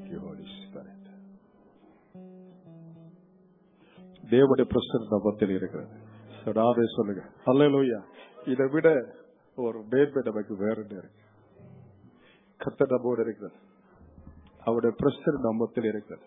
you, Holy Spirit. தேவனுடைய பிரசன் நம்மத்தில் இருக்கிறது சொடாதே சொல்லுங்க அல்லேலூயா இதை விட ஒரு மேன்மை நமக்கு வேற என்ன இருக்கு கத்த நம்மோடு இருக்கிறது அவருடைய பிரசன் நம்மத்தில் இருக்கிறது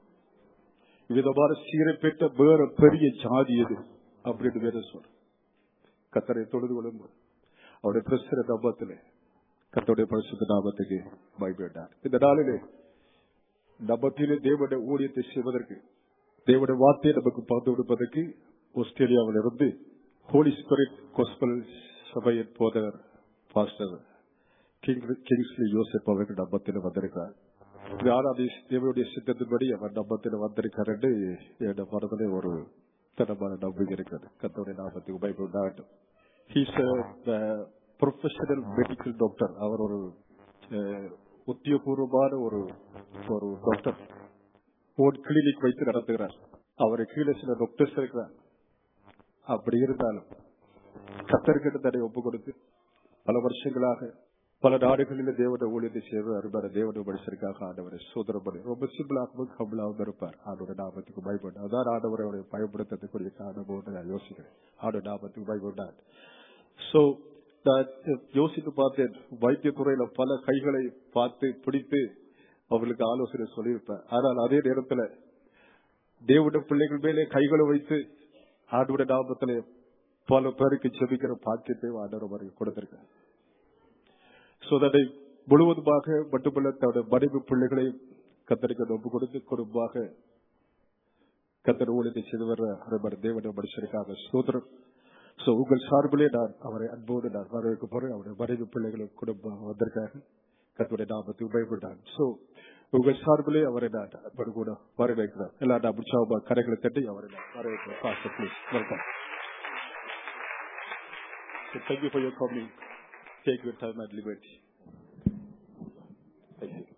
விதமான சீரை பெற்ற வேற பெரிய ஜாதி எது அப்படின்னு வேற சொல்ற கத்தரை தொழுது கொள்ளும்போது அவருடைய பிரசன நம்பத்திலே கத்தருடைய பரிசுத்த நாமத்துக்கு பயப்பட்டார் இந்த நாளிலே நம்பத்திலே தேவனுடைய ஊழியத்தை செய்வதற்கு தேவனுடைய வார்த்தையை நமக்கு பகிர்ந்து கொடுப்பதற்கு ஆஸ்திரேலியாவில் இருந்து ஹோலி ஸ்பிரிட் கோஸ்பல் சபையின் போதர் பாஸ்டர் கிங்ஸ்லி யோசப் அவர்கள் நம்பத்தில் வந்திருக்கிறார் இது ஆறாவது தேவனுடைய சித்தத்தின்படி அவர் நம்பத்தில் வந்திருக்கார் என்று என் மனதிலே ஒரு தனமான நம்பிக்கை இருக்கிறது கத்தோடைய நாமத்துக்கு பயப்படாட்டும் ஹீஸ் ப்ரொஃபஷனல் மெடிக்கல் டாக்டர் அவர் ஒரு அஹ், உத்தியோகபூர்வமான ஒரு ஒரு டாக்டர் ஓன் கிளினிக் வைத்து நடத்துகிறார் அவரை கீழே சில டாக்டர்ஸ் இருக்கிறார் அப்படி இருந்தாலும் கத்தர்கிட்ட தன்னை ஒப்பு கொடுத்து பல வருஷங்களாக பல நாடுகளில் தேவன ஊழியத்தை செய்வது அருமையான தேவன மனுஷருக்காக ஆண்டவரை சோதரம் பண்ணி ரொம்ப சிம்பிளாகவும் கம்பளாகவும் இருப்பார் ஆண்டோட நாமத்துக்கு பயப்பட அதான் ஆண்டவரை அவரை பயப்படுத்தக்கூடிய காரணம் நான் யோசிக்கிறேன் ஆண்டோட நாமத்துக்கு பயப்பட்டார் சோ நான் யோசித்து பார்த்தேன் வைத்தியத்துறையில பல கைகளை பார்த்து பிடித்து அவர்களுக்கு ஆலோசனை சொல்லியிருப்பேன் ஆனால் அதே நேரத்தில் தேவனுடைய பிள்ளைகள் மேலே கைகளை வைத்து ஆண்டோட நாமத்திலே பல பேருக்கு செபிக்கிற பாக்கியத்தை ஆண்டவர் அவருக்கு கொடுத்திருக்கார் சோ அதை முழுவதுமாக மட்டுமல்ல தன்னுடைய மனைவி பிள்ளைகளை கத்தரிக்க ஒப்பு கொடுத்து குடும்பமாக கத்தர் ஊழியத்தை செய்து வர்ற அருமையான தேவனுடைய மனுஷருக்காக சோதரம் சோ உங்கள் சார்பிலே நான் அவரை அன்போடு நான் வரவேற்க போறேன் அவருடைய மனைவி பிள்ளைகளும் குடும்பம் வந்திருக்காங்க கத்துடைய நாமத்தை உபயோகப்பட்டாங்க சோ உங்கள் சார்பிலே அவரை நான் அன்போடு கூட வரவேற்கிறேன் எல்லாரும் நான் உற்சாகமா கரைகளை தட்டி அவரை நான் வரவேற்கிறேன் pastor please welcome So thank you for your coming. Take your time at liberty. Thank you.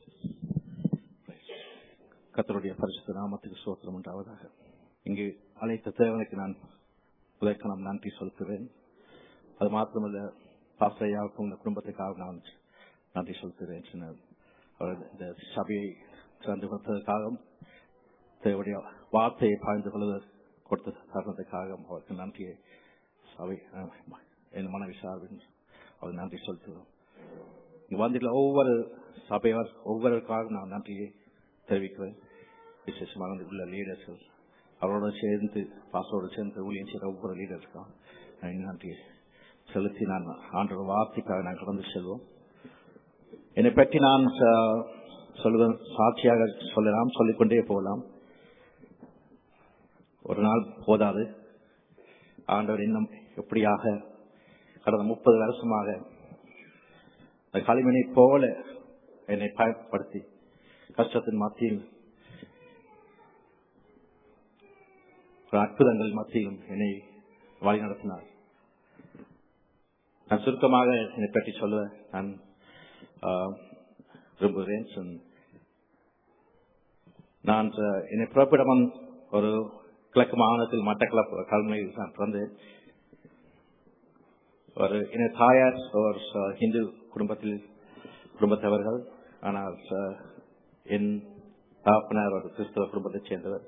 கத்தருடைய பரிசுத்த நாமத்துக்கு சோத்திரம் உண்டாவதாக இங்கு அழைத்த தேவனுக்கு நான் உதயக்கணம் நன்றி செலுத்துவேன் அது மாத்திரமல்ல பாசையாவுக்கும் இந்த குடும்பத்துக்காக நான் நன்றி செலுத்துவேன் சொன்ன அவர் இந்த சபையை திறந்து கொடுத்ததற்காகவும் தேவனுடைய வார்த்தையை பாய்ந்து கொள்ள கொடுத்த தருணத்துக்காக அவருக்கு நன்றியை சபை அஹ், என் மனைவி சார்பில் அவர் நன்றி செலுத்துவோம் இங்க வந்துள்ள ஒவ்வொரு சபையார் ஒவ்வொருக்காக நான் நன்றியை தெரிவிக்கிறேன் விசேஷமாக வந்து உள்ள லீடர்ஸ் அவரோட சேர்ந்து பாசோடு சேர்ந்து ஊழியம் செய்கிற ஒவ்வொரு லீடர்ஸ்க்கும் நான் நன்றியை செலுத்தி நான் ஆண்டோட வார்த்தைக்காக நான் கடந்து செல்வோம் என்னை பற்றி நான் ச- சொல்லுவேன் சாட்சியாக சொல்லலாம் சொல்லிக்கொண்டே போகலாம் ஒரு நாள் போதாது ஆண்டவர் இன்னும் எப்படியாக கடந்த முப்பது வருஷமாக அந்த களிமணை போல என்னை பயப்படுத்தி கஷ்டத்தின் மத்தியில் ஒரு அற்புதங்கள் மத்தியிலும் என்னை வழி நடத்தினார் நான் சுருக்கமாக என்னை பற்றி சொல்ல நான் ஆஹ், விரும்புகிறேன் சொன்- நான் ச- என்னை புறப்பிடமன் ஒரு கிழக்கு மாகாணத்தில் மட்டக்களப்பு கல்முனையில் நான் பிறந்தேன் ஒரு என் தாயார் ஒரு ச- ஹிந்து குடும்பத்தில் குடும்பத்தவர்கள் ஆனால் ச- என் தாப்பனார் ஒரு கிறிஸ்தவ குடும்பத்தைச் சேர்ந்தவர்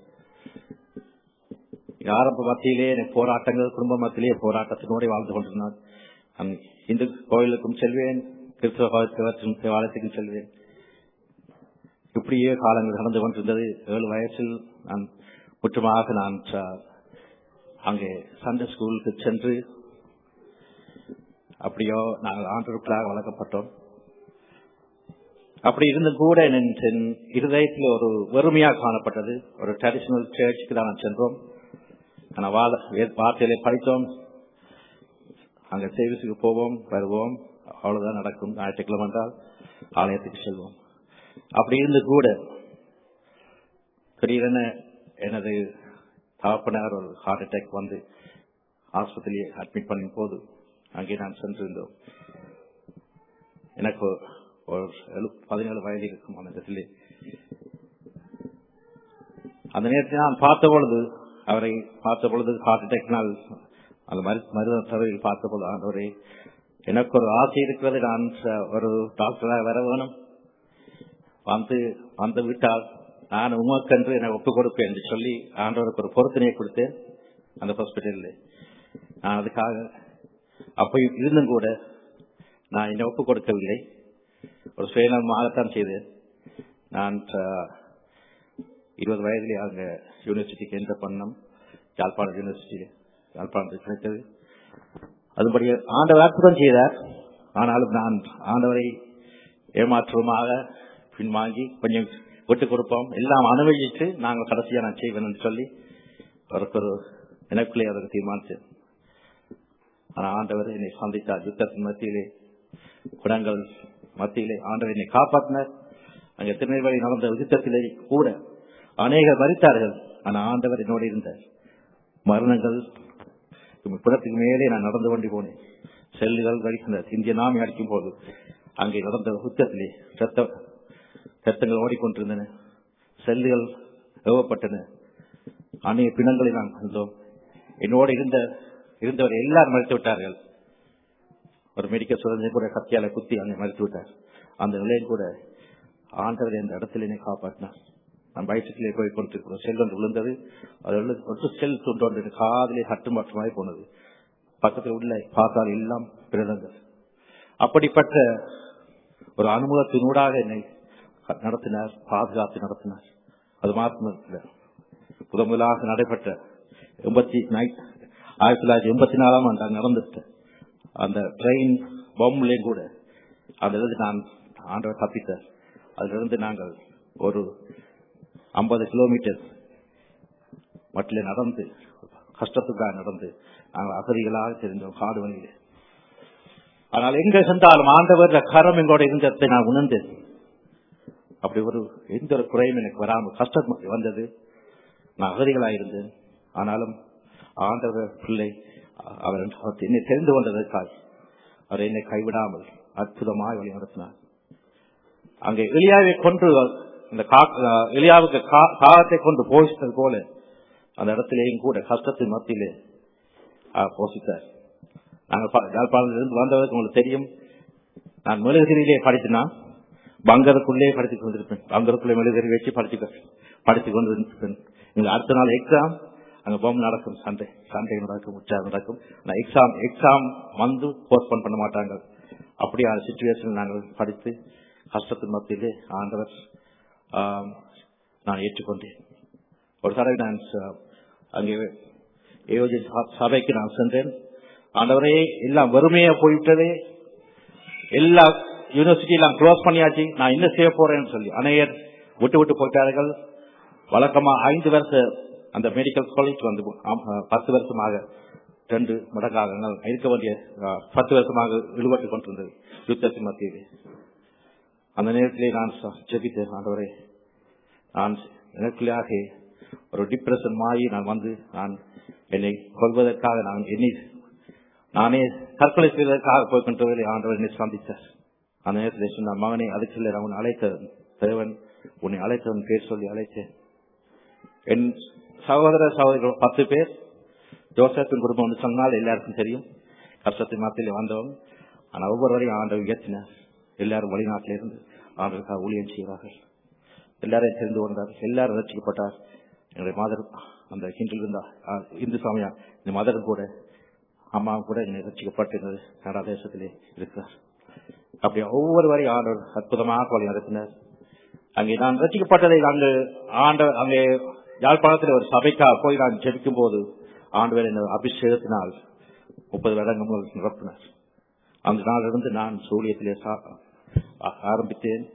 ஆரம்ப மத்தியிலே எனக்கு போராட்டங்கள் குடும்ப மத்தியிலே போராட்டத்தினோடு வாழ்ந்து கொண்டிருந்தார் நான் இந்து கோயிலுக்கும் செல்வேன் கிறிஸ்தவ கோயிலுக்கும் தேவாலயத்துக்கும் செல்வேன் இப்படியே காலங்கள் கடந்து கொண்டிருந்தது ஏழு வயசில் நான் முற்றுமாக நான் ச- அங்கே சண்டே ஸ்கூலுக்கு சென்று அப்படியோ நாங்கள் ஆண்டவர்களாக வளர்க்கப்பட்டோம் அப்படி இருந்தும் கூட என் என் இருதயத்தில் ஒரு வெறுமையாக காணப்பட்டது ஒரு ட்ரெடிஷனல் சர்ச்சுக்கு தான் நான் சென்றோம் ஆனால் வாத வே- வார்த்தையிலே படித்தோம் அங்க சேவிஸுக்கு போவோம் வருவோம் அவ்வளவுதான் நடக்கும் ஞாயிற்றுக்கிழமை என்றால் ஆலயத்துக்கு செல்வோம் அப்படி இருந்து கூட திடீரென எனது தகப்பனார் ஒரு ஹார்ட் அட்டாக் வந்து ஆஸ்பத்திரியை அட்மிட் பண்ணும் போது அங்கே நான் சென்றிருந்தோம் எனக்கு ஒரு எழு- பதினேழு வயது இருக்கும் அந்த இடத்திலே அந்த நேரத்தில் நான் பார்த்த பொழுது அவரை பார்த்த பொழுது ஹார்ட் அட்டாக்னால் அந்த மரு- மருத்துவ சபையில் பார்த்த பொழுது ஆண்டவரே எனக்கு ஒரு ஆசை இருக்கிறது நான் ச- ஒரு டாக்டராக வர வேணும் வந்து அந்த விட்டால் நான் உமக்கென்று என்னை ஒப்புக் கொடுப்பேன் என்று சொல்லி ஆண்டவருக்கு ஒரு பொருத்தனையை கொடுத்தேன் அந்த ஹாஸ்பிட்டலில் நான் அதுக்காக அப்ப இருந்தும் கூட நான் என்னை ஒப்புக் கொடுக்கவில்லை ஒரு சுயநலமாகத்தான் செய்தேன் நான் அஹ், இருபது வயதிலே அங்க யூனிவர்சிட்டிக்கு என்ற பண்ணம் யாழ்ப்பாணம் யூனிவர்சிட்டியில் யாழ்ப்பாணத்தில் கிடைத்தது அதுபடி ஆண்டவர் அற்புதம் செய்தார் ஆனாலும் நான் ஆண்டவரை ஏமாற்றுவமாக பின்வாங்கி கொஞ்சம் விட்டு கொடுப்போம் எல்லாம் அனுபவிச்சு நாங்கள் கடைசியா நான் செய்வேன் என்று சொல்லி அவருக்கு ஒரு எனக்குள்ளே அதற்கு தீர்மானித்தேன் ஆனா ஆண்டவர் என்னை சந்தித்தார் யுத்தத்தின் மத்தியிலே குடங்கள் மத்தியிலே ஆண்டவர் என்னை காப்பாற்றினார் அங்க திருநெல்வேலி நடந்த யுத்தத்திலே கூட அநேகர் மறித்தார்கள் ஆனா ஆண்டவர் என்னோடு இருந்தார் மரணங்கள் புறத்துக்கு மேலே நான் நடந்து கொண்டு போனேன் செல்லுகள் வரிக்கின்றது இந்திய நாமி அடிக்கும் போது அங்கே நடந்த யுத்தத்திலே ரத்த ரத்தங்கள் ஓடிக்கொண்டிருந்தன செல்லுகள் ஏவப்பட்டன அநேக பிணங்களை நான் கண்டோம் என்னோடு இருந்த இருந்தவர் எல்லாரும் மறைத்து விட்டார்கள் ஒரு மெடிக்கல் சுதந்திர கூட கத்தியால குத்தி அங்கே மறைத்து விட்டார் அந்த நிலையில் கூட ஆண்டவர் இந்த இடத்துல என்னை காப்பாற்றினார் நான் பைசைக்கிளே போய் கொண்டிருக்கிறோம் செல் ஒன்று விழுந்தது அது விழுந்து ஒரு செல் துண்டு ஒன்று காதிலே சட்டு மாற்றமாய் போனது பக்கத்தில் உள்ள பார்த்தால் எல்லாம் பிரதங்கள் அப்படிப்பட்ட ஒரு அனுபவத்தினூடாக என்னை நடத்தினார் பாதுகாத்து நடத்தினார் அது மாத்திரமல்ல முதன் முதலாக நடைபெற்ற எண்பத்தி ஆயிரத்தி தொள்ளாயிரத்தி எண்பத்தி நாலாம் ஆண்டு அங்கு நடந்துட்டு அந்த ட்ரெயின் பொம்லையும் கூட அதிலிருந்து நான் ஆண்டவர் தப்பித்தார் அதிலிருந்து நாங்கள் ஒரு ஐம்பது கிலோமீட்டர் மட்டில் நடந்து கஷ்டத்துக்காக நடந்து நாங்கள் அகதிகளாக தெரிந்தோம் காடு வழியில் ஆனால் எங்க சென்றாலும் ஆண்டவர் கரம் எங்களோட இருந்ததை நான் உணர்ந்தேன் அப்படி ஒரு எந்த ஒரு குறையும் எனக்கு வராமல் கஷ்டம் வந்தது நான் அகதிகளாக இருந்தேன் ஆனாலும் ஆண்டவர் பிள்ளை அவர் என்னை தெரிந்து கொண்டதற்காக அவர் என்னை கைவிடாமல் அற்புதமாக வழிநடத்தினார் அங்கே எளியாவை கொன்று இந்த எளியாவுக்கு காகத்தை கொண்டு போஷித்தது போல அந்த இடத்திலேயும் கூட கஷ்டத்தின் மத்தியிலே போஷித்தார் நாங்கள் யாழ்ப்பாணத்திலிருந்து வந்தவருக்கு உங்களுக்கு தெரியும் நான் மெழுகுதிரியிலே படித்தினா பங்கருக்குள்ளே படித்துக் கொண்டிருப்பேன் பங்கருக்குள்ளே மெழுகுதிரி வச்சு படித்து படித்துக் கொண்டிருப்பேன் இங்க அடுத்த நாள் எக்ஸாம் அங்க பொம்மை நடக்கும் சண்டே சண்டே நடக்கும் உற்சாகம் நடக்கும் எக்ஸாம் எக்ஸாம் வந்து போஸ்ட்போன் பண்ண மாட்டாங்க அப்படியான சுச்சுவேஷன் நாங்கள் படித்து கஷ்டத்தின் மத்தியிலே ஆண்டவர் நான் ஏற்றுக்கொண்டேன் ஒரு தடவை நான் அங்கே ஏயோஜி சபைக்கு நான் சென்றேன் ஆண்டவரே எல்லாம் வறுமையா போயிட்டதே எல்லா யூனிவர்சிட்டி எல்லாம் க்ளோஸ் பண்ணியாச்சு நான் என்ன செய்ய போறேன்னு சொல்லி அநேகர் விட்டு விட்டு போயிட்டார்கள் வழக்கமா ஐந்து வருஷ அந்த மெடிக்கல் காலேஜ் வந்து பத்து வருஷமாக ரெண்டு மடங்காக இருக்க வேண்டிய பத்து வருஷமாக இழுபட்டு கொண்டிருந்தது யுத்தத்தின் மத்தியிலே அந்த நேரத்திலே நான் ஜெபித்தேன் ஆண்டவரே நான் எனக்குள்ளாக ஒரு டிப்ரெஷன் மாறி நான் வந்து நான் என்னை கொள்வதற்காக நான் என்னை நானே தற்கொலை செய்வதற்காக போய் கொண்டவரை ஆண்டவர் என்னை சந்தித்தார் அந்த நேரத்தில் சொன்ன மகனை அதுக்கு இல்லை அவன் அழைத்த தேவன் உன்னை அழைத்தவன் பேர் சொல்லி அழைத்தேன் என் சகோதர சகோதரிகள் பத்து பேர் ஜோசப்பின் குடும்பம் சொன்னால் எல்லாருக்கும் தெரியும் கஷ்டத்தின் மத்தியில் வந்தவன் ஆனால் ஒவ்வொருவரையும் ஆண்டவர் உயர்த்தினார் எல்லாரும் வெளிநாட்டில இருந்து ஆண்டவருக்காக ஊழியம் செய்வார்கள் எல்லாரையும் தெரிந்து கொண்டார் எல்லாரும் ரசிக்கப்பட்டார் என்னுடைய மதர் அந்த ஹிண்டில் இருந்தா இந்து சாமியா இந்த மதரும் கூட அம்மாவும் கூட என்னை ரசிக்கப்பட்டிருந்தது கனடா தேசத்திலே இருக்கிறார் அப்படி ஒவ்வொருவரையும் ஆண்டவர் அற்புதமாக வழி நடத்தினார் அங்கே நான் ரசிக்கப்பட்டதை அங்கு ஆண்டவர் அங்கே யாழ்ப்பாணத்தில் ஒரு சபைக்காக போய் நான் ஜெபிக்கும் போது ஆண்டவர் என்ன அபிஷேகத்தினால் முப்பது வருடங்கள் நிரப்பினார் அந்த நாளிலிருந்து நான் சூழியத்திலே ஆரம்பித்தேன்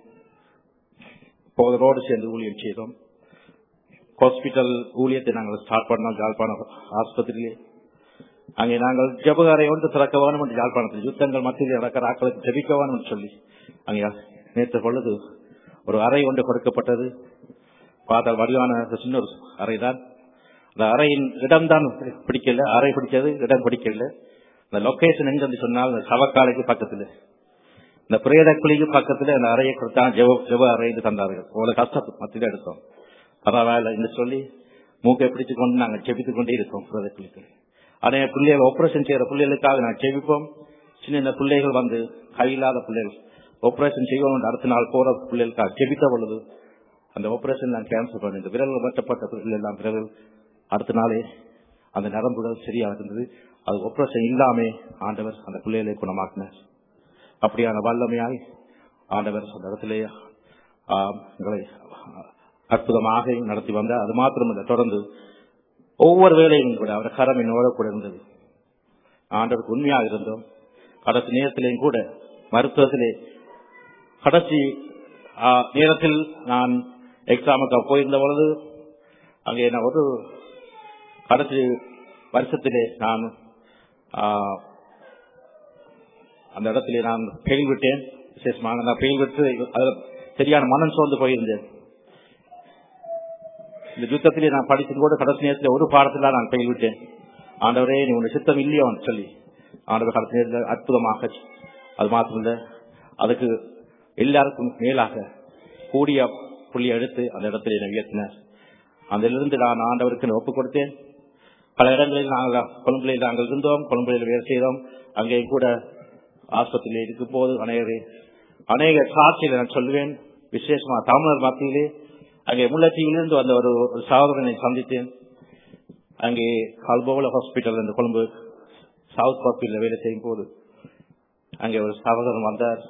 போதரோடு சேர்ந்து ஊழியம் செய்தோம் ஹாஸ்பிட்டல் ஊழியத்தை நாங்கள் ஸ்டார்ட் பண்ணோம் யாழ்ப்பாணம் ஆஸ்பத்திரியிலே அங்கே நாங்கள் ஜபகாரை ஒன்று திறக்க வேணும் என்று யாழ்ப்பாணத்தில் யுத்தங்கள் மத்தியில் நடக்கிற ஆக்களுக்கு ஜபிக்க வேணும் என்று சொல்லி அங்கே நேற்று பொழுது ஒரு அறை ஒன்று கொடுக்கப்பட்டது பார்த்தால் வடிவான சின்ன ஒரு அறைதான் அந்த அறையின் இடம் தான் பிடிக்கல அறை பிடிச்சது இடம் பிடிக்கல அந்த லொகேஷன் எங்க சொன்னால் அந்த சவக்காலைக்கு பக்கத்துல இந்த பிரேத குழிக்கு பக்கத்துல அந்த அறையை கொடுத்தான் ஜெவ ஜெவ அறைன்னு தந்தார்கள் அவ்வளவு கஷ்டத்து மத்தியில எடுத்தோம் பரவாயில்ல என்று சொல்லி மூக்கை பிடிச்சு கொண்டு நாங்கள் செபித்துக் கொண்டே இருக்கோம் பிரேத குழிக்கு அதே பிள்ளைகள் ஆபரேஷன் செய்யற பிள்ளைகளுக்காக நான் செவிப்போம் சின்ன சின்ன பிள்ளைகள் வந்து கையில்லாத பிள்ளைகள் ஆபரேஷன் செய்வோம் அடுத்த நாள் போற பிள்ளைகளுக்காக செபித்த பொழுது அந்த ஆபரேஷன் நான் கேன்சல் பண்ணேன் இந்த விரல் வெட்டப்பட்ட பிறகு எல்லாம் விரல் அடுத்த நாளே அந்த நரம்புகள் சரியா இருந்தது அது ஆபரேஷன் இல்லாமே ஆண்டவர் அந்த பிள்ளைகளை குணமாக்கினார் அப்படியான வல்லமையாய் ஆண்டவர் அந்த இடத்திலே ஆம், எங்களை அற்புதமாக நடத்தி வந்தார் அது மாத்திரமல்ல தொடர்ந்து ஒவ்வொரு வேலையும் கூட அவர் கரம் என்னோட கூட இருந்தது ஆண்டவருக்கு உண்மையாக இருந்தோம் கடைசி நேரத்திலேயும் கூட மருத்துவத்திலே கடைசி ஆ, நேரத்தில் நான் எக்ஸாமுக்கு போயிருந்த பொழுது அங்கே நான் ஒரு கடைசி வருஷத்திலே நான் ஆ, அந்த இடத்திலே நான் பெயில் விட்டேன் விசேஷமாக நான் பெயில் விட்டு அதில் சரியான மனம் சோர்ந்து போயிருந்தேன் இந்த யுத்தத்திலே நான் படித்தது கூட கடைசி நேரத்தில் ஒரு பாடத்தில் நான் பெயில் விட்டேன் ஆண்டவரே நீ உன்னுடைய சித்தம் இல்லையோன்னு சொல்லி ஆண்டவர் கடைசி நேரத்தில் அற்புதமாக அது மாத்திரமில்ல அதுக்கு எல்லாருக்கும் மேலாக கூடிய புள்ளி எடுத்து அந்த இடத்துல என்னை உயர்த்தினார் அதிலிருந்து நான் ஆண்டவருக்கு ஒப்புக் கொடுத்தேன் பல இடங்களில் நாங்கள் கொழும்பில் நாங்கள் இருந்தோம் கொழும்பில் வேலை செய்தோம் அங்கேயும் கூட ஆஸ்பத்திரியில் இருக்கும் போது அநேக அநேக சாட்சியில் நான் சொல்லுவேன் விசேஷமா தமிழர் மத்தியிலே அங்கே முல்லத்தீவிலிருந்து வந்த ஒரு ஒரு சகோதரனை சந்தித்தேன் அங்கே கல்போல ஹாஸ்பிட்டல் இந்த கொழும்பு சவுத் ஹாஸ்பிட்டல் வேலை செய்யும் போது அங்கே ஒரு சகோதரன் வந்தார்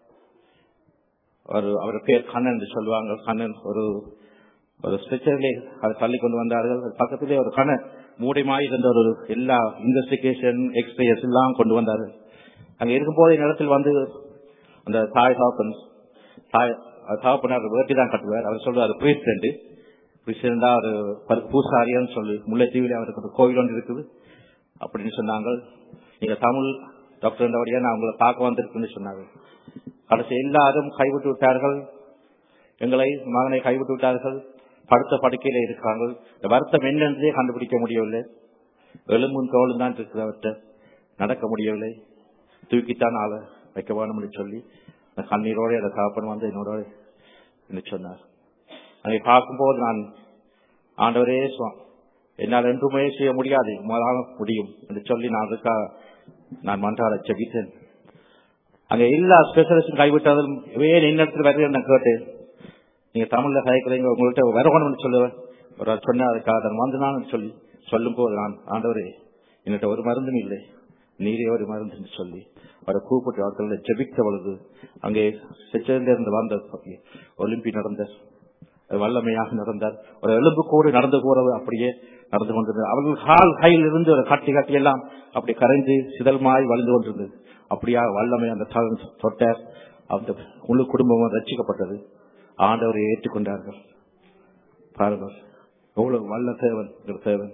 ஒரு அவர் பேர் கண்ணன் என்று சொல்லுவாங்க கண்ணன் ஒரு ஒரு ஸ்ட்ரெச்சரிலே அதை தள்ளி கொண்டு வந்தார்கள் அது பக்கத்திலே ஒரு கண்ணன் மூடைமாய் இருந்த ஒரு எல்லா இன்வெஸ்டிகேஷன் எக்ஸ்பிரஸ் எல்லாம் கொண்டு வந்தார்கள் அங்க இருக்கும்போது இடத்தில் வந்து அந்த தாய் தாப்பன் தாய் தாப்பனார் வேட்டி தான் கட்டுவார் அவர் சொல்லுவார் பிரசிடென்ட் பிரசிடண்டா ஒரு பரு- பூசாரியான்னு சொல்லி முல்லைத்தீவில் அவருக்கு ஒரு கோவில் ஒன்று இருக்குது அப்படின்னு சொன்னாங்க நீங்க தமிழ் டாக்டர் வழியா நான் உங்களை பார்க்க வந்திருக்குன்னு சொன்னாங்க கடைசி எல்லாரும் கைவிட்டு விட்டார்கள் எங்களை மகனை கைவிட்டு விட்டார்கள் படுத்த படுக்கையில இருக்காங்க இந்த வருத்தம் என்னன்றே கண்டுபிடிக்க முடியவில்லை எலும்பும் தோளும் தான் இருக்கிறவற்ற நடக்க முடியவில்லை தூக்கித்தான் ஆள வைக்க வேணும்னு சொல்லி அந்த கண்ணீரோட அந்த காப்பன் வந்து என்னோட என்று சொன்னார் அதை பார்க்கும்போது நான் ஆண்டவரே சுவா- என்னால் என்றுமே செய்ய முடியாது உங்களால முடியும் என்று சொல்லி நான் அதுக்காக நான் மன்றாட செபித்தேன் அங்க எல்லா ஸ்பெஷலிஸ்டும் கைவிட்டாலும் வேறு இன்னத்துல வருது நான் கேட்டேன் நீங்க தமிழ்ல கதைக்கிறீங்க உங்கள்கிட்ட வரணும்னு சொல்லுவேன் ஒரு ஆள் சொன்னா அதுக்காக நான் வந்து நான் சொல்லி சொல்லும் போது நான் ஆண்டவரே என்கிட்ட ஒரு மருந்தும் இல்லை நீரே ஒரு மருந்துன்னு சொல்லி அவரை கூப்பிட்டு அவர்களை ஜெபித்த பொழுது அங்கே செச்சரில இருந்து வந்த ஒலிம்பி நடந்த வல்லமையாக நடந்தார் ஒரு எலும்பு கூடு நடந்து போறது அப்படியே நடந்து கொண்டிருந்தது அவர்கள் கால் கையில் இருந்து ஒரு கட்டி கட்டி எல்லாம் அப்படி கரைந்து சிதல்மாய் வழிந்து கொண்டிருந்தது அப்படியா வல்லமை அந்த தகவல் தொட்டார் அந்த முழு குடும்பமும் ரட்சிக்கப்பட்டது ஆண்டவரை ஏற்றுக்கொண்டார்கள் பாருங்கள் எவ்வளவு வல்ல தேவன் இந்த தேவன்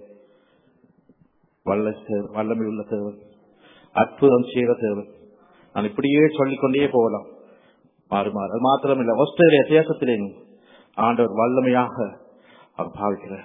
வல்ல தேவன் வல்லமை உள்ள தேவன் அற்புதம் செய்த தேவன் நான் இப்படியே சொல்லிக்கொண்டே போகலாம் மாறு மாறு அது மாத்திரமில்லை ஆஸ்திரேலியா தேசத்திலேயும் ஆண்டவர் வல்லமையாக அவர் பாவிக்கிறார்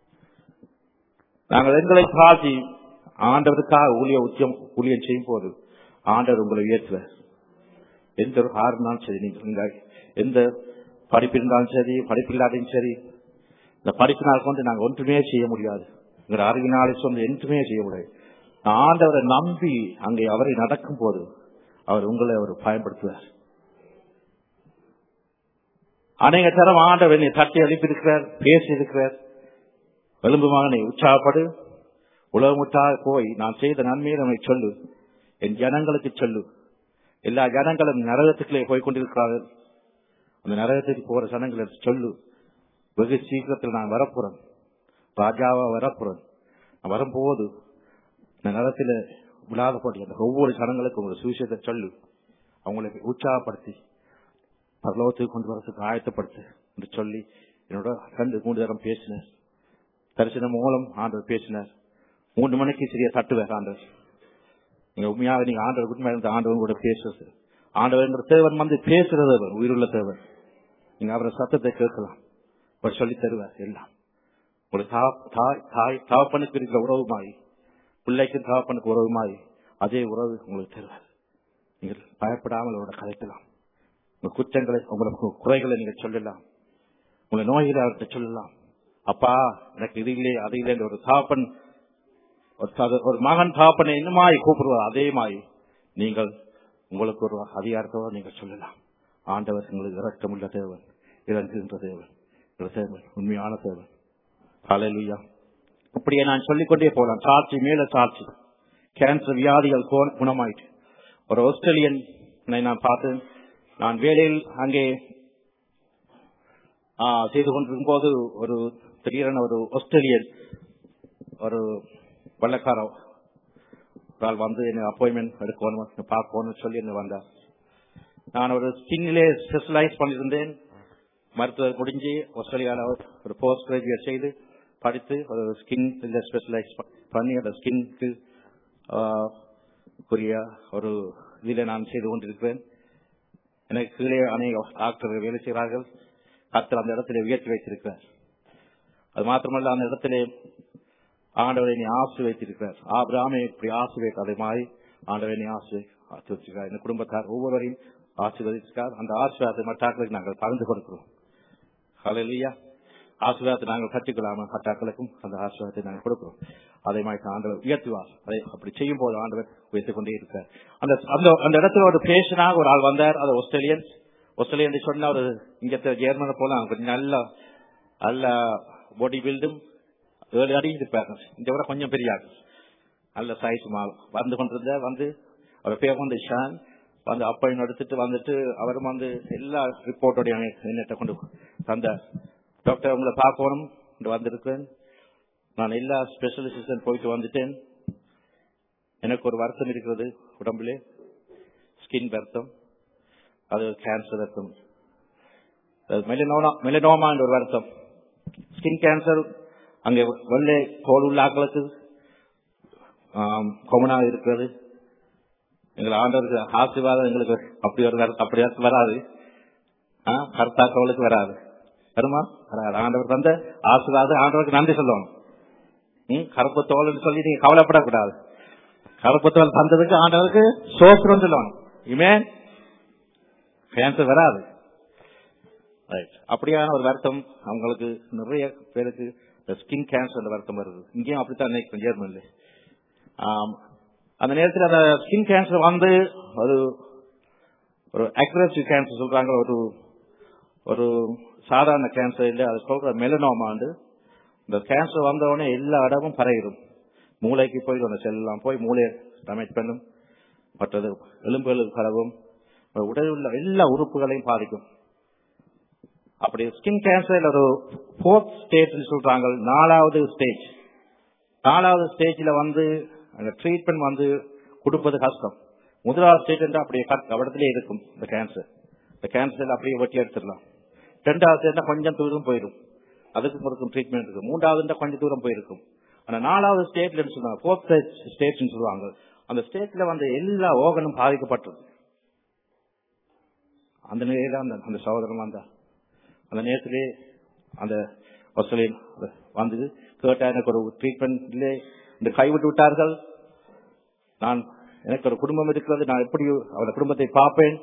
நாங்கள் எங்களை பாதி ஆண்டவருக்காக ஊழிய உத்தியம் ஊழியம் செய்யும் போது ஆண்டவர் உங்களை உயர்த்துவார் எந்த ஒரு காரணம் சரி நீங்கள் இந்த எந்த படிப்பு இருந்தாலும் சரி படிப்பு இல்லாதையும் சரி இந்த படிப்பினால் கொண்டு நாங்கள் ஒன்றுமே செய்ய முடியாது எங்கள் அறிவினாலே சொன்ன ஒன்றுமே செய்ய முடியாது ஆண்டவரை நம்பி அங்கே அவரை நடக்கும் போது அவர் உங்களை அவர் பயன்படுத்துவார் அநேக தரம் ஆண்டவர் என்னை தட்டி அளிப்பிருக்கிறார் பேசி இருக்கிறார் எலும்பு மகனை உற்சாகப்படு உலகமுட்டாக போய் நான் செய்த நன்மையை நம்மை சொல்லு என் ஜனங்களுக்கு சொல்லு எல்லா ஜனங்களும் நரகத்துக்குள்ளே போய் கொண்டிருக்கிறார்கள் அந்த நரகத்துக்கு போற ஜனங்களை சொல்லு வெகு சீக்கிரத்தில் நான் வரப்போறேன் ராஜாவா வரப்போறேன் நான் வரும்போது இந்த நரகத்தில் விழாதபடி அந்த ஒவ்வொரு ஜனங்களுக்கும் ஒரு சுவிசேஷத்தை சொல்லு அவங்களை உற்சாகப்படுத்தி பரலோகத்துக்கு கொண்டு வரதுக்கு ஆயத்தப்படுத்து என்று சொல்லி என்னோட கண்டு மூன்று தரம் பேசினார் தரிசனம் மூலம் ஆண்டவர் பேசினார் மூன்று மணிக்கு சரியா தட்டுவார் ஆண்டவர் நீங்க உண்மையாக நீங்க ஆண்டவர் உண்மையாக இருந்த ஆண்டவன் கூட பேசுறது ஆண்டவர் தேவன் வந்து பேசுறது உயிருள்ள தேவன் நீங்க அவரை சத்தத்தை கேட்கலாம் அவர் சொல்லி தருவார் எல்லாம் ஒரு தாய் தாய் தாப்பனுக்கு இருக்கிற உறவுமாய் பிள்ளைக்கு தாப்பனுக்கு உறவுமாய் அதே உறவு உங்களுக்கு தருவார் நீங்கள் பயப்படாமல் அவரோட கதைக்கலாம் உங்க குற்றங்களை உங்களுக்கு குறைகளை நீங்க சொல்லலாம் உங்க நோய்களை அவர்கிட்ட சொல்லலாம் அப்பா எனக்கு இது இல்லையே அது இல்லை ஒரு தாப்பன் ஒரு சக- ஒரு மகன் தாப்பனை இன்னுமாய் கூப்பிடுவார் அதே மாதிரி நீங்கள் உங்களுக்கு ஒரு அதிகாரத்தோடு நீங்கள் சொல்லலாம் ஆண்டவர் உங்களுக்கு இரக்கமுள்ள தேவன் இறங்குகின்ற தேவன் ஒரு சேவை உண்மையான சேவை ஹalleluya அப்படியே நான் சொல்லிக்கொண்டே போலாம் சாட்சி மேல சாட்சி கேன்சர் வியாதிகள் கு- குணமாயிட்டு ஒரு ஆஸ்திரேலியன் நான் பார்த்தேன் நான் வேலையில் அங்கே ஆ, செய்து கொண்டிருக்கும் போது ஒரு திடீரென ஒரு ஆஸ்திரேலியன் ஒரு வெள்ளக்கார ஒரு ஆள் வந்து என்ன அப்பாயின்மெண்ட் எடுக்கணும் பார்க்கணும்னு சொல்லி என்ன வந்தார் நான் ஒரு ஸ்கின்னிலே ஸ்பெஷலைஸ் பண்ணியிருந்தேன் மருத்துவர் முடிஞ்சு ஆஸ்திரேலியாவில் ஒரு போஸ்ட் கிராஜுவேட் செய்து படித்து ஒரு ஸ்கின் ஸ்பெஷலைஸ் பண்ணி அந்த ஸ்கின்க்கு புரிய ஒரு இதில் நான் செய்து கொண்டிருக்கிறேன் எனக்கு கீழே அநேக டாக்டர்கள் வேலை செய்கிறார்கள் கர்த்தர் அந்த இடத்திலே உயர்த்தி வைத்திருக்கிறார் அது மாத்திரமல்ல அந்த இடத்திலே ஆண்டவரை நீ ஆசை வைத்திருக்கிறார் ஆபிராமை இப்படி ஆசை வைக்க அதே மாதிரி ஆண்டவரை நீ ஆசை வச்சிருக்கிறார் இந்த குடும்பத்தார் ஒவ்வொருவரையும் ஆசீர்வதிச்சிருக்கார் அந்த ஆசீர்வாதத்தை மற்றாக்களுக்கு நாங்கள் பகிர்ந்து கொடுக்கிறோம் ஹalleluya ஆசீர்வாதத்தை நாங்கள் கற்றுக்கொள்ளாம மற்றாக்களுக்கும் அந்த ஆசீர்வாதத்தை நாங்கள் கொடுக்கிறோம் அதை மாதிரி ஆண்டவர் உயர்த்துவார் அதை அப்படி செய்யும் போது ஆண்டவர் உயர்த்திக் கொண்டே இருக்கார் அந்த அந்த அந்த இடத்துல ஒரு பேஷனாக ஒரு ஆள் வந்தார் அது ஆஸ்திரேலியன் ஆஸ்திரேலியன் சொன்ன ஒரு இங்க ஜெர்மனை போல அவங்க கொஞ்சம் நல்ல நல்ல பாடி பில்டும் ஏழு அடி இருப்பாங்க இந்த விட கொஞ்சம் பெரிய ஆள் நல்ல சைஸ் மால் வந்து கொண்டிருந்த வந்து அவர் பேர் வந்து ஷான் வந்து அப்பையும் எடுத்துட்டு வந்துட்டு அவரும் வந்து எல்லா ரிப்போர்ட்டோடைய என்னட்ட கொண்டு தந்தார் டாக்டர் உங்களை பார்க்கணும் என்று வந்திருக்கிறேன் நான் எல்லா ஸ்பெஷலிஸ்டன் போயிட்டு வந்துட்டேன் எனக்கு ஒரு வருத்தம் இருக்கிறது உடம்புலே ஸ்கின் வருத்தம் அது கேன்சர் வருத்தம் மெலினோமா மெலினோமா என்ற ஒரு வருத்தம் ஸ்கின் கேன்சர் அங்கே வெள்ளை தோல் உள்ள ஆக்களுக்கு கொமனாக இருக்கிறது எங்கள் ஆண்டவருக்கு ஆசீர்வாதம் எங்களுக்கு அப்படி ஒரு வர- அப்படி ஒரு வராது ஆ, கர்த்தாக்களுக்கு வராது வருமா வராது ஆண்டவர் தந்த ஆசீர்வாதம் ஆண்டவருக்கு நன்றி சொல்லணும் ம், கருப்பு தோல்னு சொல்லி நீங்க கவலைப்படக்கூடாது கருப்பு தோல் தந்ததுக்கு ஆண்டவருக்கு சோத்திரம் சொல்லணும் இமே கேன்சர் வராது Right. அப்படியான ஒரு வருத்தம் அவங்களுக்கு நிறைய பேருக்கு ஸ்கின் கேன்சர் வருத்தம் வருது இங்கேயும் அப்படித்தான் நினைக்கிறேன் ஜெர்மன்ல ஆம். அந்த நேரத்தில் அந்த ஸ்கின் கேன்சர் வந்து ஒரு ஒரு அக்ரெசிவ் கேன்சர் சொல்றாங்க ஒரு ஒரு சாதாரண கேன்சர் இல்லை அது சொல்ற மெலனோமாண்டு இந்த கேன்சர் வந்த உடனே எல்லா இடமும் பரவிடும் மூளைக்கு போய் அந்த செல் எல்லாம் போய் மூளையை டேமேஜ் பண்ணும் மற்றது எலும்புகளுக்கு பரவும் உடலில் உள்ள எல்லா உறுப்புகளையும் பாதிக்கும் அப்படி ஸ்கின் கேன்சர் ஒரு ஃபோர்த் ஸ்டேஜ் சொல்றாங்க நாலாவது ஸ்டேஜ் நாலாவது ஸ்டேஜ்ல வந்து அந்த ட்ரீட்மெண்ட் வந்து கொடுப்பது கஷ்டம் முதலாவது ஸ்டேஜ் என்றால் அப்படியே கவடத்திலே இருக்கும் இந்த கேன்சர் இந்த கேன்சர் அப்படியே வெட்டி எடுத்துடலாம் ரெண்டாவது ஸ்டேஜ் கொஞ்சம் தூரம் போயிடும் அதுக்கு கொடுக்கும் ட்ரீட்மெண்ட் இருக்கு மூன்றாவது கொஞ்சம் தூரம் போயிருக்கும் ஆனா நாலாவது ஸ்டேட்ல சொல்லுவாங்க ஃபோர்த் ஸ்டேட் சொல்லுவாங்க அந்த ஸ்டேட்ல வந்து எல்லா ஓகனும் பாதிக்கப்பட்டது அந்த நிலையில அந்த அந்த சகோதரன் வந்தா அந்த நேரத்திலே அந்த ஆஸ்திரேலியன் வந்து கேட்டா எனக்கு ஒரு ட்ரீட்மெண்ட்ல இந்த கைவிட்டு விட்டார்கள் நான் எனக்கு ஒரு குடும்பம் இருக்கிறது நான் எப்படி அவருடைய குடும்பத்தை பார்ப்பேன்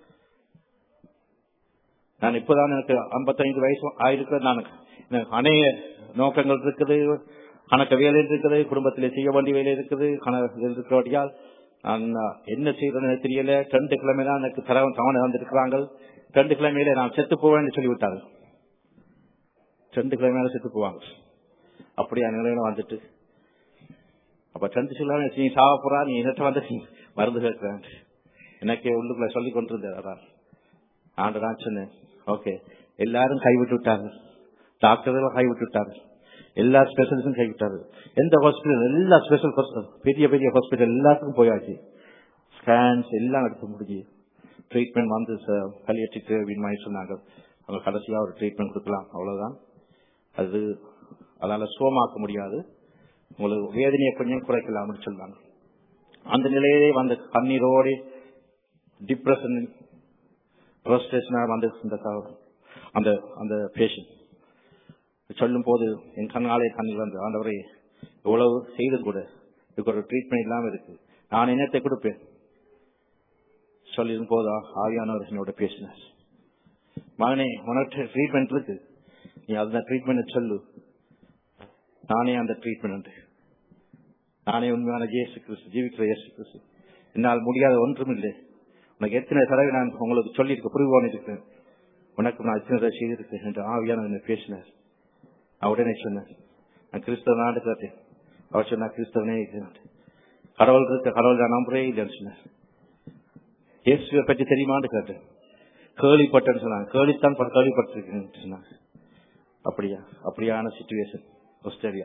நான் இப்பதான் எனக்கு 55 வயசு ஆயிருக்கிறது நான் எனக்கு அநேக நோக்கங்கள் இருக்குது கணக்கு வேலை இருக்குது குடும்பத்திலே செய்ய வேண்டிய வேலை இருக்குது கணக்கு இருக்கிறபடியால் நான் என்ன செய்யறதுன்னு தெரியல ரெண்டு கிழமை தான் எனக்கு தரவன் தவணை வந்திருக்கிறாங்க ரெண்டு கிழமையில நான் செத்து போவேன்னு சொல்லிவிட்டாங்க ரெண்டு கிழமையில செத்து போவாங்க அப்படியா நிலையில வந்துட்டு அப்ப ரெண்டு சொல்லாம நீ சாவ போறா நீ என்னட்ட வந்து மருந்து கேட்கிறேன் எனக்கு உள்ளுக்குள்ள சொல்லி கொண்டிருந்தேன் அதான் ஆண்டு நான் சொன்னேன் ஓகே எல்லாரும் கைவிட்டு விட்டாங்க டாக்டர்கள் கைவிட்டு விட்டாங்க எல்லா ஸ்பெஷலிஸ்டும் கைவிட்டாரு எந்த ஹாஸ்பிட்டல் எல்லா ஸ்பெஷல் பெரிய பெரிய ஹாஸ்பிட்டல் எல்லாத்துக்கும் போயாச்சு ஸ்கேன்ஸ் எல்லாம் எடுத்து முடிஞ்சு ட்ரீட்மெண்ட் வந்து கலியட்டிக்கு அப்படின்னு மாதிரி சொன்னாங்க அவங்க கடைசியா ஒரு ட்ரீட்மெண்ட் கொடுக்கலாம் அவ்வளவுதான் அது அதால சுகமாக்க முடியாது உங்களுக்கு வேதனையை கொஞ்சம் குறைக்கலாம்னு சொன்னாங்க அந்த நிலையிலே வந்து கண்ணீரோடு டிப்ரெஷன் ஃப்ரஸ்ட்ரேஷனா வந்து இந்த ச- அந்த அந்த பேஷண்ட் சொல்லும் போது என் கண்ணாலே கண்ணில் வந்து ஆண்டவரே இவ்வளவு செய்து கூட இதுக்கு ஒரு ட்ரீட்மெண்ட் இல்லாம இருக்கு நான் என்னத்தை கொடுப்பேன் சொல்லிடும் போதா ஆவியானவர் என்னோட பேசினார் மகனே உனக்கு ட்ரீட்மெண்ட் இருக்கு நீ அந்த ட்ரீட்மெண்ட் சொல்லு நானே அந்த ட்ரீட்மெண்ட் நானே உண்மையான இயேசு கிறிஸ்து ஜீவிக்கிற இயேசு கிறிஸ்து என்னால் முடியாத ஒன்றும் இல்லை உனக்கு எத்தனை தடவை நான் உங்களுக்கு சொல்லியிருக்க புரிவான் இருக்கிறேன் உனக்கு நான் இத்தனை செய்திருக்கேன் என்று ஆவியான பேசினார் நான் உடனே சொன்னேன் நான் கிறிஸ்தவ கேட்டேன் அவர் சொன்னா கிறிஸ்தவனே இருக்கிறேன் கடவுள் இருக்க கடவுள் நான் நம்புறே இல்லைன்னு சொன்னார் இயேசுவை பற்றி தெரியுமான்னு கேட்டேன் கேள்விப்பட்டேன்னு சொன்னாங்க கேள்வித்தான் ப- கேள்விப்பட்டிருக்கேன்னு சொன்னாங்க அப்படியா அப்படியான சுச்சுவேஷன் ஆஸ்திரேலியா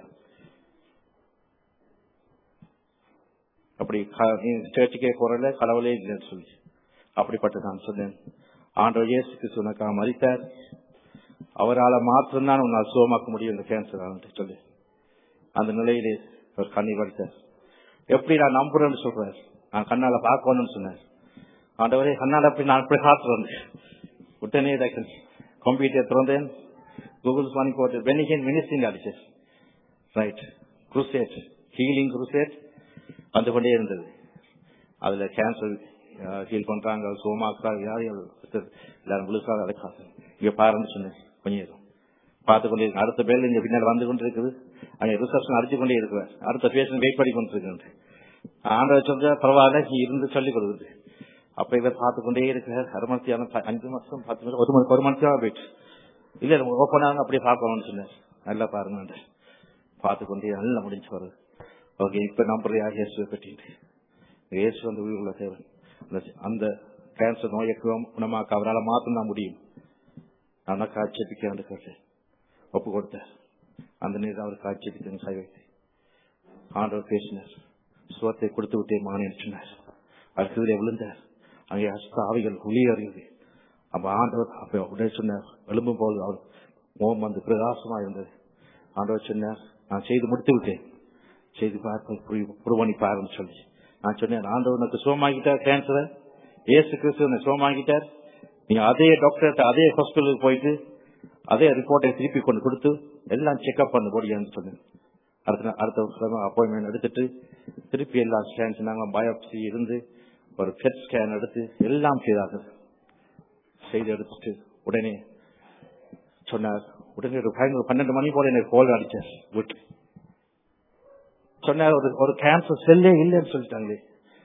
அப்படி க- நீ சேர்ச்சுக்கே போறல கடவுளே இல்லைன்னு சொல்லி அப்படிப்பட்ட நான் சொன்னேன் ஆண்டவர் இயேசு கிறிஸ்து உனக்காக மறித்தார் அவரால் மாத்திரம்தான் உன்னால் சுகமாக்க முடியும் இந்த கேன்சர் சொல்லி அந்த நிலையிலே அவர் கண்ணீர் வடித்தார் எப்படி நான் நம்புறேன்னு சொல்றார் நான் கண்ணால பார்க்கணும்னு சொன்னார் ஆண்டவரே கண்ணால அப்படி நான் அப்படி காத்துறேன் உடனே கம்ப்யூட்டர் திறந்தேன் கூகுள் பண்ணி போட்டு பெனிகன் மினிஸ்டிங் அடிச்சேன் ரைட் குருசேட் ஹீலிங் குருசேட் வந்து கொண்டே இருந்தது அதுல கேன்சர் ஹீல் பண்றாங்க சோமாக்குறாங்க யார் யார் எல்லாரும் முழுசாக அழைக்காது இங்க பாருன்னு சொன்னேன் கொஞ்சம் நேரம் பார்த்து கொண்டே இருக்கு. அடுத்த பேர் இங்க பின்னால் வந்து கொண்டு இருக்குது அங்க ரிசப்ஷன் அடிச்சு கொண்டே இருக்கிறார் அடுத்த பேஷன் வெயிட் பண்ணி கொண்டு இருக்கு ஆண்டவர் சொல்ற பரவாயில்ல நீ இருந்து சொல்லிக் கொடுக்குது அப்ப இவர் பார்த்து கொண்டே இருக்கிறார் அரை மணித்தியான அஞ்சு மாசம் பத்து மாசம் ஒரு மணி ஒரு மணித்தியாக போயிட்டு இல்ல ஓப்பனாக அப்படியே பார்க்கணும்னு சொன்னார் நல்லா பாருங்க பார்த்து கொண்டே நல்லா முடிஞ்சு வருது ஓகே இப்ப நம்புறியா இயேசுவை பற்றிட்டு இயேசு வந்து உயிருள்ள தேவன் அந்த- அந்த கேன்சர் நோய்க்கு குணமாக்க அவரால் மாத்தம் முடியும் நான் காட்சிப்பிக்க கேட்டேன் ஒப்பு கொடுத்தார் அந்த நீர் அவர் காட்சிப்பிக்க சாய் வைத்து ஆண்டவர் பேசினார் சுவத்தை கொடுத்து விட்டே மானேன் சொன்னார் அவர் கீழே விழுந்தார் அங்கே அஸ்த ஆவிகள் ஒளியறியது அப்ப ஆண்டவர் அப்ப உடனே சொன்னார் எழும்பும் போது அவர் மோகம் வந்து பிரகாசமா இருந்தது ஆண்டவர் சொன்னார் நான் செய்து முடித்து விட்டேன் செய்து பார்த்து புருவணி பாருன்னு சொல்லி நான் சொன்னேன் ஆண்டவர் உனக்கு சோமாகிட்டார் கேன்சரை ஏசு கிறிஸ்து உன்னை சோமாகிட்டார் நீங்க அதே டாக்டர்கிட்ட அதே ஹாஸ்பிட்டலுக்கு போயிட்டு அதே ரிப்போர்ட்டை திருப்பி கொண்டு கொடுத்து எல்லாம் செக்அப் பண்ண போடியான்னு சொன்னேன் அடுத்த நா- அடுத்த கிழமை அப்பாயின்மெண்ட் எடுத்துட்டு திருப்பி எல்லா ஸ்கேன் சொன்னாங்க பயோப்சி இருந்து ஒரு பெட் ஸ்கேன் எடுத்து எல்லாம் செய்தார்கள் செய்து எடுத்துட்டு உடனே சொன்னார் உடனே ஒரு பயங்கர பன்னெண்டு மணி போல எனக்கு கோல் அடிச்சார் வீட்டுல சொன்னார் ஒரு ஒரு கேன்சர் செல்லே இல்லைன்னு சொல்லிட்டாங்களே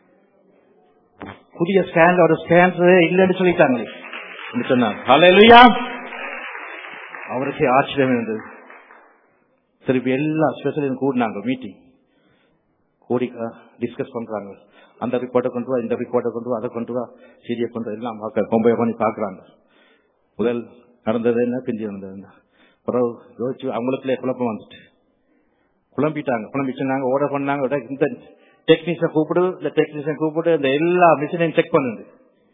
புதிய ஸ்கேன்ல ஒரு கேன்சரே இல்லைன்னு சொல்லிட்டாங்களே என்று சொன்னார் ஹalleluya அவருக்கு ஆச்சரியம் இருந்தது திருப்பி எல்லா ஸ்பெஷலும் கூடினாங்க மீட்டிங் கூடி டிஸ்கஸ் பண்றாங்க அந்த ரிப்போர்ட்டை கொண்டு வா இந்த ரிப்போர்ட்டை கொண்டு வா அதை கொண்டு வா சீரிய கொண்டு வா, எல்லாம் பார்க்க கொம்பை பண்ணி பாக்குறாங்க முதல் நடந்தது என்ன பிந்தி நடந்தது என்ன பிறகு யோசிச்சு அவங்களுக்குள்ளே குழப்பம் வந்துட்டு குழம்பிட்டாங்க குழம்பி சொன்னாங்க ஓட பண்ணாங்க விட இந்த டெக்னீஷியன் கூப்பிடு இந்த டெக்னீஷியன் கூப்பிடு இந்த எல்லா மிஷினையும் செக் பண்ணுது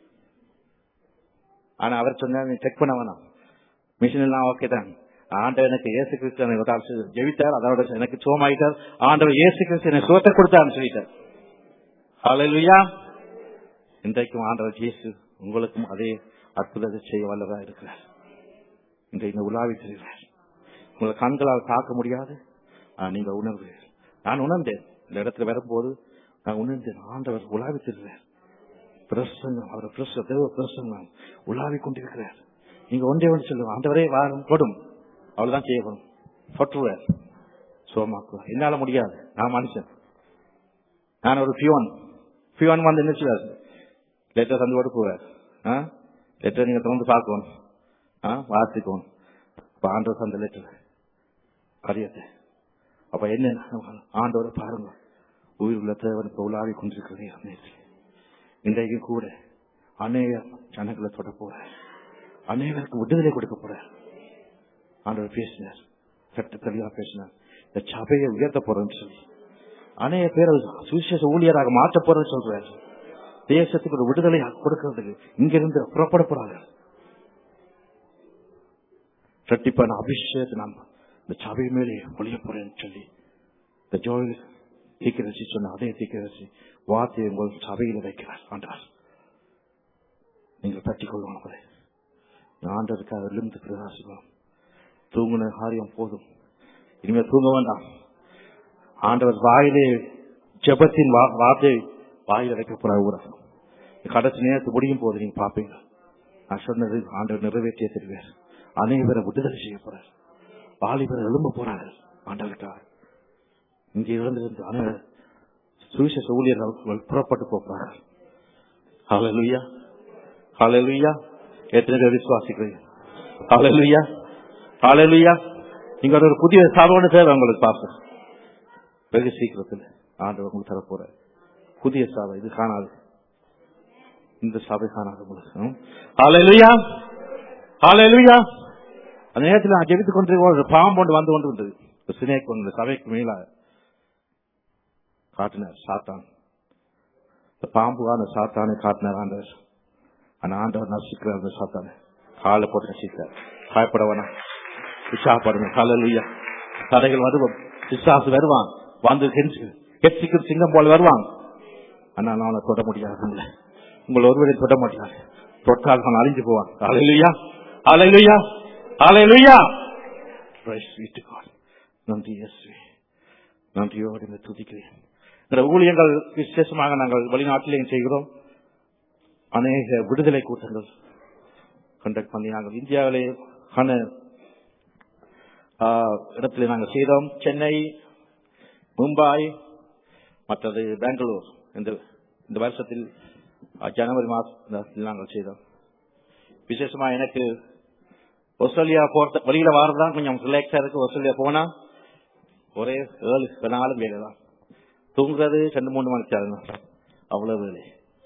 ஆனா அவர் சொன்னார் நீ செக் பண்ண வேணாம் மிஷின் எல்லாம் ஓகே தான் ஆண்டவர் எனக்கு இயேசு கிறிஸ்து எனக்கு ஒரு ஆள் ஜெபித்தார் அதோட எனக்கு சோமாயிட்டார் ஆண்டவர் இயேசு கிறிஸ்து எனக்கு சுகத்தை கொடுத்தாருன்னு சொல்லிட்டார் ஹalleluya இன்றைக்கும் ஆண்டவர் இயேசு உங்களுக்கும் அதே அற்புதத்தை செய்ய வல்லதா இருக்கிறார் இன்றைக்கு உலாவி தெரிகிறார் உங்களை கண்களால் பார்க்க முடியாது ஆனா நீங்க உணர்வீர்கள் நான் உணர்ந்தேன் இந்த இடத்துல வரும்போது நான் உணர்ந்தேன் ஆண்டவர் உலாவி தெரிகிறார் பிரசங்கம் அவர் பிரச தேவ பிரசங்கம் உலாவி கொண்டிருக்கிறார் நீங்க ஒன்றே ஒன்று சொல்லுங்க ஆண்டவரே வாரம் கொடும் அவ்வளவுதான் செய்யப்படும் சொற்றுவார் சோமாக்குவார் என்னால முடியாது நான் மனுஷன் நான் ஒரு பியோன் பியோன் வந்து என்ன செய்வார் லெட்டர் தந்து கொடுக்குவார் லெட்டர் நீங்க திறந்து பார்க்கணும் ஆ, வாசிக்கணும் அப்ப ஆண்டவர் அந்த லெட்டர் கரியத்தை அப்ப என்ன ஆண்டவரை பாருங்க உயிர் உள்ள தேவன் இப்ப உலாவி கொண்டிருக்கிறதே நேரத்தில் இன்றைக்கு கூட அநேக ஜனங்களை தொட போற அநேகருக்கு விடுதலை கொடுக்க போற ஆண்டவர் பேசினார் சட்ட தெளிவா பேசினார் இந்த சபையை உயர்த்த போறேன்னு சொல்லி அநேக பேர் சுவிசேஷ ஊழியராக மாற்ற போறேன்னு சொல்றாரு தேசத்துக்கு ஒரு விடுதலை கொடுக்கிறதுக்கு இங்கிருந்து புறப்பட போறாங்க ரெட்டிப்பான அபிஷேகத்தை நாம் இந்த சபை மேலே ஒளிய போறேன்னு சொல்லி இந்த ஜோயில் தீக்கிரசி சொன்ன அதே தீக்கிரசி வார்த்தையை உங்கள் சபையில் வைக்கிறார் ஆண்டார் நீங்கள் தட்டிக் கொள்ளணும் அவரை ஆண்டதுக்காக விழுந்து பிரகாசிக்கணும் தூங்குன காரியம் போதும் இனிமேல் தூங்க வேண்டாம் ஆண்டவர் வாயிலே ஜெபத்தின் வா- வார்த்தை வாயில வைக்க போற ஊரகம் கடைசி நேரத்து முடியும் போது நீங்க பாப்பீங்க நான் சொன்னது ஆண்டவர் நிறைவேற்றிய தெரிவார் அனைவரை விடுதலை செய்ய போறார் வாலிபர் எழும்ப போறார்கள் ஆண்டவருக்காக இங்கே இழந்திருந்து அனைவர் சுவிசேஷ ஊழியர்கள் புறப்பட்டு போகிறார்கள் ஹalleluya ஹalleluya எத்தனை பேர் விசுவாசிக்கிறீங்க ஹalleluya ஹalleluya நீங்க ஒரு புதிய சாதனை தேவை உங்களுக்கு பாஸ்டர் வெகு சீக்கிரத்தில் ஆண்டவர் உங்களுக்கு தர போற புதிய சாவை இது காணாது இந்த சபை காணாது உங்களுக்கு ஹalleluya ஹalleluya அந்த நேரத்தில் நான் ஜெபித்துக் கொண்டிருக்க ஒரு பாம்பு ஒன்று வந்து கொண்டு வந்தது ஒரு சினேக் ஒன்று சபைக்கு மேலாக காட்டினார் சாத்தான் இந்த பாம்பு அந்த சாத்தானை காட்டினார் ஆண்டவர் அந்த ஆண்டவர் நசிக்கிறார் அந்த சாத்தானை காலை போட்டு நசிக்கிறார் பயப்பட வேணாம் உற்சாகப்படுங்க காலையில தடைகள் வருவோம் விசுவாசு வருவான் வந்து கெஞ்சி கெச்சிக்கும் சிங்கம் போல வருவான் ஆனா நான் அவனை தொட முடியாது உங்களை உங்களை ஒருவரை தொட முடியாது தொட்டால் அவன் அழிஞ்சு போவான் அலையிலுயா அலையிலுயா அலையிலுயா நன்றி இயேசுவே நன்றியோடு இந்த துதிக்கிறேன் இந்த ஊழியங்கள் விசேஷமாக நாங்கள் வெளிநாட்டிலேயும் செய்கிறோம் அநேக விடுதலை கூட்டங்கள் கண்டக்ட் பண்ணி நாங்கள் இந்தியாவிலே ஆன இடத்துல நாங்கள் செய்தோம் சென்னை மும்பாய் மற்றது பெங்களூர் இந்த இந்த வருஷத்தில் ஆ, ஜனவரி மாதத்தில் நாங்கள் செய்தோம் விசேஷமா எனக்கு ஆஸ்திரேலியா போறது வெளியில வாரதான் கொஞ்சம் ரிலாக்ஸா இருக்கு ஆஸ்திரேலியா போனா ஒரே ஏழு நாளும் வேலை தான் தூங்குறது ரெண்டு மூணு மணிக்கு ஆகணும் அவ்வளவு வேலை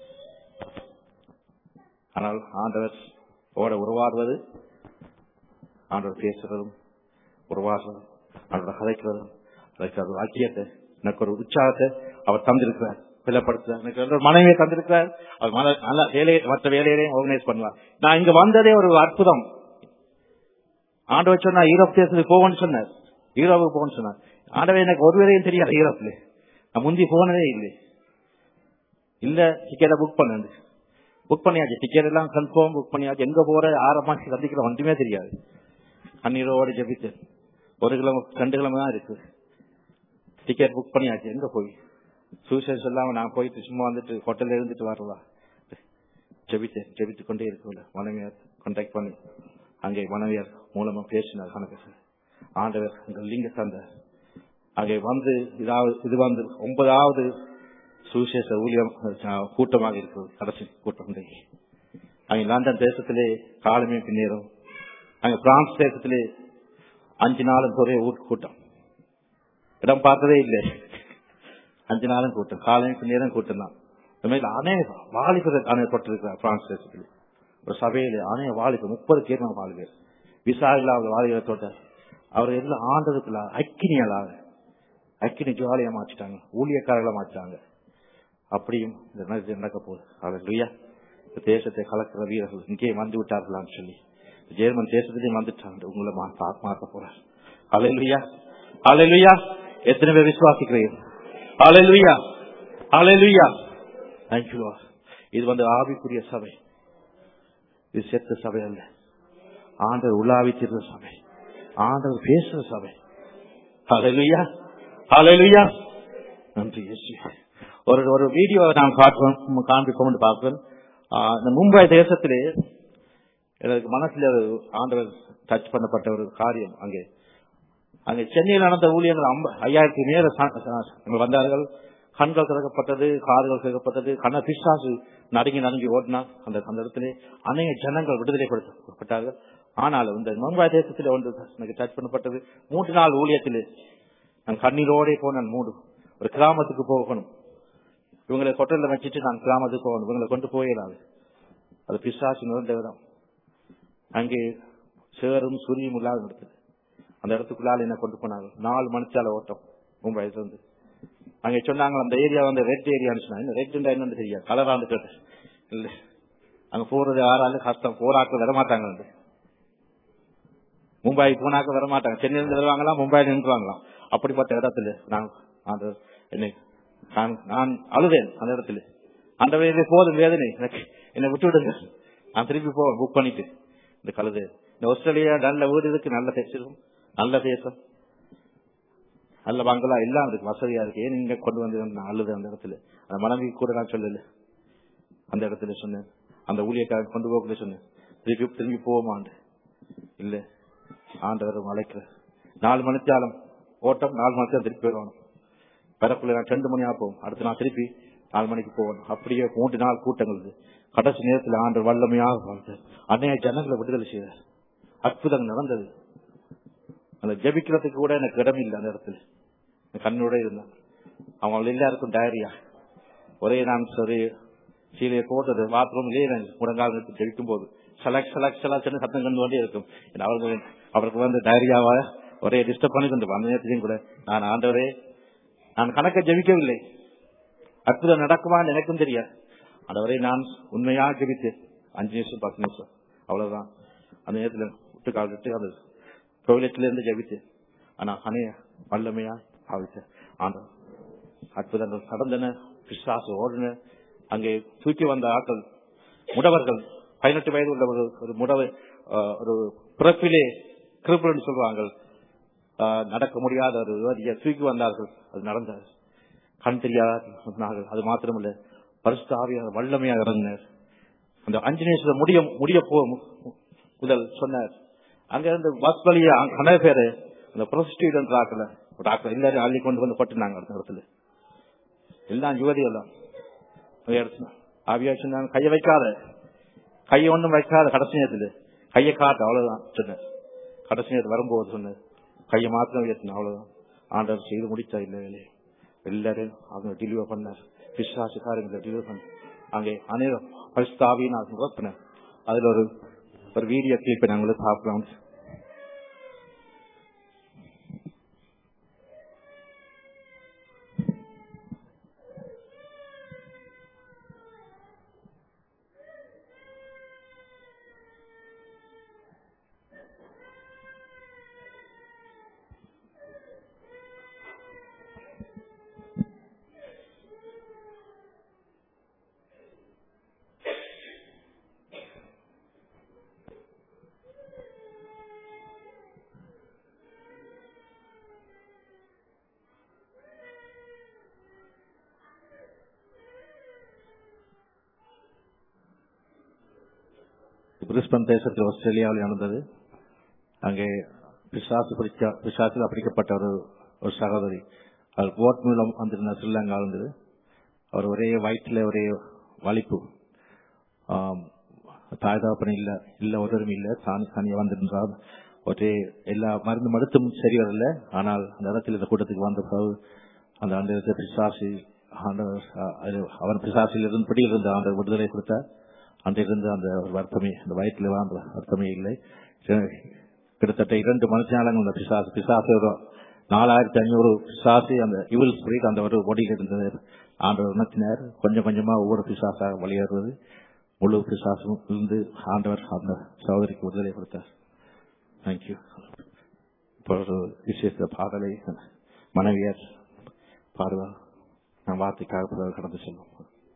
ஆனால் ஆண்டவர் ஓட உருவாடுவது ஆண்டவர் பேசுறதும் உருவாடுறதும் ஆண்டவர் கதைக்கிறதும் அதற்கு ஒரு ஐக்கியத்தை எனக்கு ஒரு உற்சாகத்தை அவர் தந்திருக்கிறார் பிளப்படுத்துறார் எனக்கு ஒரு மனைவியை தந்திருக்கிறார் அவர் மன நல்ல வேலையை மற்ற வேலையிலையும் ஆர்கனைஸ் பண்ணுவார் நான் இங்க வந்ததே ஒரு அற்புதம் ஆண்டவர் சொன்னா யூரோப் தேசத்துக்கு போவோம்னு சொன்னார் யூரோப்புக்கு போகணும்னு சொன்னார் ஆண்டவர் எனக்கு ஒரு வேலையும் தெரியாது யூரோப்ல நான் முந்தி போனதே இல்லை இல்ல டிக்கெட்டை புக் பண்ணது புக் பண்ணியாச்சு டிக்கெட் எல்லாம் கன்ஃபார்ம் புக் பண்ணியாச்சு எங்க போற ஆரம்பமா சந்திக்கிற ஒன்றுமே தெரியாது கண்ணீரோடு ஜெபித்து ஒரு கிழமை ரெண்டு கிழமை தான் இருக்கு டிக்கெட் புக் பண்ணியாச்சு எங்க போய் சூசைட் சொல்லாம நான் போயிட்டு சும்மா வந்துட்டு ஹோட்டல்ல இருந்துட்டு வரலாம் ஜெபித்தேன் ஜெபித்து கொண்டே இருக்கல மனைவியார் கான்டாக்ட் பண்ணி அங்கே மனைவியார் மூலமா பேசினார் கணக்கு ஆண்டவர் எங்கள் லிங்க தந்தார் அங்கே வந்து இதாவது இது வந்து ஒன்பதாவது சுவிசேஷ ஊழியம் அஹ், கூட்டமாக இருக்கிறது கடைசி கூட்டம் இன்றைக்கு அங்கே லண்டன் தேசத்திலே காலமே பின்னேறும் அங்கே பிரான்ஸ் தேசத்திலே அஞ்சு நாளும் ஒரே ஊர் கூட்டம் இடம் பார்த்ததே இல்லை அஞ்சு நாளும் கூட்டம் காலையும் பின்னேறும் கூட்டம் தான் இந்த மாதிரி அநேக வாலிபர் அணைப்பட்டிருக்கிறார் பிரான்ஸ் தேசத்தில் ஒரு சபையில அநேக வாலிபர் முப்பது பேர் நம்ம வாலிபர் விசா இல்லாத வாலிபர் தோட்ட அவர் எல்லாம் ஆண்டதுக்குள்ள அக்கினியலாக அக்கினி ஜுவாலியா மாற்றிட்டாங்க ஊழியக்காரர்களை மாற்றிட்டாங்க அப்படியும் இந்த நேரத்தில் நடக்க போகுது ஹalleluya இந்த தேசத்தை கலக்கிற வீரர்கள் இங்கே வந்து விட்டார்களான்னு சொல்லி ஜெர்மன் தேசத்திலேயும் வந்துட்டாங்க உங்களை மா- பா- மாற்ற போறார் ஹalleluya ஹalleluya எத்தனை பேர் விசுவாசிக்கிறீர்கள் ஹalleluya ஹalleluya thank you lord இது வந்து ஆவிக்குரிய சபை இது செத்த சபை அல்ல ஆண்டவர் உலாவி திருந்த சபை ஆண்டவர் பேசுற சபை ஹalleluya ஹalleluya நன்றி இயேசு ஒரு ஒரு வீடியோ நான் காட்டுவோம் காண்பிப்போம் பார்ப்பேன் ஆஹ் இந்த மும்பை தேசத்திலே எனக்கு மனசுல ஒரு ஆண்டவர் டச் பண்ணப்பட்ட ஒரு காரியம் அங்கே அங்கே சென்னையில் நடந்த ஊழியர்கள் ஐம்ப- ஐயாயிரத்தி மேல ச- ச- அங்க வந்தார்கள் கண்கள் திறக்கப்பட்டது காதுகள் திறக்கப்பட்டது கண்ண பிசாசு நடுங்கி நடுங்கி ஓடினா அந்த அந்த இடத்திலே அநேக ஜனங்கள் விடுதலைப்படுத்தப்பட்டார்கள் ஆனால் இந்த மும்பை தேசத்தில் ஒன்று எனக்கு டச் பண்ணப்பட்டது மூன்று நாள் ஊழியத்திலே நான் கண்ணீரோடே போனேன் மூடு ஒரு கிராமத்துக்கு போகணும் இவங்களை கொட்டல்ல வச்சுட்டு நான் கிராமத்துக்கு போகணும் இவங்களை கொண்டு போயிடாது அது பிசாசு நிறைந்த இடம் அங்கே சேரும் சுரியும் இல்லாத இடத்துல அந்த இடத்துக்குள்ளால என்ன கொண்டு போனாங்க நாலு மணிச்சால ஓட்டம் மும்பைல இருந்து அங்க சொன்னாங்க அந்த ஏரியா வந்து ரெட் ஏரியான்னு சொன்னாங்க ரெட் என்னன்னு தெரியாது கலரான்னு கேட்டேன் இல்ல அங்க போறது யாராலும் கஷ்டம் போராக்க வர மாட்டாங்க வந்து மும்பை போனாக்க வர மாட்டாங்க சென்னையில வருவாங்களாம் மும்பைல நின்றுவாங்களாம் அப்படிப்பட்ட இடத்துல நான் அந்த என்னை நான் நான் அழுதேன் அந்த இடத்துல அந்த வேலை போதும் வேதனை எனக்கு என்னை விட்டு விடுங்க நான் திருப்பி போவேன் புக் பண்ணிட்டு இந்த கழுது இந்த ஆஸ்திரேலியா நல்ல வீடு இருக்கு நல்ல தேசம் நல்ல தேசம் நல்ல பங்களா எல்லாம் இருக்கு வசதியா இருக்கு ஏன் நீங்க கொண்டு வந்து நான் அழுது அந்த இடத்துல அந்த மனைவி கூட நான் சொல்லல அந்த இடத்துல சொன்னேன் அந்த ஊழியக்காரன் கொண்டு போக சொன்னேன் திருப்பி திரும்பி போவோமாண்டு இல்ல ஆண்டவர் அழைக்கிற நாலு மணித்தாலும் ஓட்டம் நாலு மணிக்கு திருப்பி வரணும் வரக்குள்ள நான் ரெண்டு மணி ஆகும் அடுத்து நான் திருப்பி நாலு மணிக்கு போகணும் அப்படியே மூன்று நாள் கூட்டங்கள் இது. கடைசி நேரத்தில் ஆண்டு வல்லமையாக வாழ்ந்தார் அன்னைய ஜனங்களை விடுதலை செய்தார் அற்புதம் நடந்தது அந்த ஜெபிக்கிறதுக்கு கூட எனக்கு இடம் இல்லை அந்த இடத்துல நான் கண்ணோட இருந்தேன் அவங்க எல்லாருக்கும் டயரியா ஒரே நான் சரி சீலையை போட்டது பாத்ரூம்லயே நான் முடங்கால் நிறுத்தி ஜெபிக்கும் போது சலக் சலக் சலக் சத்தம் கண்டு கொண்டே இருக்கும் ஏன்னா அவருக்கு அவருக்கு வந்து டயரியாவா ஒரே டிஸ்டர்ப் பண்ணி கொண்டு அந்த நேரத்திலையும் கூட நான் ஆண்டவரே நான் கணக்க ஜெபிக்கவில்லை அற்புதம் நடக்குமான்னு எனக்கும் தெரியாது ஆண்டவரே நான் உண்மையா ஜெபித்தேன் அஞ்சு நிமிஷம் பத்து நிமிஷம் அவ்வளவுதான் அந்த நேரத்துல விட்டு கால் விட்டு அந்த டொய்லெட்ல இருந்து ஜெபித்தேன் ஆனா அணைய வல்லமையா பாவிச்சேன் ஆண்டவர் அற்புதங்கள் நடந்தன பிசாசு ஓடின அங்கே தூக்கி வந்த ஆட்கள் முடவர்கள் பதினெட்டு வயது உள்ளவர்கள் ஒரு முடவை ஆஹ், ஒரு பிறப்பிலே கிருப்பல் சொல்லுவாங்க ஆஹ், நடக்க முடியாத ஒரு வியாதியை தூக்கி வந்தார்கள் அது நடந்தது கண் தெரியாத சொன்னார்கள் அது மாத்திரமல்ல பரிசுத்த ஆவியாக வல்லமையாக இறங்கினார் அந்த அஞ்சனேஸ்வரர் முடிய முடிய போ முதல் சொன்னார் அங்க இருந்து பஸ் வழியா நிறைய பேரு அந்த ப்ரொசிஸ்டியூட் ஆக்கல டாக்டர் எல்லாரும் அள்ளி கொண்டு வந்து பட்டுனாங்க அந்த இடத்துல எல்லாம் யுவதி எல்லாம் ஆவியா சொன்னாங்க கையை வைக்காத கையை ஒண்ணும் வைக்காத கடைசி நேரத்துல கையை காட்டு அவ்வளவுதான் சொன்னேன் கடைசி நேரத்தில் வரும்போது சொன்னேன் கையை மாத்திரம் உயர்த்தின அவ்வளவுதான் ஆண்டவர் செய்து முடிச்சா இல்ல வேலையை எல்லாரும் அவங்க டெலிவர் பண்ணார் விசுவாச காரியங்களை டெலிவர் பண்ண அங்கே அநேகம் பரிசுத்தாவி நான் நிரப்பினேன் அதுல ஒரு ஒரு வீடியோ கிளிப்பை நாங்களுக்கு பார்க்கலாம் பிரிஸ்பன் தேசத்தில் ஆஸ்திரேலியாவில் நடந்தது அங்கே பிசாசு பிடிச்ச பிசாசில் பிடிக்கப்பட்ட ஒரு ஒரு சகோதரி அவர் போட் மூலம் வந்திருந்த ஸ்ரீலங்கா இருந்தது அவர் ஒரே வயிற்றுல ஒரே வலிப்பு ஆம், தாய் தகப்பன் இல்ல இல்ல உதவும் இல்ல தான் தனியா வந்திருந்தார் ஒரே எல்லா மருந்து மடுத்தும் சரி வரல ஆனால் அந்த இடத்துல இந்த கூட்டத்துக்கு வந்த பிறகு அந்த அந்த இடத்துல பிசாசி ஆண்டவர் அஹ், அது அவன் பிசாசில் இருந்து பிடியில் இருந்த ஆண்டவர் விடுதலை கொடுத்தார் அன்றிலிருந்து அந்த ஒரு வருத்தமே அந்த வயிற்றுல அந்த வருத்தமே இல்லை கிட்டத்தட்ட இரண்டு மனுஷாலங்கள் அந்த பிசாசு பிசாசு ஒரு நாலாயிரத்தி ஐநூறு பிசாசு அந்த இவில் ஸ்பிரிட் அந்த ஒரு பொடியில் இருந்தது ஆண்டவர் உணர்த்தினார் கொஞ்சம் கொஞ்சமா ஒவ்வொரு பிசாசாக வெளியேறுவது முழு பிசாசும் இருந்து ஆண்டவர் அந்த சகோதரிக்கு விடுதலை கொடுத்தார் தேங்க்யூ இப்போ ஒரு விசேஷ பாடலை மனைவியார் பாடுவார் நான் வார்த்தைக்காக பிறகு கடந்து செல்வோம்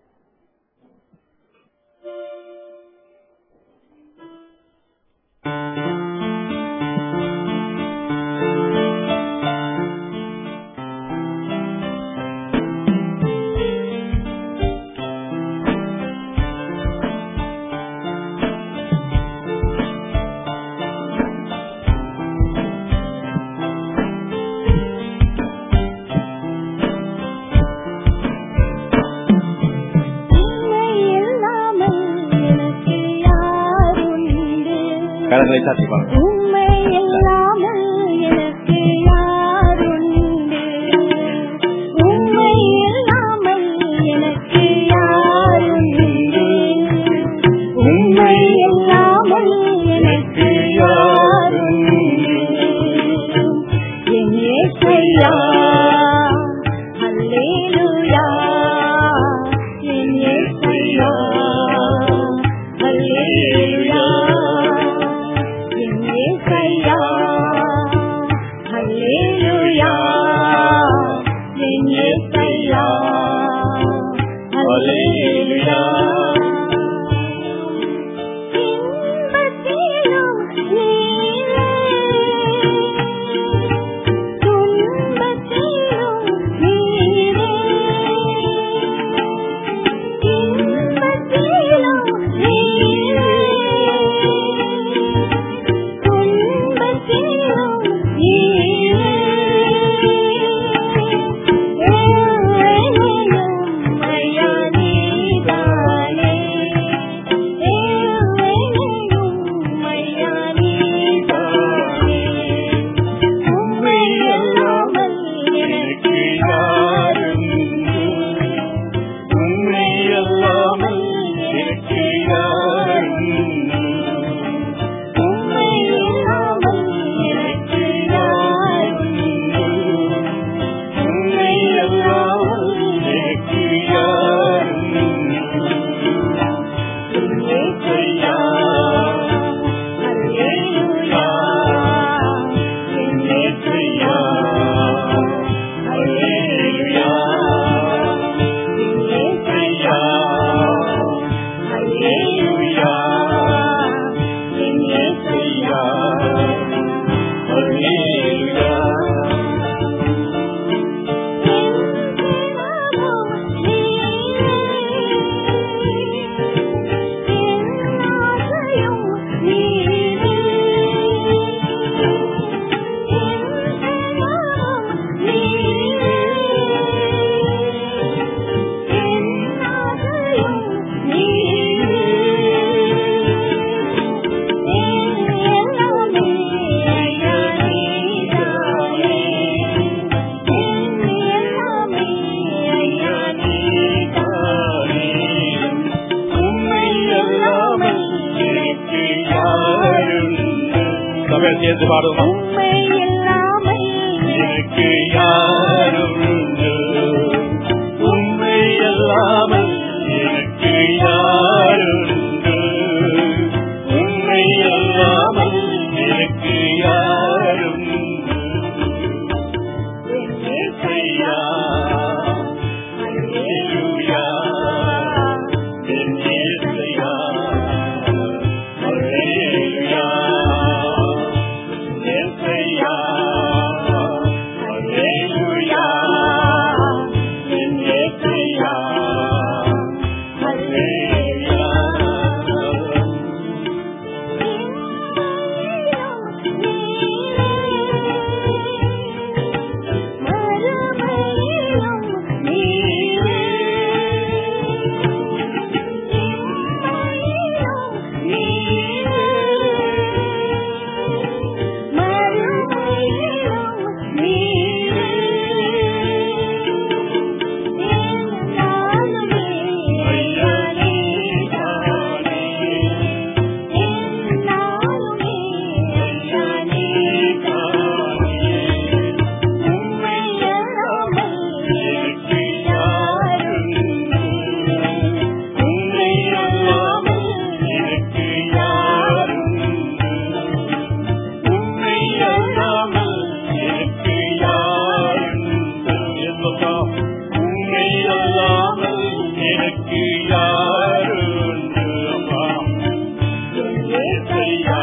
உன்னை இல்லாமல் எனக்கு யாருண்டு கரங்களை சாத்தி பாருங்க உண்மை இல்லாமல் எனக்கு யாருண்டு உண்மை இல்லாமல் எனக்கு யாருண்டு உண்மை இல்லாமல் எனக்கு யாருண்டு என் ஏசையா அல்லேலூயா என் ஏசையா அல்லேலூயா என் ஏசையா அல்லேலூயா என் ஏசையா அல்லேலூயா இன்பத்திலும் நீரே துன்பத்திலும் நீரே இன்பத்திலும் நீரே துன்பத்திலும் நீரே ஏழையும் ஐயா நீதானே சேர்ந்து பாடுவோமா உம்மை இல்லாமல் எனக்கு யாருண்டு உண்மை அல்லாமல் எனக்கு யாருண்டு உண்மை அல்லாமல் எனக்கு யாருண்டு ஏசையா அல்லேலூயா என் ஏசையா அல்லேலூயா ஏசையா அல்லேலூயா என் ஏசையா அல்லேலூயா எனக்கு யாருண்டு அம்மா ஏசையா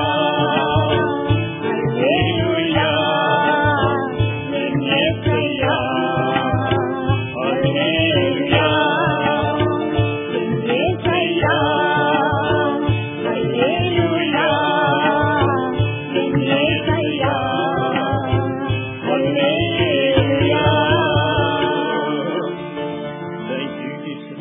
அல்லேலூயா என் ஏசையா அல்லேலூயா என் ஏசையா அல்லேலூயா என் ஏசையா அல்லேலூயா Thank you, Jesus.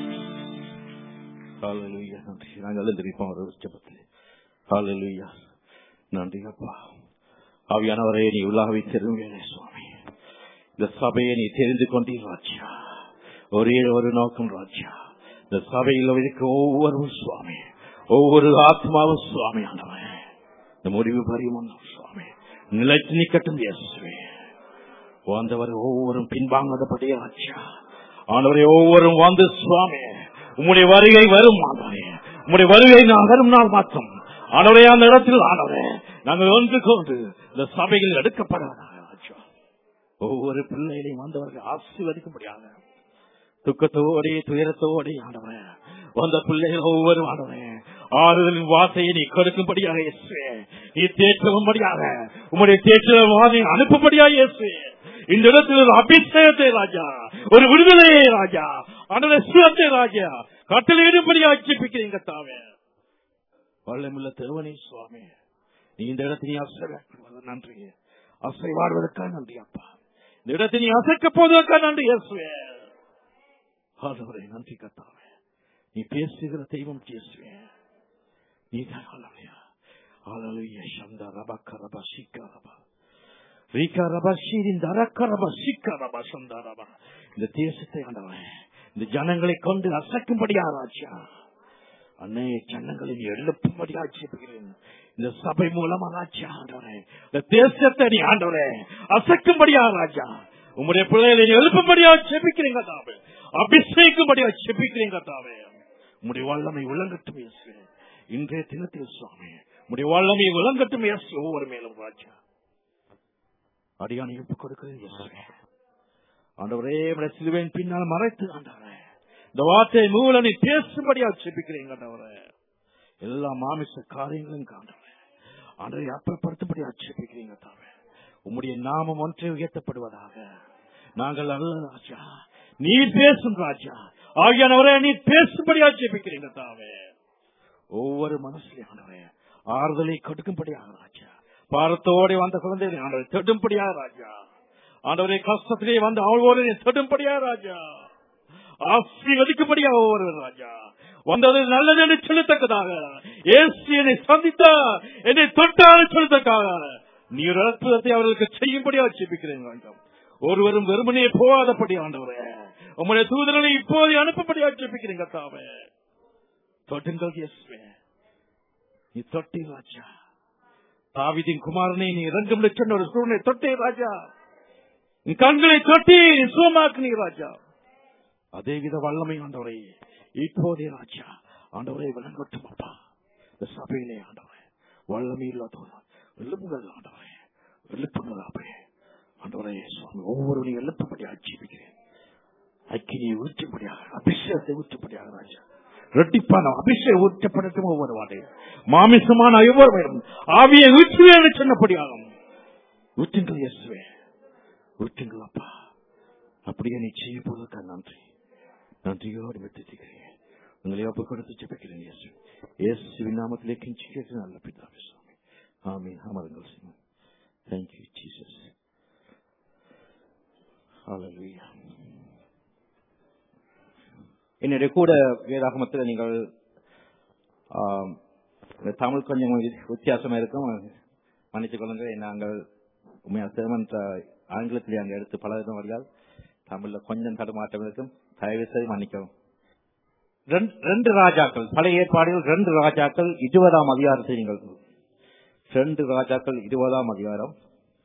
Hallelujah. நன்றி நாங்கள் எழுந்திருப்போம் ஒரு ஜபத்தில் ஹalleluya நன்றி அப்பா ஆவியானவரே நீ உலாவி தெரிந்தே சுவாமி இந்த சபையை நீ தெரிந்து கொண்டீர் ராஜா ஒரே ஒரு நோக்கம் ராஜா இந்த சபையில் இருக்க ஒவ்வொரு சுவாமி ஒவ்வொரு ஆத்மாவும் சுவாமி ஆண்டவன் இந்த முடிவு பரிமன் சுவாமி நிலைத்து நிக்கட்டும் இயேசுவே வந்தவர் ஒவ்வொரும் பின்வாங்காதபடியே ராஜா ஆண்டவரே ஒவ்வொரும் வந்து சுவாமி உம்முடைய வருகை வரும் ஆண்டவரே உம்முடைய வருகை நகரும் நாள் மாற்றம் ஆண்டவரே அந்த இடத்தில் ஆண்டவரே நாங்கள் ஒன்று கொண்டு இந்த சபையில் எடுக்கப்படாதாக ராஜா ஒவ்வொரு பிள்ளைகளையும் வந்தவர்கள் ஆசீர்வதிக்க முடியாது துக்கத்தோடே துயரத்தோடே ஆண்டவரே வந்த பிள்ளைகள் ஒவ்வொரு ஆண்டவரே ஆறுதலின் வார்த்தையை நீ கொடுக்கும்படியாக இயேசுவே நீ தேற்றும்படியாக உம்முடைய தேற்ற வார்த்தையை அனுப்பும்படியாக இயேசுவே இந்த இடத்தில் ஒரு அபிஷேகத்தை ராஜா ஒரு விடுதலையை ராஜா ஆண்டவரே சுகத்தை ராஜா கட்டளையிடும்படியாக ஜெபிக்கிறீங்க தாவே வல்லமுள்ள தேவனே சுவாமி நீ இந்த இடத்தை நீ அசைவாடுவது நன்றி அசைவாடுவதற்காக நன்றி அப்பா இந்த இடத்தை நீ அசைக்க போவதற்காக நன்றி இயேசுவே ஆண்டவரே நன்றி கத்தாவே நீ பேசுகிற தெய்வம் இயேசுவே நீ தான் ஆலலையா ஆலலுயா சந்தா ரபா கரபா சிக்கா ரபா ரீகா ரபா ஷீரின் தரக்க ரபா சிக்கா ரபா சந்தா ரபா இந்த தேசத்தை ஆண்டவன் இந்த ஜனங்களை கொண்டு அசைக்கும்படியா ராஜா அன்னைய ஜனங்களை நீ எழுப்பும்படியா ஜெபிக்கிறேன் இந்த சபை மூலமா ராஜா ஆண்டவரே இந்த தேசத்தை நீ ஆண்டவரே அசைக்கும்படியா ராஜா உம்முடைய பிள்ளைகளை நீ எழுப்பும்படியா ஜெபிக்கிறீங்க தாவே அபிஷேகும்படியா ஜெபிக்கிறீங்க தாவே உம்முடைய வல்லமை விளங்கட்டும் இயேசு இன்றைய தினத்தில் சுவாமி உம்முடைய வல்லமை விளங்கட்டும் இயேசு ஒவ்வொரு மேலும் ராஜா அடியானை ஒப்புக் கொடுக்கிறது இயேசுவே ஆண்டவரே உம்முடைய சிலுவையின் பின்னால் மறைத்து ஆண்டவரே இந்த வார்த்தை மூலம் நீ பேசும்படியா ஜெபிக்கிறீங்க ஆண்டவரே எல்லா மாமிச காரியங்களும் காண்டவரே ஆண்டவரை அப்புறப்படுத்தும்படியா ஜெபிக்கிறீங்க தாவே உம்முடைய நாமம் ஒன்றே உயர்த்தப்படுவதாக நாங்கள் அல்ல ராஜா நீர் பேசும் ராஜா ஆகியானவரே நீ பேசும்படியா ஜெபிக்கிறீங்க தாவே ஒவ்வொரு மனசுலையும் ஆண்டவரே ஆறுதலை கொடுக்கும்படியாக ராஜா பாரத்தோட வந்த குழந்தைகளை ஆண்டவரை தொடும்படியா ராஜா ஆண்டவரை கஷ்டத்திலே வந்து அவளோட தொடும்படியா ராஜா ஆசீர்வதிக்கும்படியா ஒவ்வொரு ராஜா வந்தது நல்லது என்று சொல்லத்தக்கதாக ஏசு என்னை சந்தித்தா என்னை தொட்டால் சொல்லத்தக்காக நீ ஒரு அற்புதத்தை அவர்களுக்கு செய்யும்படியா ஜெபிக்கிறேன் ராஜா ஒருவரும் வெறுமனே போகாதபடி ஆண்டவரே உங்களுடைய தூதர்களை இப்போது அனுப்பபடியா ஜெபிக்கிறீங்க தாவே தொட்டுங்கள் இயேசுவே நீ தொட்டி ராஜா தாவிதின் குமாரனை நீ இரண்டு லட்சம் ஒரு சூழ்நிலை தொட்டே ராஜா நீ கண்களை தொட்டி நீ சூமாக்கு நீ ராஜா அதே வித வல்லமை ஆண்டவரே இப்போதே ராஜா ஆண்டவரே விளங்கட்டும் அப்பா இந்த சபையிலே ஆண்டவரே வல்லமை இல்லாதவர் எழுப்புங்கள் ஆண்டவரே எழுப்புங்கள் அப்பே ஆண்டவரே சுவாமி ஒவ்வொருவரையும் எழுப்பும்படி ஆட்சேபிக்கிறேன் அக்கினியை ஊற்றும்படியாக அபிஷேகத்தை ஊற்றும்படியாக ராஜா ரெட்டிப்பான அபிஷேகம் ஊற்றப்படட்டும் ஒவ்வொரு வாடையும் மாமிசமான ஒவ்வொருவரும் ஆவியை ஊற்றுவேன் சொன்னபடியாகும் ஊற்றுங்கள் இயேசுவே ஊற்றுங்கள் அப்பா அப்படியே நீ செய்ய போவதற்கா நன்றி நன்றியோடு விட்டுக்கிறேன் உங்களை ஒப்பு கொடுத்து ஜெபிக்கிறேன் இயேசு இயேசுவின் நாமத்திலே கெஞ்சி கேட்டு நல்ல பிதாவே சுவாமி ஆமீன் அமருங்கள் சிவன் தேங்க்யூ ஜீசஸ் Hallelujah. என்னுடைய கூட வேதாகமத்தில் நீங்கள் ஆம், இந்த தமிழ் கொஞ்சம் வித்தியாசமா இருக்கும் மன்னித்துக் கொள்ளுங்கள் நாங்கள் உண்மையாக சிரமன்ற ஆங்கிலத்திலே அங்கே எடுத்து பழகின வழியால் தமிழ்ல கொஞ்சம் தடுமாற்றம் இருக்கும் தயவு செய்து மன்னிக்கவும் ரெண்டு- ரெண்டு ராஜாக்கள் பழைய ஏற்பாடுகள் ரெண்டு ராஜாக்கள் இருபதாம் அதிகாரத்தை நீங்கள் ரெண்டு ராஜாக்கள் இருபதாம் அதிகாரம்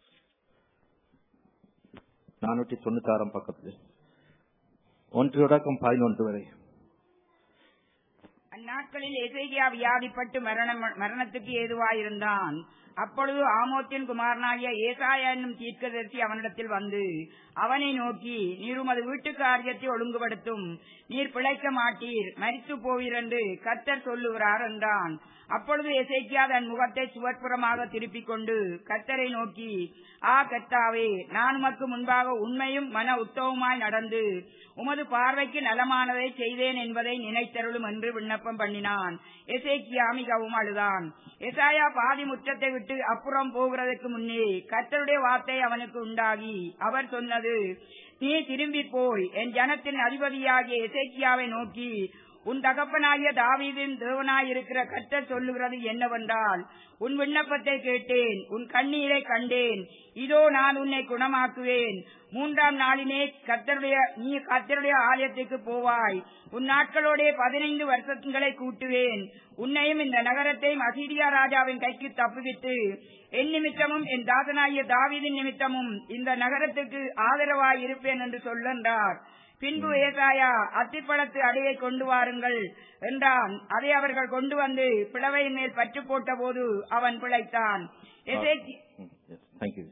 நானூற்றி தொண்ணூத்தி ஆறாம் பக்கத்தில் ஒன்று தொடக்கம் பதினொன்று வரை அந்நாட்களில் எசேக்கியா வியாதிப்பட்டு மரணம் மரணத்துக்கு ஏதுவாயிருந்தான் அப்பொழுது ஆமோத்தின் குமாரனாகிய ஏசாயா என்னும் தீர்க்கதரிசி அவனிடத்தில் வந்து அவனை நோக்கி நீர் உமது வீட்டு காரியத்தை ஒழுங்குபடுத்தும் நீர் பிழைக்க மாட்டீர் மரித்து போவீர் என்று கர்த்தர் சொல்லுகிறார் என்றான் அப்பொழுது எசேக்கியா தன் முகத்தை சுவர்ப்புறமாக திருப்பிக் கொண்டு கர்த்தரை நோக்கி ஆ கர்த்தாவே நான் உமக்கு முன்பாக உண்மையும் மன உத்தவமாய் நடந்து உமது பார்வைக்கு நலமானதை செய்தேன் என்பதை நினைத்தருளும் என்று விண்ணப்பம் பண்ணினான் எசேக்கியா மிகவும் அழுதான் எசாயா பாதி முற்றத்தை விட்டு அப்புறம் போகிறதுக்கு முன்னே கர்த்தருடைய வார்த்தை அவனுக்கு உண்டாகி அவர் சொன்னது நீ திரும்பி போய் என் ஜனத்தின் அதிபதியாகிய எசேக்கியாவை நோக்கி உன் தகப்பனாகிய தாவீதின் தேவனாயிருக்கிற கர்த்தர் சொல்லுகிறது என்னவென்றால் உன் விண்ணப்பத்தை கேட்டேன் உன் கண்ணீரை கண்டேன் இதோ நான் உன்னை குணமாக்குவேன் மூன்றாம் நாளினே கர்த்தருடைய நீ கர்த்தருடைய ஆலயத்துக்கு போவாய் உன் நாட்களோடே பதினைந்து வருஷங்களை கூட்டுவேன் உன்னையும் இந்த நகரத்தையும் அசீரியா ராஜாவின் கைக்கு தப்புவித்து என் நிமித்தமும் என் தாசனாகிய தாவீதின் நிமித்தமும் இந்த நகரத்துக்கு ஆதரவாய் இருப்பேன் என்று சொல்லென்றார் பின்பு ஏசாயா அத்திப்பழத்து அடையை கொண்டு வாருங்கள் என்றான் அதை அவர்கள் கொண்டு வந்து பிளவையின் மேல் பற்று போட்ட போது அவன் பிழைத்தான் எசேக்கி- ம், yes, thank you.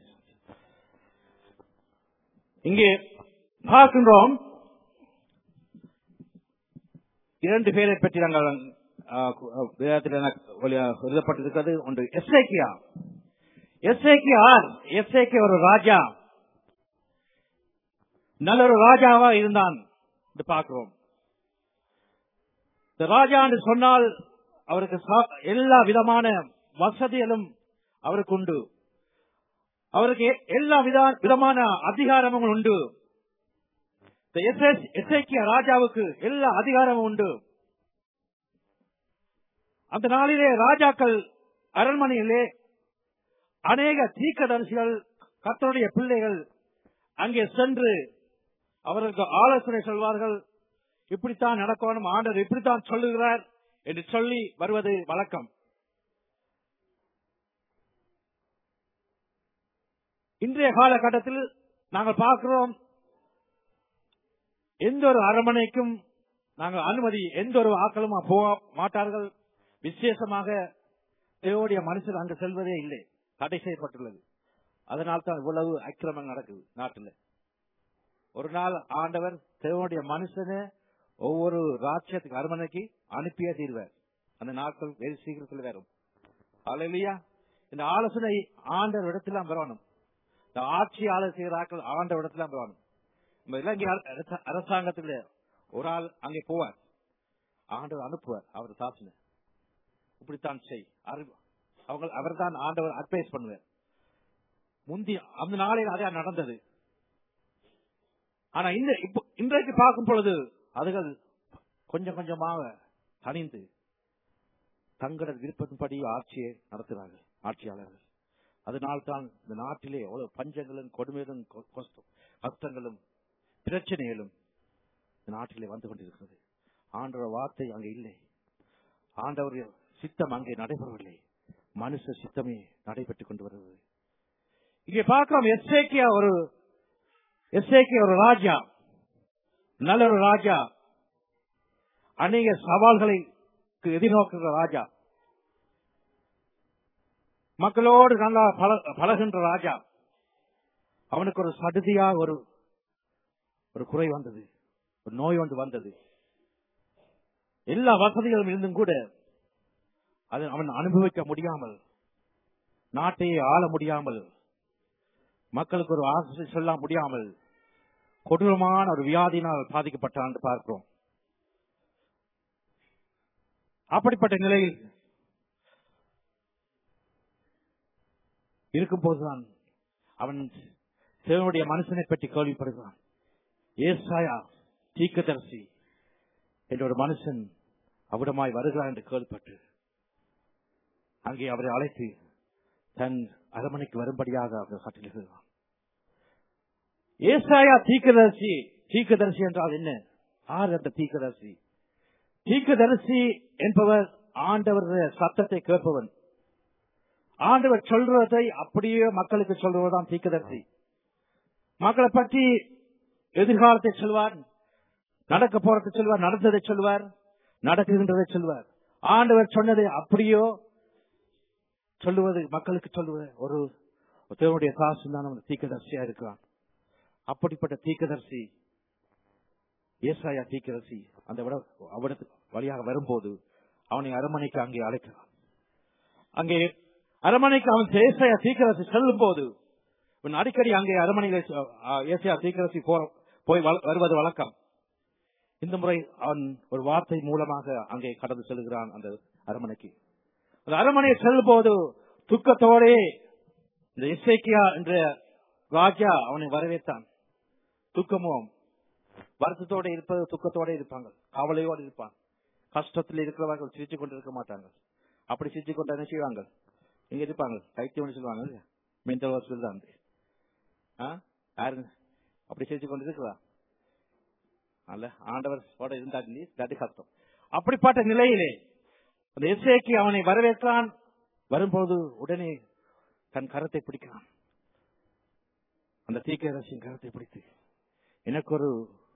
இங்கே பார்க்கின்றோம் இரண்டு பேரை பற்றி நாங்கள் ஆ, கு- ஆ, வேதத்தில் எனக்கு ஒளி- எழுதப்பட்டிருக்கிறது ஒன்று எஸ்ஐக்கியா எஸ்ஐக்கியா எஸ்ஐக்கியா ஒரு ராஜா நல்ல ஒரு ராஜாவா இருந்தான் என்று பார்க்கிறோம் இந்த ராஜா என்று சொன்னால் அவருக்கு சா- எல்லா விதமான வசதிகளும் அவருக்கு உண்டு அவருக்கு எ- எல்லா வித- விதமான அதிகாரமும் உண்டு இந்த எஸ் எஸ்ஐக்கிய ராஜாவுக்கு எல்லா அதிகாரமும் உண்டு அந்த நாளிலே ராஜாக்கள் அரண்மனையிலே அநேக தீர்க்கதரிசிகள் கர்த்தருடைய பிள்ளைகள் அங்கே சென்று அவர்களுக்கு ஆலோசனை சொல்வார்கள் இப்படித்தான் நடக்கணும் ஆண்டவர் இப்படித்தான் சொல்லுகிறார் என்று சொல்லி வருவது வழக்கம் இன்றைய காலகட்டத்தில் நாங்கள் பார்க்கிறோம் எந்த ஒரு அரண்மனைக்கும் நாங்கள் அனுமதி எந்த ஒரு ஆக்களும் போக மாட்டார்கள் விசேஷமாக தேவடைய மனுஷர் அங்கு செல்வதே இல்லை தடை செய்யப்பட்டுள்ளது அதனால் தான் இவ்வளவு அக்கிரமம் நடக்குது நாட்டில் ஒரு நாள் ஆண்டவர் தேவனுடைய மனுஷனை ஒவ்வொரு ராஜ்யத்துக்கு அரண்மனைக்கு அனுப்பியே தீர்வார் அந்த நாட்கள் வெகு சீக்கிரத்தில் வரும் அல்லையா இந்த ஆலோசனை ஆண்டவர் இடத்துல வரணும் இந்த ஆட்சி ஆலோசகராக்கள் ஆண்டவர் இடத்துல வரணும் நம்ம இலங்கை அரச- அரசாங்கத்தில் ஒரு ஆள் அங்கே போவார் ஆண்டவர் அனுப்புவார் அவர் சாசனை இப்படித்தான் செய் அறிவு அவங்க அவர்தான் ஆண்டவர் அட்வைஸ் பண்ணுவார் முந்தி அந்த நாளில் அதே நடந்தது ஆனா இந்த இப்போ இன்றைக்கு பார்க்கும் பொழுது அதுகள் கொஞ்சம் கொஞ்சமாக தணிந்து தங்களது விருப்பத்தின்படி ஆட்சியை நடத்துகிறார்கள் ஆட்சியாளர்கள் அதனால்தான் இந்த நாட்டிலே எவ்வளவு பஞ்சங்களும் கொடுமைகளும் கொ- கொஸ்து- கஷ்டங்களும் பிரச்சனைகளும் இந்த நாட்டிலே வந்து கொண்டிருக்கிறது ஆண்டவர் வார்த்தை அங்கே இல்லை ஆண்டவர் சித்தம் அங்கே நடைபெறவில்லை மனுஷ சித்தமே நடைபெற்றுக் கொண்டு வருகிறது இங்கே பார்க்கிறோம் எஸ்ஏகே ஒரு எஸ்ஏகே ஒரு ராஜா நல்ல ஒரு ராஜா அநேக சவால்களை எதிர்நோக்குகிற ராஜா மக்களோடு நல்லா பழ- பழகுகின்ற ராஜா அவனுக்கு ஒரு சடுதியா ஒரு ஒரு குறை வந்தது ஒரு நோய் ஒன்று வந்தது எல்லா வசதிகளும் இருந்தும் கூட அதை அவன் அனுபவிக்க முடியாமல் நாட்டையே ஆள முடியாமல் மக்களுக்கு ஒரு ஆசை சொல்ல முடியாமல் கொடூரமான ஒரு வியாதியினால் பாதிக்கப்பட்டான் என்று பார்க்கிறோம் அப்படிப்பட்ட நிலையில் இருக்கும்போதுதான் அவன் தேவனுடைய மனுஷனை பற்றி கேள்விப்படுகிறான் ஏசாயா தீக்கதரிசி என்ற ஒரு மனுஷன் அவிடமாய் வருகிறான் என்று கேள்விப்பட்டு அங்கே அவரை அழைத்து தன் அரமனைக்கு வரும்படியாக அவர் கட்டளையிடுகிறான் ஏசாயா தீக்கதரிசி தீக்கதரிசி என்றால் என்ன ஆர் அந்த தீக்கதரிசி தீக்கதரிசி என்பவர் ஆண்டவர் சத்தத்தை கேட்பவன் ஆண்டவர் சொல்றதை அப்படியே மக்களுக்கு சொல்றதுதான் தீக்கதரிசி மக்களை பற்றி எதிர்காலத்தை சொல்வார் நடக்க போறதை சொல்வார் நடந்ததை சொல்வார் நடக்குகின்றதை சொல்வார் ஆண்டவர் சொன்னதை அப்படியோ சொல்லுவது மக்களுக்கு சொல்லுவது ஒரு தேவனுடைய தாசன் தான் அவன் தீக்கதரிசியா இருக்கிறான் அப்படிப்பட்ட தீக்கதரிசி ஏசாயா தீக்கதரிசி அந்த விட அவடத்து வழியாக வரும்போது அவனை அரமனைக்கு அங்கே அழைக்கிறான் அங்கே அரமனைக்கு அவன் ஏசாயா தீக்கதரிசி செல்லும் போது இவன் அடிக்கடி அங்கே அரமனையில் ஏசாயா தீக்கதரிசி போ- போய் வள- வருவது வழக்கம் இந்த முறை அவன் ஒரு வார்த்தை மூலமாக அங்கே கடந்து செல்கிறான் அந்த அரமனைக்கு அந்த அரமனையை செல்லும் போது துக்கத்தோடே இந்த இசைக்கியா என்ற ராஜா அவனை வரவேற்றான் துக்கமும் வருத்தத்தோட இருப்பது துக்கத்தோட இருப்பாங்க கவலையோடு இருப்பான் கஷ்டத்தில் இருக்கிறவர்கள் சிரிச்சு கொண்டு இருக்க மாட்டாங்க அப்படி சிரிச்சு கொண்டு என்ன செய்வாங்க இங்க இருப்பாங்க தைத்தியம் சொல்லுவாங்க இல்லையா மென்டல் ஹாஸ்பிட்டல் தான் அது. ஆ? யாருங்க அப்படி சிரிச்சு கொண்டு இருக்கிறா அல்ல ஆண்டவர் ஓட இருந்தா தடி கஷ்டம் அப்படிப்பட்ட நிலையிலே அந்த எஸ்ஏக்கு அவனை வரவேற்றான் வரும்போது உடனே தன் கரத்தை பிடிக்கிறான் அந்த தீக்கரசின் கரத்தை பிடித்து எனக்கு ஒரு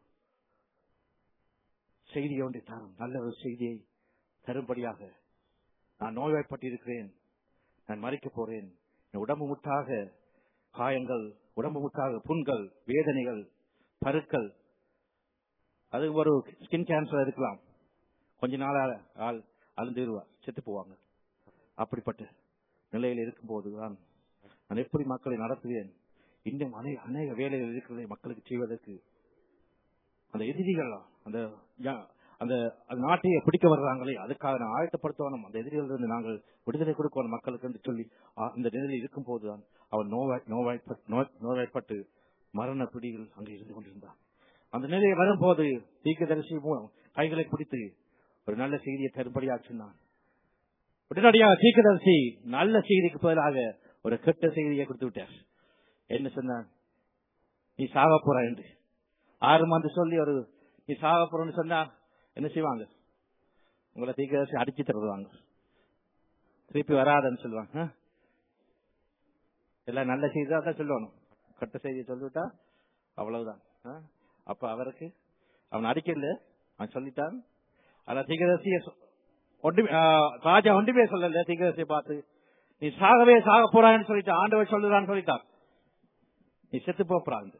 செய்தி ஒன்றை தரும் நல்ல ஒரு செய்தியை தரும்படியாக நான் நோய்வாய்ப்பட்டிருக்கிறேன் நான் மறிக்க போறேன் என் உடம்பு முட்டாக காயங்கள் உடம்பு முட்டாக புண்கள் வேதனைகள் பருக்கள் அது ஒரு ஸ்கின் கேன்சர் இருக்கலாம் கொஞ்ச நாளா ஆள் அழுந்துருவா செத்து போவாங்க அப்படிப்பட்ட நிலையில் இருக்கும்போது தான் நான் எப்படி மக்களை நடத்துவேன் இன்னும் அநேக அநேக வேலைகள் இருக்கிறதை மக்களுக்கு செய்வதற்கு அந்த எதிரிகள் அந்த யா- அந்த அந்த நாட்டையே பிடிக்க வர்றாங்களே அதுக்காக நான் ஆயத்தப்படுத்தணும் அந்த எதிரிகளிலிருந்து நாங்கள் விடுதலை கொடுக்கணும் மக்களுக்கு என்று சொல்லி ஆ, இந்த நிலையில் இருக்கும் போதுதான் அவன் நோவாய் நோவாய்ப்பட்டு நோய்- நோய்வாய்ப்பட்டு மரண பிடியில் அங்கே இருந்து கொண்டிருந்தான் அந்த நிலையை வரும்போது தீர்க்கதரிசி மூலம் கைகளை பிடித்து ஒரு நல்ல செய்தியை தரும்படியாக சொன்னான் உடனடியாக தீர்க்கதரிசி நல்ல செய்திக்கு பதிலாக ஒரு கெட்ட செய்தியை கொடுத்து விட்டார் என்ன சொன்னான் நீ சாக போற என்று ஆறு மாந்து சொல்லி ஒரு நீ சாக போறன்னு சொன்னா என்ன செய்வாங்க உங்களை தீர்க்கதரிசி அடிச்சு தருவாங்க திருப்பி வராதன்னு சொல்லுவாங்க ஆ? எல்லாம் நல்ல செய்தி தான் சொல்லணும் கெட்ட செய்தியை சொல்லிவிட்டா அவ்வளவுதான் ஆ? அப்ப அவருக்கு அவன் அடிக்கல அவன் சொல்லிட்டான் ஆனா தீர்க்கதரிசிய சொ- ஒன்றுமே ஆ, ராஜா ஒன்றுமே சொல்லல தீர்க்கதரிசியை பார்த்து நீ சாகவே சாக போறான்னு சொல்லிட்டு ஆண்டவர் சொல்லுறான்னு சொல்லிட்டான் நீ செத்து போறாங்க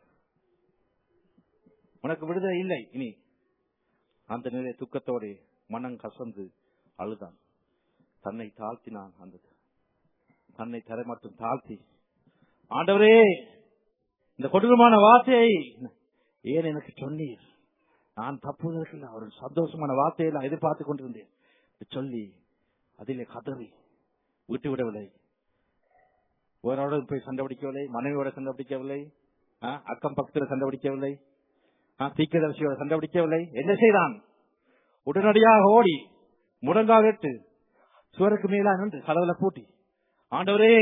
உனக்கு விடுதலை இல்லை இனி அந்த நிலை துக்கத்தோடு மனம் கசந்து அழுதான் தன்னை தாழ்த்தினான் அந்த தன்னை தரை மட்டும் தாழ்த்தி ஆண்டவரே இந்த கொடூரமான வார்த்தையை ஏன் எனக்கு சொன்னீர் நான் தப்புவதற்கில்லை ஒரு சந்தோஷமான வார்த்தையை நான் எதிர்பார்த்து கொண்டிருந்தேன் சொல்லி அதிலே கதறி விட்டு விடவில்லை ஒருவரோட போய் சண்டை பிடிக்கவில்லை மனைவியோட சண்டை பிடிக்கவில்லை ஆ, அக்கம் பக்கத்துல சண்டை பிடிக்கவில்லை ஆ, தீர்க்கதரிசியோட சண்டை பிடிக்கவில்லை என்ன செய்தான் உடனடியாக ஓடி முடங்காவிட்டு சுவருக்கு மேலா நின்று கதவுல பூட்டி ஆண்டவரே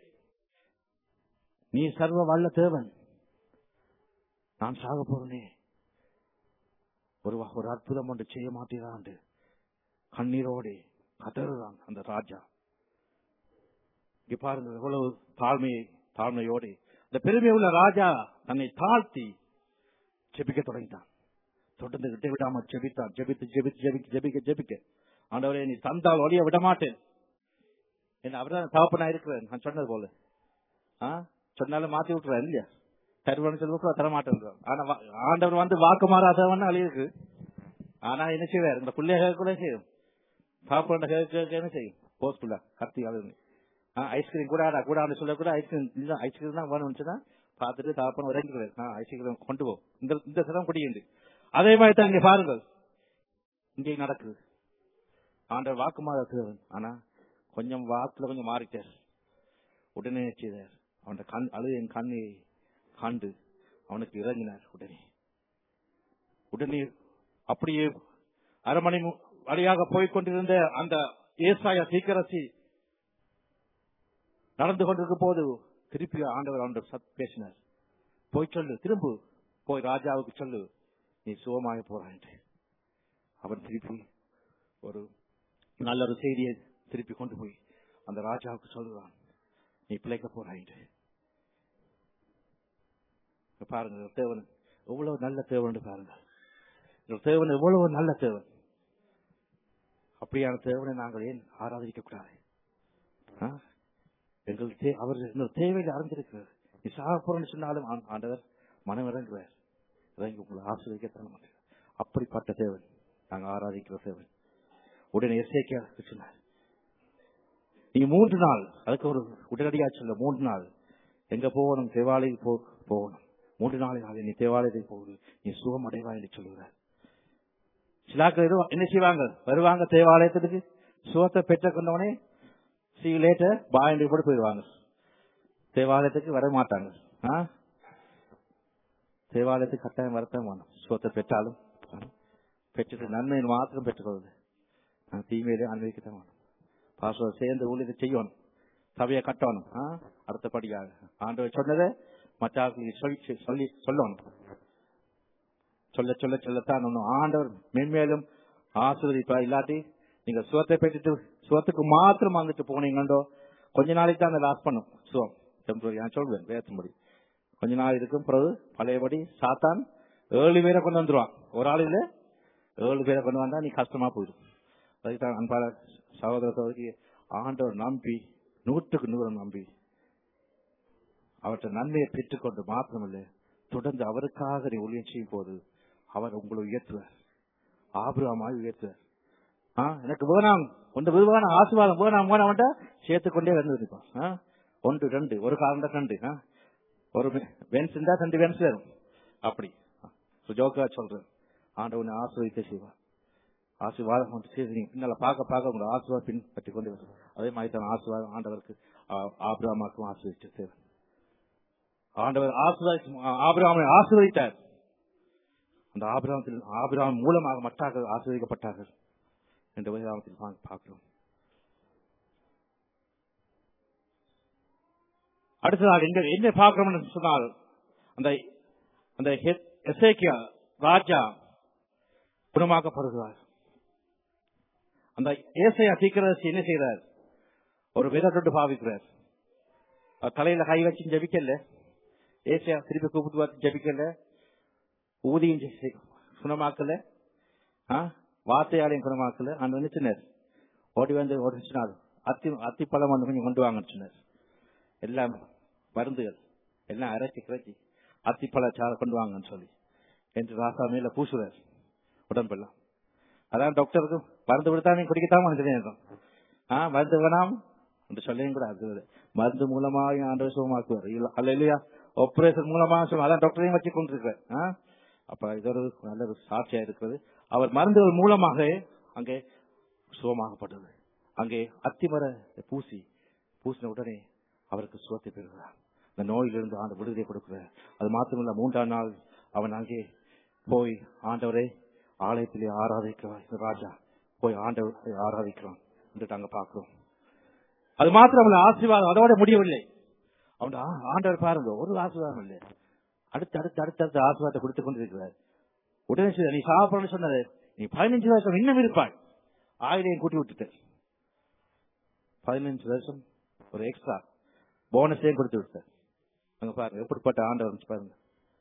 நீ சர்வ வல்ல தேவன் நான் சாக போறேனே ஒரு வ- ஒரு அற்புதம் ஒன்று செய்ய மாட்டேறான் கண்ணீரோடு கதறுதான் அந்த ராஜா இங்க பாருங்க எவ்வளவு தாழ்மையை தாழ்மையோடு இந்த பெருமை உள்ள ராஜா தன்னை தாழ்த்தி ஜெபிக்க தொடங்கிட்டான் தொடர்ந்து விட்டு விடாம ஜெபித்தான் ஜெபித்து ஜெபித்து ஜெபிக்க ஜெபிக்க ஜெபிக்க ஆண்டவரே நீ தந்தால் ஒளிய விட மாட்டேன் என்ன அவர்தான் தகப்பனா இருக்கிறேன் நான் சொன்னது போல ஆ சொன்னாலும் மாத்தி விட்டுறேன் இல்லையா தருவன் சொல்லுவோம் தர மாட்டேன் ஆனா வா- ஆண்டவர் வந்து வாக்கு மாறாதவன் அழியிருக்கு ஆனா என்ன செய்வார் இந்த பிள்ளைய கூட செய்யும் சாப்பிட கேட்க என்ன செய்யும் போஸ்ட்ல கத்தி அது ஐஸ்கிரீம் கூட கூடாது சொல்ல கூட ஐஸ்கிரீம் இல்ல ஐஸ்கிரீம் தான் வேணும்னுச்சுன்னா பார்த்துட்டு தாப்பன் இறங்கிக்கிறேன் ஆ ஐஸ்கிரீம் கொண்டு போ இந்த இந்த சிரம் குடியுண்டு அதே மாதிரி தான் இங்க பாருங்கள் இங்கே நடக்குது ஆண்டவர் வாக்கு மாறாதவன் ஆனா கொஞ்சம் வாக்குல கொஞ்சம் மாறிட்டார் உடனே செய்தார் அவன் கண் அழு என் கண்ணை கண்டு அவனுக்கு இறங்கினார் உடனே உடனே அப்படியே அரை மணி மு- வழியாக போய்க் கொண்டிருந்த அந்த ஏசாய சீக்கிரசி நடந்து கொண்டிருக்கும் போது திருப்பி ஆண்டவர் ஆண்டவர் சத் பேசினார் போய் சொல்லு திரும்பு போய் ராஜாவுக்கு சொல்லு நீ சுகமாக போறான் என்று. அவன் திருப்பி ஒரு நல்ல ஒரு செய்தியை திருப்பி கொண்டு போய் அந்த ராஜாவுக்கு சொல்லுவான் நீ பிழைக்க போறாய் என்று. இப்ப பாருங்க இந்த தேவன் எவ்வளவு நல்ல தேவன் பாருங்க இந்த தேவன் எவ்வளவு நல்ல தேவன் அப்படியான தேவனை நாங்கள் ஏன் ஆராதிக்க கூடாது ஆ? எங்கள் தே- அவர் இன்னொரு தேவையில் அறிந்திருக்கிறார் நீ சாகப்போறன்னு சொன்னாலும் ஆண்- ஆண்டவர் மனம் இறங்குவார் இறங்கி உங்களை ஆசிரியக்க தர மாட்டார் அப்படிப்பட்ட தேவன் நாங்கள் ஆராதிக்கிற தேவன் உடனே எஸ்ஏக்கே சொன்னார் நீ மூன்று நாள் அதுக்கு ஒரு உடனடியாக சொல்ல மூன்று நாள் எங்க போகணும் தேவாலயம் போ போகணும் மூன்று நாளில் நீ தேவாலயத்துக்கு போகுது நீ சுகம் அடைவா என்று சொல்லுகிறார் சிலாக்கள் எதுவும் என்ன செய்வாங்க வருவாங்க தேவாலயத்துக்கு சுகத்தை பெற்ற கொண்டவனே சி லேட்டர் பாயண்டி கூட போயிடுவாங்க தேவாலயத்துக்கு வர மாட்டாங்க ஆ? தேவாலயத்துக்கு கட்டாயம் வரத்தான் வேணும் சுகத்தை பெற்றாலும் ஆ? பெற்றுட்டு நன்மை மாத்திரம் பெற்றுக்கொள்வது ஆ, தீமையிலே அனுபவிக்கத்தான் வேணும் பாஸ்வர் சேர்ந்து ஊழியத்தை செய்யணும் சபையை கட்டணும் ஆ? அடுத்தபடியாக ஆண்டவர் சொன்னதை மற்றார்களுக்கு சொல்லி சொல்லி சொல்லணும் சொல்ல சொல்ல சொல்லத்தான் ஒண்ணும் ஆண்டவர் மென்மேலும் ஆசிர்வதிப்பா இல்லாட்டி நீங்க சுகத்தை பெற்றுட்டு சுகத்துக்கு மாத்திரம் வந்துட்டு போனீங்கண்டோ கொஞ்ச நாளைக்கு தான் அந்த லாஸ் பண்ணும் சுகம் டெம்பரரி நான் சொல்வேன் வேற்றும்படி கொஞ்ச நாள் இருக்கும் பிறகு பழையபடி சாத்தான் ஏழு பேரை கொண்டு வந்துருவான் ஒரு ஆள் இல்ல ஏழு பேரை கொண்டு வந்தா நீ கஷ்டமா போயிடும் அதுக்கு தான் அன்பான சகோதர சகோதரி ஆண்டவர் நம்பி நூற்றுக்கு நூறு நம்பி அவற்றை நன்மையை பெற்றுக்கொண்டு மாத்திரமல்ல தொடர்ந்து அவருக்காக நீ ஊழியம் செய்யும் போது அவர் உங்களை உயர்த்துவார் ஆபிரமாய் உயர்த்துவார் ஆ, எனக்கு வேணாம் ஒன்று விருவான ஆசீர்வாதம் வேணாம் வேணாம்ட்டா சேர்த்து கொண்டே வந்து இருப்பான் ஆ? ஒன்று ரெண்டு ஒரு காலம் தான் ரெண்டு ஆ? ஒரு வென்ஸ் இருந்தா ரெண்டு வென்ஸ் வரும் அப்படி ஜோக்கா சொல்றேன் ஆண்டவனை ஆசிர்வதிக்க செய்வார் ஆசீர்வாதம் வந்து சரி நீங்க பின்னால பார்க்க பார்க்க உங்களை ஆசீர்வாதம் பின்பற்றி கொண்டு வரும் அதே மாதிரி தான் ஆசீர்வாதம் ஆண்டவருக்கு ஆபிரமாக்கும் ஆசீர்வதிச்சு தேவை ஆண்டவர் ஆசீர்வதி ஆபிரகாமை ஆசீர்வதித்தார் அந்த ஆபிரகாமத்தில் ஆபிரகாம் மூலமாக மற்றார்கள் ஆசீர்வதிக்கப்பட்டார்கள் என்ற வேதாமத்தில் பா- பார்க்கிறோம் அடுத்ததாக எங்க என்ன பார்க்கிறோம்னு சொன்னால் அந்த அந்த ஹெ- எசேக்கியா ராஜா குணமாக்கப்படுகிறார் அந்த ஏசையா தீக்கிரதர்சி என்ன செய்கிறார் ஒரு விரதொட்டு பாவிக்கிறார் அவர் தலையில கை வச்சு ஜபிக்கல ஏசையா திருப்பி கூப்பிட்டு பார்த்து ஜபிக்கல ஊதியும் செய்- குணமாக்கல ஆ? வார்த்தையாலையும் குணமாக்கல அந்த வந்து சொன்னார் ஓடி வந்து ஓடி சொன்னார் அத்தி அத்திப்பழம் வந்து கொஞ்சம் கொண்டு வாங்கன்னு சொன்னார் எல்லாம் மருந்துகள் எல்லாம் அரைச்சி கிளச்சி அத்திப்பழ சாறு கொண்டு வாங்கன்னு சொல்லி என்று ராசா மேல பூசுறார் உடம்பெல்லாம் அதான் டாக்டருக்கு மருந்து கொடுத்தா நீ குடிக்கத்தான் மனுஷன் ஆ மருந்து வேணாம் என்று சொல்லியும் கூட அது மருந்து மூலமாக ஆண்டவர் சுகமாக்குவார் இல்ல அல்ல இல்லையா ஆபரேஷன் மூலமாக சொல்லுவார் அதான் டாக்டரையும் வச்சு கொண்டிருக்கிறார் ஆ? அப்ப இது ஒரு நல்ல ஒரு சாட்சியா இருக்கிறது அவர் மருந்துகள் மூலமாக அங்கே சுகமாகப்பட்டது அங்கே அத்திமர பூசி பூசின உடனே அவருக்கு சுகத்தை பெறுகிறார் இந்த நோயிலிருந்து ஆண்டு விடுதலை கொடுக்கிறார் அது மாத்திரமல்ல மூன்றாம் நாள் அவன் அங்கே போய் ஆண்டவரை ஆலயத்திலே ஆராதிக்கிறான் இந்த ராஜா போய் ஆண்டவரை ஆராதிக்கிறான் என்று நாங்க பார்க்கிறோம் அது மாத்திரமல்ல ஆசீர்வாதம் அதோட முடியவில்லை அவன் ஆ- ஆண்டவர் பாருங்க ஒரு ஆசீர்வாதம் இல்லை அடுத்து அடுத்து அடுத்து அடுத்து ஆசீர்வாதத்தை கொடுத்து கொண்டிருக்கிறார் உடனே சொல்லு, நீ சாப்பிடணும்னு சொன்னது நீ பதினஞ்சு வருஷம் இன்னும் இருப்பாய் ஆயிரம் கூட்டி விட்டுட்டு பதினஞ்சு வருஷம் ஒரு எக்ஸ்ட்ரா போனஸையும் கொடுத்து விட்டார் அங்க பாருங்க எப்படிப்பட்ட ஆண்டவன் பாருங்க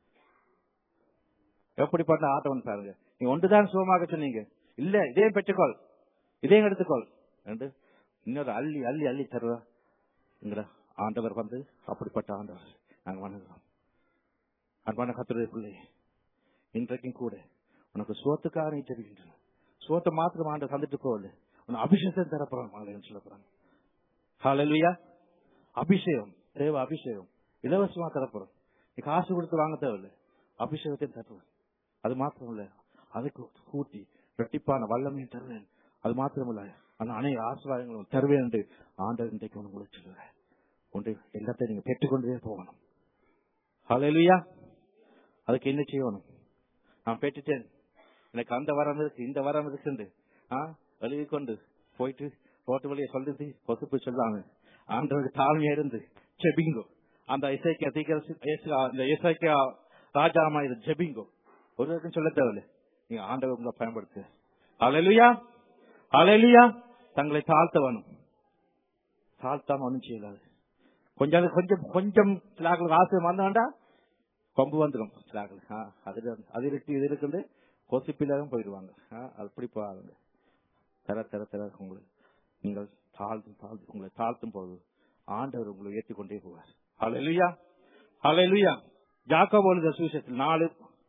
எப்படிப்பட்ட ஆண்டவன் பாருங்க நீ ஒன்றுதான் சுகமாக சொன்னீங்க இல்ல இதையும் பெற்றுக்கொள் இதையும் எடுத்துக்கொள் என்று இன்னொரு அள்ளி அள்ளி அள்ளி தருவா எங்கட ஆண்டவர் வந்து அப்படிப்பட்ட ஆண்டவர் நாங்க வணங்குறோம் அன்பான கத்துடைய பிள்ளை இன்றைக்கும் கூட உனக்கு சோத்துக்காக நீ தெரிவிக்கின்றன சோத்தை மாத்திரம் ஆண்டு தந்துட்டு போகல உனக்கு அபிஷேகம் தரப்போறாங்க சொல்ல போறாங்க ஹalleluya அபிஷேகம் தேவ அபிஷேகம் இலவசமா தரப்போறோம் நீ காசு கொடுத்து வாங்க தேவையில்ல அபிஷேகத்தை தருவேன் அது மாத்திரம் இல்ல அதுக்கு கூட்டி ரெட்டிப்பான வல்லமையும் தருவேன் அது மாத்திரம் இல்ல அந்த அனைத்து ஆசீர்வாதங்களும் தருவேன் என்று ஆண்டவர் இன்றைக்கு உங்களுக்கு சொல்லுவேன் ஒன்று எல்லாத்தையும் நீங்க பெற்றுக்கொண்டே போகணும் ஹalleluya அதுக்கு என்ன செய்யணும் நான் பெற்றுட்டேன் எனக்கு அந்த வரம் இருக்கு இந்த வரம் இருக்குண்டு ஆ எழுதி கொண்டு போயிட்டு ரோட்டு வழியை சொல்லுது பொசுப்பு சொல்லாம ஆண்டவருக்கு தாழ்மையா இருந்து ஜெபிங்கோ அந்த இசைக்க தீக்கிர அந்த இசைக்க ராஜாமா இது ஜெபிங்கோ ஒருவருக்கும் சொல்ல தேவையில்லை நீங்க ஆண்டவர் உங்களை பயன்படுத்து அலையிலுயா அலையிலுயா தங்களை தாழ்த்த வேணும் தாழ்த்தாம ஒன்றும் செய்யலாது கொஞ்சம் கொஞ்சம் கொஞ்சம் சிலாக்களுக்கு ஆசை வந்தாண்டா கொம்பு வந்துடும் சிலாக்கள் அது அது இருக்கு இது இருக்குது கொசுப்பிலாகவும் போயிடுவாங்க ஆ, அது அப்படி போகாதுங்க தர தர தர உங்களுக்கு நீங்கள் தாழ்த்தும் தாழ்த்து உங்களை தாழ்த்தும் போது ஆண்டவர் உங்களை ஏற்றி கொண்டே போவார் ஹalleluya ஹalleluya ஜாக்கோபு எழுதிய சுவிசேஷத்தில் நாலு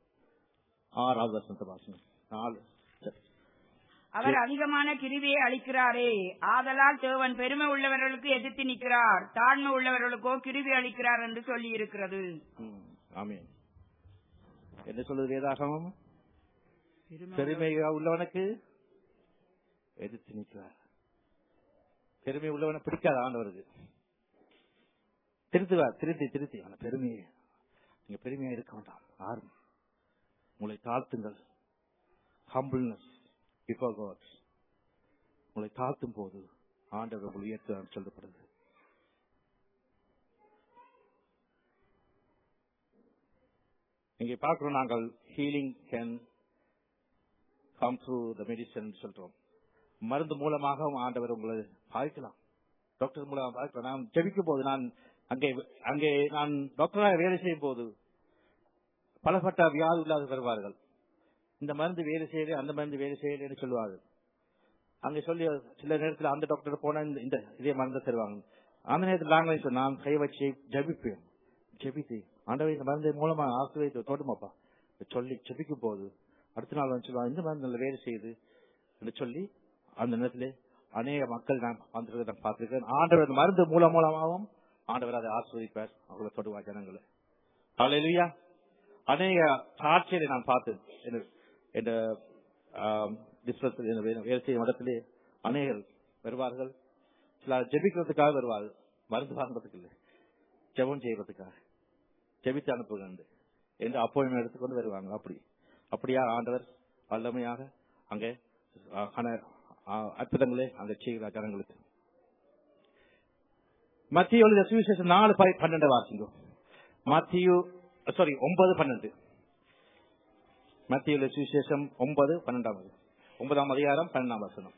ஆறாவது வசனத்தை வாசனம் நாலு சரி. அவர் அதிகமான கிருவியை அளிக்கிறாரே ஆதலால் தேவன் பெருமை உள்ளவர்களுக்கு எதிர்த்து நிற்கிறார் தாழ்மை உள்ளவர்களுக்கோ கிருவி அளிக்கிறார் என்று சொல்லி இருக்கிறது ம், ஆமென் என்ன சொல்லுது வேதாகமம் பெருமை உள்ளவனுக்கு எதிர்த்து நிற்கிறார் பெருமை உள்ளவனை பிடிக்காத ஆண்டவருக்கு திருத்துவார் திருத்தி திருத்தி அவன பெருமையை நீங்க பெருமையா இருக்க வேண்டாம் ஆரும் உங்களை தாழ்த்துங்கள் ஹம்பிள்னஸ் பிஃபோர் காட் உங்களை தாழ்த்தும் போது ஆண்டவர் உங்களை உயர்த்துவார் சொல்லப்படுது இங்கே பார்க்கிறோம் நாங்கள் healing can come through the medicine சொல்றோம் மருந்து மூலமாக ஆண்டவர் உங்களை பாதிக்கலாம் டாக்டர் மூலம் பாதிக்கலாம் நான் ஜெபிக்கும் போது நான் அங்கே அங்கே நான் டாக்டராக வேலை செய்யும் போது பலப்பட்ட வியாதி இல்லாத வருவார்கள் இந்த மருந்து வேலை செய்யல அந்த மருந்து வேலை செய்யல என்று சொல்லுவார்கள் அங்கே சொல்லி சில நேரத்தில் அந்த டாக்டர் போனா இந்த- இந்த இதே மருந்தை தருவாங்க அந்த நேரத்தில் நாங்களே சொன்னோம், நான் கை வச்சு ஜெபிப்பேன் ஜெபித்து ஆண்டவர் இந்த மருந்து மூலமா ஆசிரியத்தை தொடுமாப்பா சொல்லி ஜெபிக்கும் போது அடுத்த நாள் வந்து சொல்லுவாங்க இந்த மருந்து நல்ல வேலை செய்யுது என்று சொல்லி அந்த நேரத்திலே அநேக மக்கள் நான் வந்திருக்க நான் பார்த்திருக்கேன் ஆண்டவர் இந்த மருந்து மூலம் மூலமாகவும் ஆண்டவர் அதை ஆசிரியப்பார் அவங்களை தொடுவார் ஜனங்களை ஹalleluya அநேக சாட்சிகளை நான் பார்த்தேன் என்ன- இந்த ஆம், district இந்த வே- வேலை செய்யும் இடத்திலே அநேகர் வருவார்கள் சில ஜெபிக்கிறதுக்காக வருவார்கள் மருந்து வாங்குறதுக்கு இல்லை ஜெபம் செய்யறதுக்காக ஜெபித்து அனுப்புகிறது என்று அப்பாயின்மெண்ட் எடுத்துக்கொண்டு வருவாங்க அப்படி அப்படியா ஆண்டவர் வல்லமையாக அங்கே அஹ், கன- அஹ், அற்புதங்களை அங்கே செய்கிறார் ஜனங்களுக்கு மத்திய எழுதிய சுவிசேஷம் நாலு பை- பன்னெண்டு வாசிங்க மத்தியு சாரி ஒன்பது பன்னெண்டு மத்திய எழுதிய சுவிசேஷம் ஒன்பது பன்னெண்டாம் ஒன்பதாம் அதிகாரம் பன்னெண்டாம் வசனம்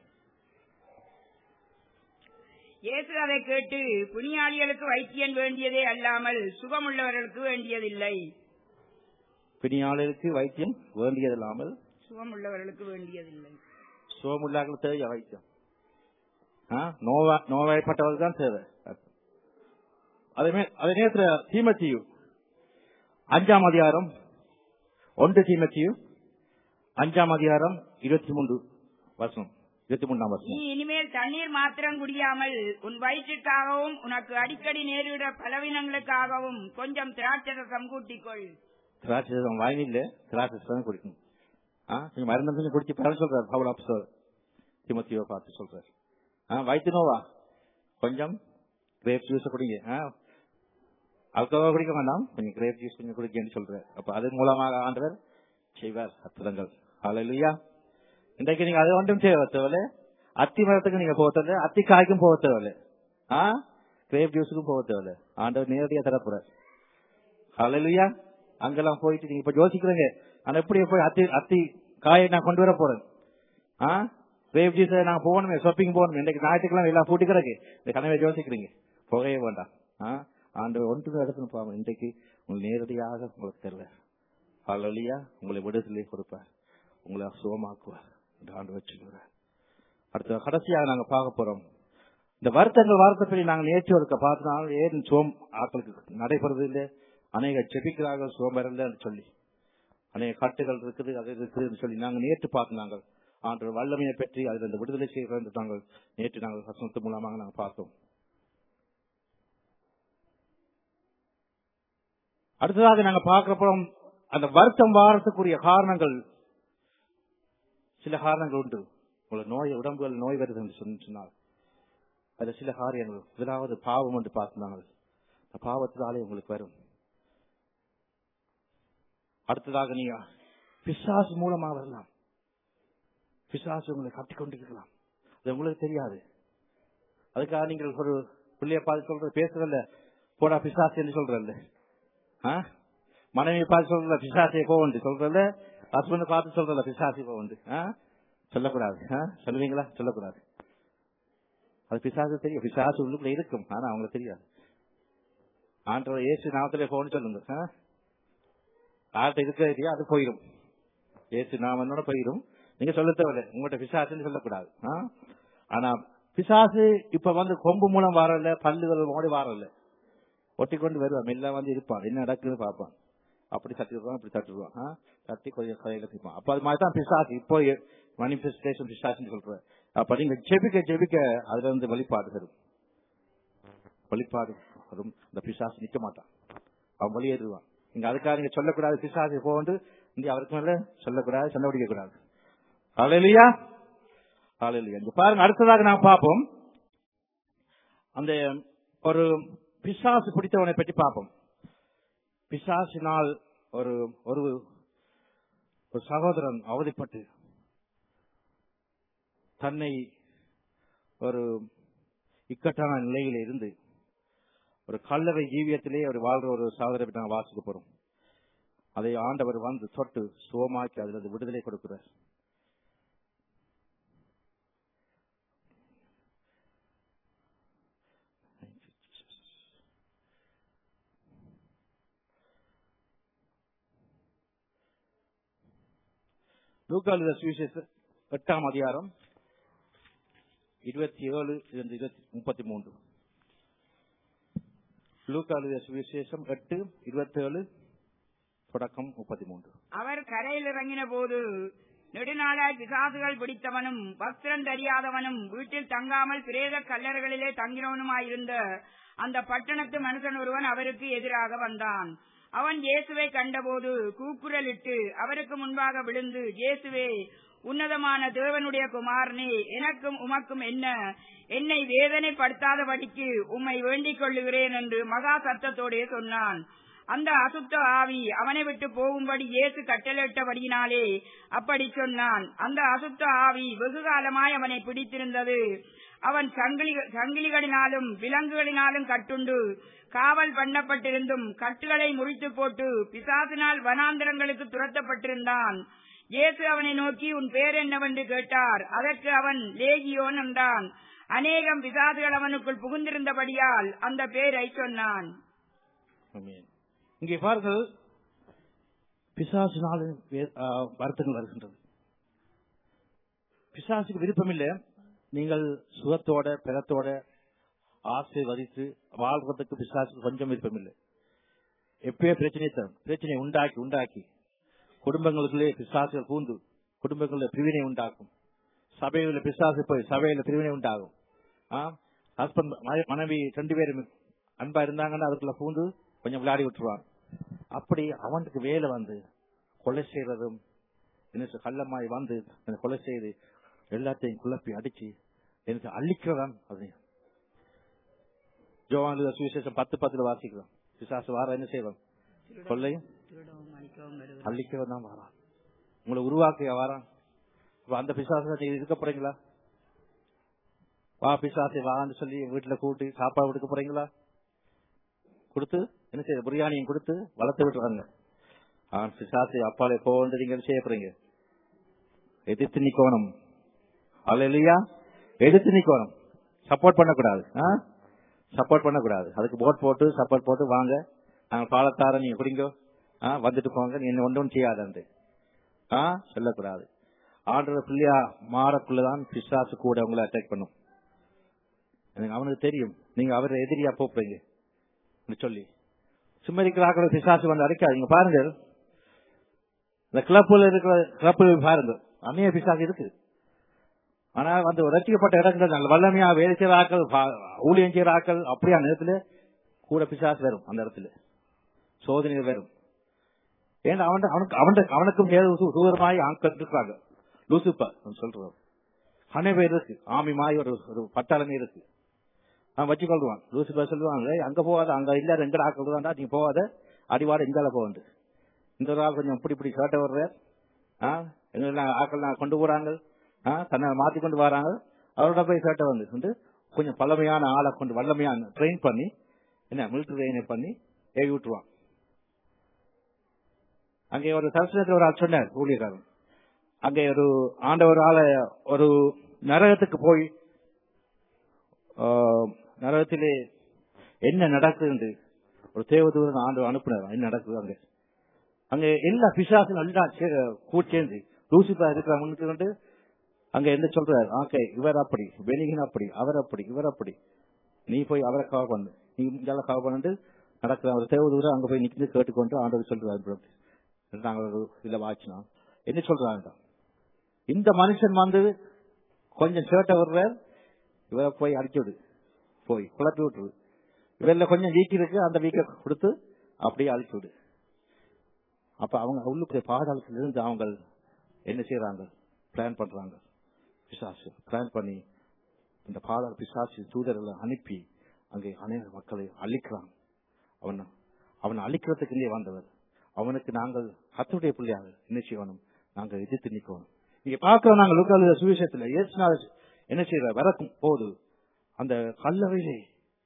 இயேசு அதை கேட்டு புனியாளிகளுக்கு வைத்தியன் வேண்டியதே அல்லாமல் சுகமுள்ளவர்களுக்கு வேண்டியதில்லை பிணியாளருக்கு வைத்தியம் வேண்டியதில்லாமல் சுகமுள்ளவர்களுக்கு வேண்டியதில்லை சுகமுள்ளார்கள் தேவை வைத்தியம் ஆ? நோவா நோவாய்ப்பட்டவர்கள் தான் தேவை அதே மே- அதே நேரத்தில் தீமத்தியு அஞ்சாம் அதிகாரம் ஒன்று தீமத்தியு அஞ்சாம் அதிகாரம் இருபத்தி மூன்று வசனம் இருபத்தி மூன்றாம் நீ வசனம் இனிமேல் தண்ணீர் மாத்திரம் குடியாமல் உன் வயிற்றுக்காகவும் உனக்கு அடிக்கடி நேரிட பலவீனங்களுக்காகவும் கொஞ்சம் திராட்சை ரசம் கூட்டிக்கொள் திராட்சை வாயினில்ல திராட்சை தான் குடிக்கணும் ஆ நீங்க மருந்து கொஞ்சம் குடிச்சு பரவ சொல்றாரு பவுல் ஆப்சர் திமுத்தியோ பார்த்து சொல்றாரு ஆ வயிற்று நோவா கொஞ்சம் கிரேப் ஜூஸ் குடிங்க ஆ அல்கோவா குடிக்க வேண்டாம் கொஞ்சம் கிரேப் ஜூஸ் கொஞ்சம் குடிக்கன்னு சொல்றாரு அப்ப அது மூலமாக ஆண்டவர் செய்வார் அற்புதங்கள் ஹalleluya இன்றைக்கு நீங்க அது ஒன்றும் செய்ய தேவையில்ல அத்தி மரத்துக்கு நீங்க போக தேவையில்ல அத்தி காய்க்கும் போக தேவையில்ல ஆ கிரேப் ஜூஸுக்கும் போக தேவையில்ல ஆண்டவர் நேரடியா தரப்போறார் ஹalleluya அங்கெல்லாம் போயிட்டு நீங்க இப்ப யோசிக்கிறீங்க ஆனா எப்படி போய் அத்தி அத்தி காயை நான் கொண்டு வர போறேன் ஆ கிரேப் ஜூஸ் நான் போகணுமே ஷாப்பிங் போகணுமே இன்றைக்கு ஞாயிற்றுக்கிழமை எல்லாம் பூட்டி கிடக்கு இந்த கனவை யோசிக்கிறீங்க போகவே வேண்டாம் ஆ? ஆண்டவர் ஒன்று இடத்துல பாவம் இன்றைக்கு உங்களுக்கு நேரடியாக உங்களுக்கு தருவார் அல்லையா உங்களை விடுதலை கொடுப்பார் உங்களை சுகமாக்குவார் என்று ஆண்டவர் சொல்லுவார் அடுத்த கடைசியாக நாங்க பார்க்க போறோம் இந்த வருத்தங்கள் வார்த்தைப்படி நாங்கள் நேற்று ஒருக்க பார்த்தனால் ஏன் சோம் ஆட்களுக்கு நடைபெறது இல்லை அநேக செபிக்கிறார்கள் சோம் வரல சொல்லி அநேக கட்டுகள் இருக்குது அது இருக்குதுன்னு சொல்லி நாங்கள் நேற்று பார்த்து நாங்கள் ஆண்டு வல்லமையை பற்றி அதில் இந்த விடுதலை செய்கிறோம் என்று நாங்கள் நேற்று நாங்கள் வசனத்து மூலமாக நாங்கள் பார்த்தோம் அடுத்ததாக நாங்க பார்க்கிறப்போம் அந்த வருத்தம் வாரத்துக்குரிய காரணங்கள் சில காரணங்கள் உண்டு உங்களுக்கு நோய் உடம்புகள் நோய் வருது என்று சொன்ன- சொன்னால் அது சில காரியங்கள் முதலாவது பாவம் என்று பார்த்தாங்க அந்த பாவத்தினாலே உங்களுக்கு வரும் அடுத்ததாக நீங்க பிசாசு மூலமா வரலாம் பிசாசு உங்களை கட்டிக்கொண்டிருக்கலாம் அது உங்களுக்கு தெரியாது அதுக்காக நீங்கள் ஒரு பிள்ளைய பார்த்து சொல்றது பேசுறதில்ல போடா பிசாசு என்று சொல்றல்ல ஆ? மனைவி பார்த்து சொல்றல பிசாசை போவண்டு சொல்றல ஹஸ்பண்ட் பார்த்து சொல்றல பிசாசி போவண்டு ஆ? சொல்லக்கூடாது ஆ? சொல்லுவீங்களா சொல்லக்கூடாது அது பிசாசு தெரியும் பிசாசு உள்ளுக்குள்ள இருக்கும் ஆனா அவங்களுக்கு தெரியாது ஆண்டவர் ஏசு நாமத்திலே போன்னு சொல்லுங்க ஆ? ஆட்ட இருக்கிறது அது போயிடும் ஏசு நாமனோட போயிடும் நீங்க சொல்ல தேவையில்ல உங்கள்கிட்ட பிசாசுன்னு சொல்லக்கூடாது ஆ? ஆனா பிசாசு இப்ப வந்து கொம்பு மூலம் வரல பல்லுகள் மூடி வரல ஒட்டி கொண்டு வருவான் மெல்ல வந்து இருப்பான் என்ன நடக்குன்னு பார்ப்பான் அப்படி தட்டிடுவான் இப்படி தட்டிடுவான் ஆ? தட்டி கொஞ்சம் கையில தீப்பான் அப்ப அது மாதிரி தான் பிசாசு இப்போ மனிபெஸ்டேஷன் பிசாசுன்னு சொல்றேன் அப்ப நீங்க ஜெபிக்க ஜெபிக்க அதுல இருந்து வெளிப்பாடு வரும் வெளிப்பாடு வரும் இந்த பிசாசு நிக்க மாட்டான் அவன் வெளியேறுவான் நீங்க அதுக்காக நீங்க சொல்லக்கூடாது பிசாசு போண்டு இங்க அவருக்கு மேல சொல்லக்கூடாது சண்டை பிடிக்க கூடாது அலையிலையா அலையிலையா இங்க பாருங்க அடுத்ததாக நான் பார்ப்போம் அந்த ஒரு பிசாசு பிடித்தவனை பற்றி பார்ப்போம் பிசாசினால் ஒரு ஒரு ஒரு சகோதரன் அவதிப்பட்டு தன்னை ஒரு இக்கட்டான நிலையில இருந்து ஒரு கல்லறை ஜீவியத்திலே அவர் வாழ்ற ஒரு சகோதரை பற்றி நாங்கள் வாசிக்க போறோம் அதை ஆண்டவர் வந்து தொட்டு சுகமாக்கி அதுல இருந்து விடுதலை கொடுக்கிறார் லூக்காலுத சுவிசேஷ எட்டாம் அதிகாரம் இருபத்தி ஏழு இருந்து இருபத்தி முப்பத்தி மூன்று லூக்காலுத சுவிசேஷம் எட்டு இருபத்தி ஏழு தொடக்கம் முப்பத்தி மூன்று அவர் கரையில் இறங்கின போது நெடுநாளாய் பிசாசுகள் பிடித்தவனும் வஸ்திரம் தெரியாதவனும் வீட்டில் தங்காமல் பிரேத கல்லறைகளிலே தங்கினவனுமாயிருந்த அந்த பட்டணத்து மனுஷன் ஒருவன் அவருக்கு எதிராக வந்தான் அவன் இயேசுவை கண்டபோது கூக்குரலிட்டு அவருக்கு முன்பாக விழுந்து இயேசுவே உன்னதமான தேவனுடைய குமாரனே எனக்கும் உமக்கும் என்ன என்னை வேதனைப்படுத்தாதபடிக்கு உம்மை வேண்டிக் கொள்ளுகிறேன் என்று மகா சத்தத்தோடே சொன்னான் அந்த அசுத்த ஆவி அவனை விட்டு போகும்படி இயேசு கட்டளையிட்டபடியினாலே அப்படி சொன்னான் அந்த அசுத்த ஆவி வெகு காலமாய் அவனை பிடித்திருந்தது அவன் சங்கிலி சங்கிலிகளினாலும் விலங்குகளினாலும் கட்டுண்டு காவல் பண்ணப்பட்டிருந்தும் கட்டுகளை முறித்து போட்டு பிசாசினால் வனாந்தரங்களுக்கு துரத்தப்பட்டிருந்தான் இயேசு அவனை நோக்கி உன் பேர் என்னவென்று கேட்டார் அதற்கு அவன் லேகியோன் என்றான் அநேகம் பிசாசுகள் அவனுக்குள் புகுந்திருந்தபடியால் அந்த பேரை சொன்னான் ஆமென். இங்கே பாருங்கள் பிசாசினால் வே- ஆ, வருத்தங்கள் வருகின்றது பிசாசுக்கு விருப்பமில்லை நீங்கள் சுகத்தோட பிறத்தோட ஆசீர்வதித்து வாழ்றதுக்கு பிசாசுக்கு கொஞ்சம் விருப்பமில்லை எப்பயே பிரச்சனை தரும் பிரச்சனை உண்டாக்கி உண்டாக்கி குடும்பங்களுக்குள்ளே பிசாசுகள் பூந்து குடும்பங்களில் பிரிவினை உண்டாக்கும் சபையில பிசாசு போய் சபையில பிரிவினை உண்டாகும் ஹஸ்பண்ட் மனைவி ரெண்டு பேரும் அன்பா இருந்தாங்கன்னா அதுக்குள்ள பூந்து கொஞ்சம் விளையாடி விட்டுருவான் அப்படி அவனுக்கு வேலை வந்து கொலை செய்யறதும் என்ன சொல், கள்ளமாய் வந்து என்னை கொலை செய்து எல்லாத்தையும் குழப்பி அடிச்சு எனக்கு அழிக்கிறதான் அது ஜோவான் சுவிசேஷம் பத்து பத்துல வாசிக்கிறோம் பிசாசு வார என்ன செய்வோம் கொள்ளையும் அழிக்கிறவன் தான் வாரான் உங்களை உருவாக்க வாரான் அப்ப அந்த பிசாசு நீங்க இருக்க போறீங்களா வா பிசாசை வான்னு சொல்லி வீட்டுல கூட்டி சாப்பாடு கொடுக்க போறீங்களா கொடுத்து என்ன செய்ய பிரியாணியும் கொடுத்து வளர்த்து விட்டுறாங்க ஆ, பிசாசை அப்பாலே போன்னு நீங்க என்ன செய்ய போறீங்க எதிர்த்து நிக்கணும் அல்ல இல்லையா எதிர்த்து நிக்கணும் சப்போர்ட் பண்ணக்கூடாது ஆ? சப்போர்ட் பண்ணக்கூடாது அதுக்கு போட் போட்டு சப்போர்ட் போட்டு வாங்க நாங்கள் பாலத்தார நீங்க குடிங்க ஆ, வந்துட்டு போங்க நீ என்ன ஒன்றும் செய்யாதண்டு ஆ சொல்லக்கூடாது ஆண்டவர் பிள்ளையா மாறக்குள்ளதான் பிசாசு கூட உங்களை அட்டாக் பண்ணும் எனக்கு அவனுக்கு தெரியும் நீங்க அவரை எதிரியா போப்பீங்க சொல்லி சும்மா இருக்கிற ஆக்களை பிசாசு வந்து அடைக்காதீங்க பாருங்க இந்த கிளப்புல இருக்கிற கிளப்பு பாருங்க அந்நிய பிசாசு இருக்கு ஆனா வந்து ரசிக்கப்பட்ட இடங்கள் நல்ல வல்லமையா வேலை செய்யற ஆக்கள் பா- ஊழியம் செய்யற ஆக்கள் அப்படியா நேரத்துல கூட பிசாசு வரும் அந்த இடத்துல சோதனைகள் வரும் ஏன்னா அவன் அவனுக்கு அவன் அவனுக்கும் ஏதோ சு- தூரமாய் ஆட்கள் இருக்காங்க லூசுப்பா சொல்றோம் அனை பேர் இருக்கு ஆமி மாய் ஒரு ஒரு பட்டாளமே இருக்கு அவன் வச்சு கொள்வான் லூசுப்பா சொல்லுவாங்க அங்க போகாத அங்க இல்ல ரெண்டு ஆக்கள் தான்டா நீ போகாத அடிவாடு இங்கால போகண்டு இந்த ஒரு ஆள் கொஞ்சம் இப்படி இப்படி கேட்ட வர்ற ஆ எங்க ஆக்கள் நான் கொண்டு போறாங்க ஆ தன்னை மாத்தி கொண்டு வராங்க அவரோட போய் சேட்டை வந்து வந்து கொஞ்சம் பழமையான ஆளை கொண்டு வல்லமையான ட்ரெயின் பண்ணி என்ன மிலிட்டரி ட்ரெயினை பண்ணி ஏவி விட்டுருவான் அங்கே ஒரு தரிசனத்தில் ஒரு ஆள் சொன்னார் ஊழியக்காரன் அங்கே ஒரு ஆண்டவர் ஆளை ஒரு நரகத்துக்கு போய் ஆ, நரகத்திலே என்ன நடக்குது ஒரு தேவதூரன் ஆண்டு அனுப்புனார் என்ன நடக்குது அங்க அங்க எல்லா பிசாசும் எல்லாம் சே- கூடி சேர்ந்து லூசிபா இருக்கிற முன்னுக்கு கொண்டு அங்க என்ன சொல்றாரு ஓகே இவர் அப்படி வெளிகின் அப்படி அவர் அப்படி இவர் அப்படி நீ போய் அவரை கவர் பண்ணு நீ இங்கால கவர் பண்ணிட்டு நடக்கிற ஒரு தேவதூரம் அங்க போய் நிக்கிறது கேட்டுக்கொண்டு ஆண்டவர் சொல்றாரு bro. நாங்க ஒரு இதுல வாச்சினா என்ன சொல்றாங்க இந்த மனுஷன் வந்து கொஞ்சம் சேட்டை வர்றார் இவரை போய் அடிச்சு விடு போய் குழப்பி விட்டுரு இவரில் கொஞ்சம் வீக் இருக்கு அந்த வீக்கை கொடுத்து அப்படியே அழிச்சு விடு அப்ப அவங்க உள்ளுக்கு பாதாளத்துல இருந்து அவங்க என்ன செய்யறாங்க பிளான் பண்றாங்க பிசாசு பிளான் பண்ணி இந்த பாதாள பிசாசு தூதர்களை அனுப்பி அங்கே அநேக மக்களை அழிக்கிறான் அவன் அவன் அழிக்கிறதுக்கு இங்கே வந்தவர் அவனுக்கு நாங்கள் கத்துடைய பிள்ளையாக என்ன செய்யணும் நாங்கள் எதிர்த்து நிற்கணும் நீங்க பார்க்கிறோம் நாங்கள் லூக்கால சுவிசேஷத்துல இயேசுநாதர் என்ன செய்யற வரக்கும் போது அந்த கல்லறையிலே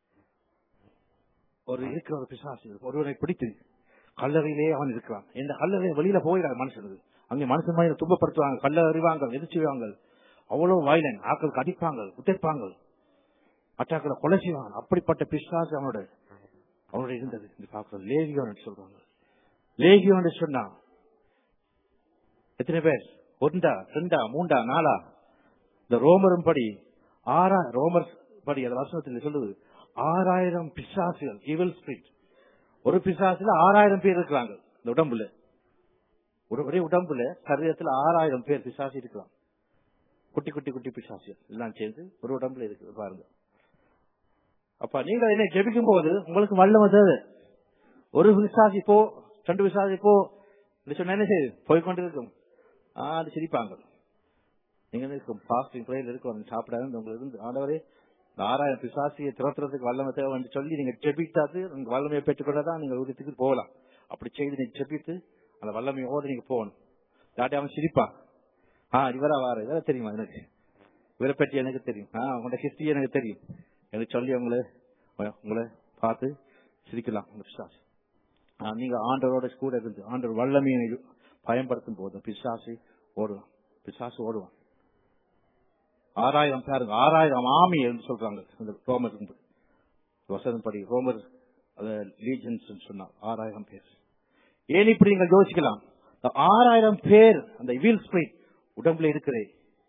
ஒரு இருக்கிற ஒரு பிசாசு ஒருவனை பிடித்து கல்லறையிலே அவன் இருக்கிறான் இந்த கல்லறை வெளியில போயிடாது மனுஷனுக்கு அங்கே மனுஷன் மாதிரி துன்பப்படுத்துவாங்க கல்ல அறிவாங்க எது செய்வாங்க அவ்வளவு வயலன் ஆக்கள் கடிப்பாங்க உதைப்பாங்க மற்றாக்களை கொலை செய்வாங்க அப்படிப்பட்ட பிசாசு அவனோட அவனோட இருந்தது இந்த பார்க்கிறோம் லேகியோன் சொல்றாங்க லேகியோன் சொன்னா எத்தனை பேர் ஒன்றா ரெண்டா மூண்டா நாலா இந்த ரோமரும் படி ஆறா ரோமர் படி அந்த வசனத்தில் சொல்லுது ஆறாயிரம் பிசாசுகள் evil spirit ஒரு பிசாசுல ஆறாயிரம் பேர் இருக்கிறாங்க இந்த உடம்புல ஒரு ஒரே உடம்புல சரீரத்துல ஆறாயிரம் பேர் பிசாசு இருக்கிறாங்க குட்டி குட்டி குட்டி பிசாசுகள் எல்லாம் சேர்ந்து ஒரு உடம்புல இருக்கு பாருங்க அப்ப நீங்க என்ன ஜெபிக்கும் போது உங்களுக்கு வல்லமை தேவை ஒரு விசாசி போ ரெண்டு விசாசி போ இப்படி சொன்னா என்ன செய்யுது போய்கொண்டு இருக்கும் ஆ, அது சிரிப்பாங்க நீங்க என்ன இருக்கும் பாஸ்டிங் பிரேயர் இருக்கும் சாப்பிடாது உங்களுக்கு இருந்து ஆண்டவரே இந்த ஆறாயிரம் பிசாசியை திறத்துறதுக்கு வல்லமை தேவைன்னு சொல்லி நீங்க ஜெபித்தாது உங்க வல்லமையை பெற்றுக்கொள்ளதான் நீங்க ஊதியத்துக்கு போகலாம் அப்படி செய்து நீங்க ஜெபித்து அந்த வல்லமையோடு நீங்க போகணும் இல்லாட்டி அவன் சிரிப்பான் ஆ இவரா வார இவரை தெரியுமா எனக்கு இவரை பற்றி எனக்கு தெரியும் ஆ உங்களோட ஹிஸ்டரி எனக்கு தெரியும் எனக்கு சொல்லி உங்களை உங்களை பார்த்து சிரிக்கலாம் உங்க பிசாசு ஆ, நீங்க ஆண்டவரோட கூட இருந்து ஆண்டவர் வல்லமையை பயன்படுத்தும் போது பிசாசு ஓடுவான் பிசாசு ஓடுவான் ஆறாயிரம் பாருங்க ஆறாயிரம் ஆமி என்று சொல்றாங்க இந்த ரோமர் வசனம் படி ரோமர் லீஜன்ஸ் சொன்னார் ஆறாயிரம் பேர் ஏன் இப்படி நீங்கள் யோசிக்கலாம் இந்த ஆறாயிரம் பேர் அந்த வீல் ஸ்பிரிட் உடம்புல இருக்கிறே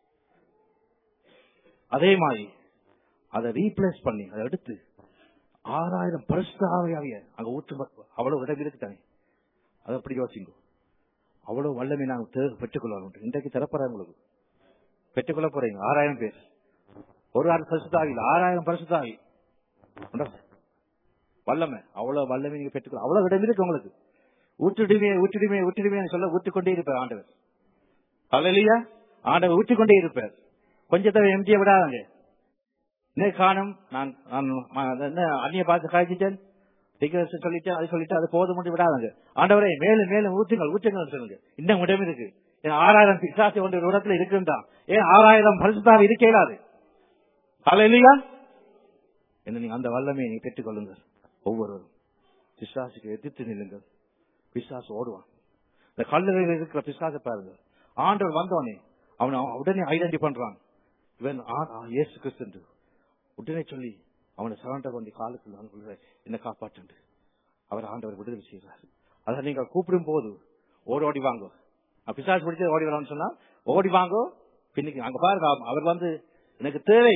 அதே மாதிரி அதை ரீப்ளேஸ் பண்ணி அதை எடுத்து ஆறாயிரம் பரிசுத்தாவையாவிய அங்க ஊற்று அவ்வளவு இடம் இருக்குதானே அதை அப்படி யோசிங்க அவ்வளவு வல்லமை நாங்கள் தே- பெற்றுக்கொள்ளணும் இன்றைக்கு திறப்பறாங்க உங்களுக்கு பெற்றுக்கொள்ள போறீங்க ஆறாயிரம் பேர் ஒரு ஆள் பரிசுத்தாவி இல்ல ஆறாயிரம் பரிசுத்தாவி உண்டா? வல்லமை அவ்வளவு வல்லமை நீங்க பெற்றுக்கொள்ள அவ்வளவு இடம் இருக்கு உங்களுக்கு ஊற்றிடுமே ஊற்றிடுமே ஊற்றிடுமே சொல்ல ஊற்றிக்கொண்டே இருப்பார் ஆண்டவர் அல்லையா ஆண்டவர் ஊற்றிக்கொண்டே இருப்பார் கொஞ்சத்தை எம்ஜியை விடாதாங்க இன்னைக்கு காணும் நான் நான் ம- அது என்ன அந்நிய பார்த்து காய்ச்சிட்டேன் டிக்கெட் சொல்லிட்டேன் அது சொல்லிட்டு அது போதும் மட்டும் விடாதாங்க ஆண்டவரே மேலும் மேலும் ஊற்றுங்கள் ஊற்றுங்கள் சொல்லுங்க இன்னும் இடம் இருக்கு ஏன் ஆறாயிரம் பிசாசு கொண்ட ஒரு இடத்துல இருக்குன்றா ஏன் ஆறாயிரம் பரிசுத்தாவி இருக்க இயலாது அல்லையா என்ன நீங்க அந்த வல்லமையை நீங்க பெற்றுக்கொள்ளுங்கள் ஒவ்வொருவரும் பிசாசுக்கு எதிர்த்து நில்லுங்கள் பிசாசு ஓடுவான் இந்த கல்லறையில் இருக்கிற பிசாசை பாருங்க ஆண்டவர் வந்தவனே அவன் அவன் உடனே ஐடென்டி பண்றான் இவன் ஆ- ஆ, இயேசு கிறிஸ்து உடனே சொல்லி அவனை சரண்டர் பண்ணி காலுக்குள்ள அவனுக்குள்ள என்ன காப்பாற்று அவர் ஆண்டவர் விடுதலை செய்கிறார் அதை நீங்க கூப்பிடும் போது ஓடி ஓடி வாங்க பிசாசு பிடிச்சது ஓடி வரலாம்னு சொன்னா ஓடி வாங்கோ பின்னுக்கு அங்க பாருங்க அவர் வந்து எனக்கு தேவை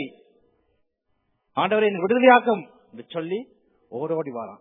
ஆண்டவரை எனக்கு விடுதலையாக்கம் என்று சொல்லி ஓடி ஓடி வாரான்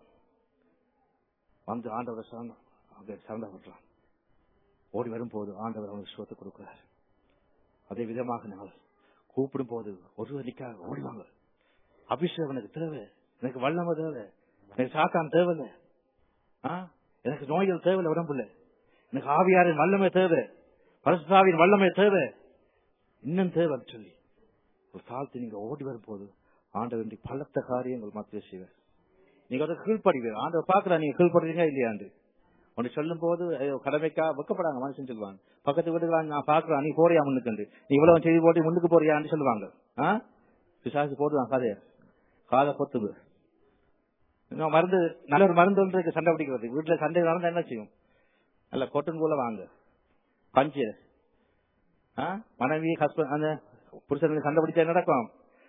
வந்து ஆண்டவரை சரணம் அங்க சரணப்படுறான் ஓடி வரும்போது ஆண்டவர் அவனுக்கு சுகத்தை கொடுக்கிறார் அதே விதமாக நாங்கள் கூப்பிடும் போது ஒருவருக்காக ஓடிவாங்க அபிஷேகம் எனக்கு தேவை எனக்கு வல்லம தேவை எனக்கு சாத்தான் தேவையில்லை ஆ? எனக்கு நோய்கள் தேவையில்லை உடம்புல எனக்கு ஆவியாரின் வல்லமை தேவை பரசுதாவின் வல்லமை தேவை இன்னும் தேவைன்னு சொல்லி ஒரு தாழ்த்து நீங்க ஓடி வரும்போது ஆண்டவர் பலத்த காரியங்கள் மத்திய செய்வார் நீங்க அதை கீழ்படிவீர் ஆண்டவர் பாக்குறா நீங்க கீழ்படுறீங்க இல்லையாண்டு ஒன்று சொல்லும் போது ஐயோ, கடமைக்கா வெக்கப்படாங்க மனுஷன் சொல்லுவாங்க பக்கத்து வீட்டுக்கு நான் பாக்குறேன் நீ போறியா முன்னுக்கு நீ இவ்வளவு செய்தி போட்டு முன்னுக்கு போறியான்னு சொல்லுவாங்க ஆ? பிசாசு போடுவான் கதைய காதை பொத்துது இன்னும் மருந்து நல்ல ஒரு மருந்து ஒன்று இருக்கு சண்டை பிடிக்கிறது வீட்டுல சண்டை நடந்தா என்ன செய்யும் நல்ல கொட்டன் போல வாங்க பஞ்சு ஆ? மனைவி ஹஸ்பண்ட் அந்த புருஷனுக்கு சண்டை பிடிச்சா என்ன நடக்கும்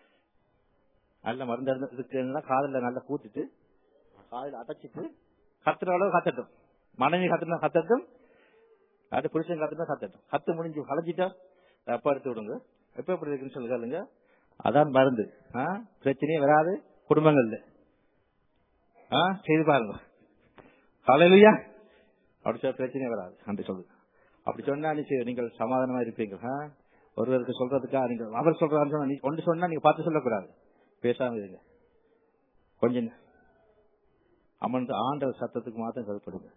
நல்ல மருந்து இருந்து- இருக்குன்னா காதுல நல்லா கூத்திட்டு காதுல அடைச்சிட்டு கத்துற அளவு கத்தட்டும் மனைவி கத்துனா கத்தட்டும் அது புருஷன் கத்துனா கத்தட்டும் கத்து முடிஞ்சு கலைஞ்சிட்டா அப்ப எடுத்து விடுங்க எப்ப எப்படி இருக்குன்னு சொல்லி சொல்லுங்க அதான் மருந்து ஆ? பிரச்சனையே வராது குடும்பங்கள்ல ஆ? செய்து பாருங்க காலையிலயா அப்படி சொல்ல பிரச்சனையே வராது அப்படி சொல்லுங்க அப்படி சொன்னா நிச்சயம் நீங்கள் சமாதானமா இருப்பீங்க ஆ? ஒருவருக்கு சொல்றதுக்கா நீங்க அவர் சொல்றாரு சொன்னா நீ ஒன்று சொன்னா நீங்க பார்த்து சொல்லக்கூடாது பேசாம இருங்க கொஞ்சம் அமர்ந்து ஆண்டவர் சத்தத்துக்கு மாத்திரம் கருப்படுங்க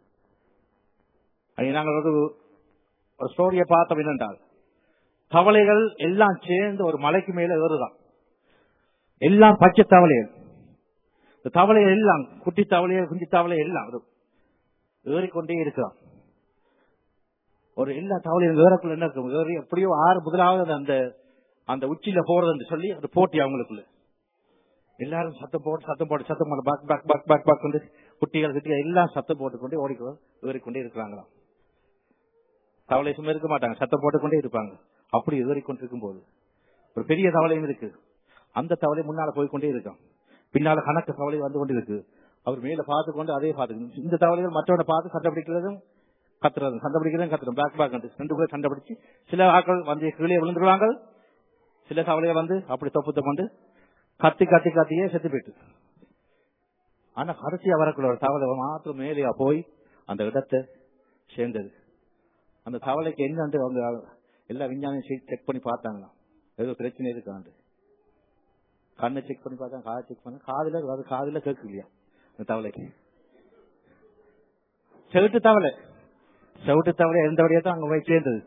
அது நாங்கள் ஒரு ஒரு ஸ்டோரியை பார்த்தோம் என்னென்றால் தவளைகள் எல்லாம் சேர்ந்து ஒரு மலைக்கு மேல ஏறுதான் எல்லாம் பச்சை தவளைகள் இந்த தவளைகள் எல்லாம் குட்டி தவளைகள் குஞ்சு தவளை எல்லாம் அது ஏறிக்கொண்டே இருக்கிறான் ஒரு எல்லா தவளையும் ஏறக்குள்ள என்ன இருக்கும் ஏறி எப்படியோ ஆறு முதலாவது அந்த அந்த உச்சியில போறதுன்னு சொல்லி அது போட்டி அவங்களுக்குள்ள எல்லாரும் சத்தம் போட்டு சத்தம் போட்டு சத்தம் போட்டு பக் பக் பக் பக் பக் கொண்டு குட்டிகள் குட்டிகள் எல்லாம் சத்தம் போட்டுக்கொண்டே ஓடிக்கொண்டு ஏறிக்கொண்டே இருக்கிறாங்களாம் தவளை சும்மா இருக்க மாட்டாங்க சத்தம் போட்டுக்கொண்டே இருப்பாங்க அப்படி ஏறிக்கொண்டிருக்கும் போது ஒரு பெரிய தவளையும் இருக்கு அந்த தவளை முன்னால போய்க்கொண்டே இருக்கான் பின்னால கணக்கு தவளை வந்து கொண்டு இருக்கு அவர் மேல பார்த்து கொண்டு அதே பார்த்து இந்த தவளைகள் மற்றவனை பார்த்து சண்டை பிடிக்கிறதும் கத்துறதும் சண்டை பிடிக்கிறதும் கத்துறோம் பேக் பேக் ரெண்டு பேரும் சண்டை பிடிச்சு சில ஆட்கள் வந்து கீழே விழுந்துருவாங்க சில தவளைகள் வந்து அப்படி தொப்புத்த கொண்டு கத்தி கத்தி கத்தியே செத்து போயிட்டு ஆனா கடைசியா வரக்குள்ள ஒரு தவளை மாத்திரம் மேலேயா போய் அந்த இடத்தை சேர்ந்தது அந்த தவளைக்கு என்னன்னு அவங்க எல்லா விஞ்ஞானியும் செக் பண்ணி பார்த்தாங்களாம் ஏதோ பிரச்சனை இருக்காண்டு கண்ணை செக் பண்ணி பார்த்தாங்க காதை செக் பண்ண காதுல அது காதுல கேட்கலையா அந்த தவளைக்கு செவிட்டு தவளை செவிட்டு தவளை எந்த வழியா தான் அங்க போய் சேர்ந்தது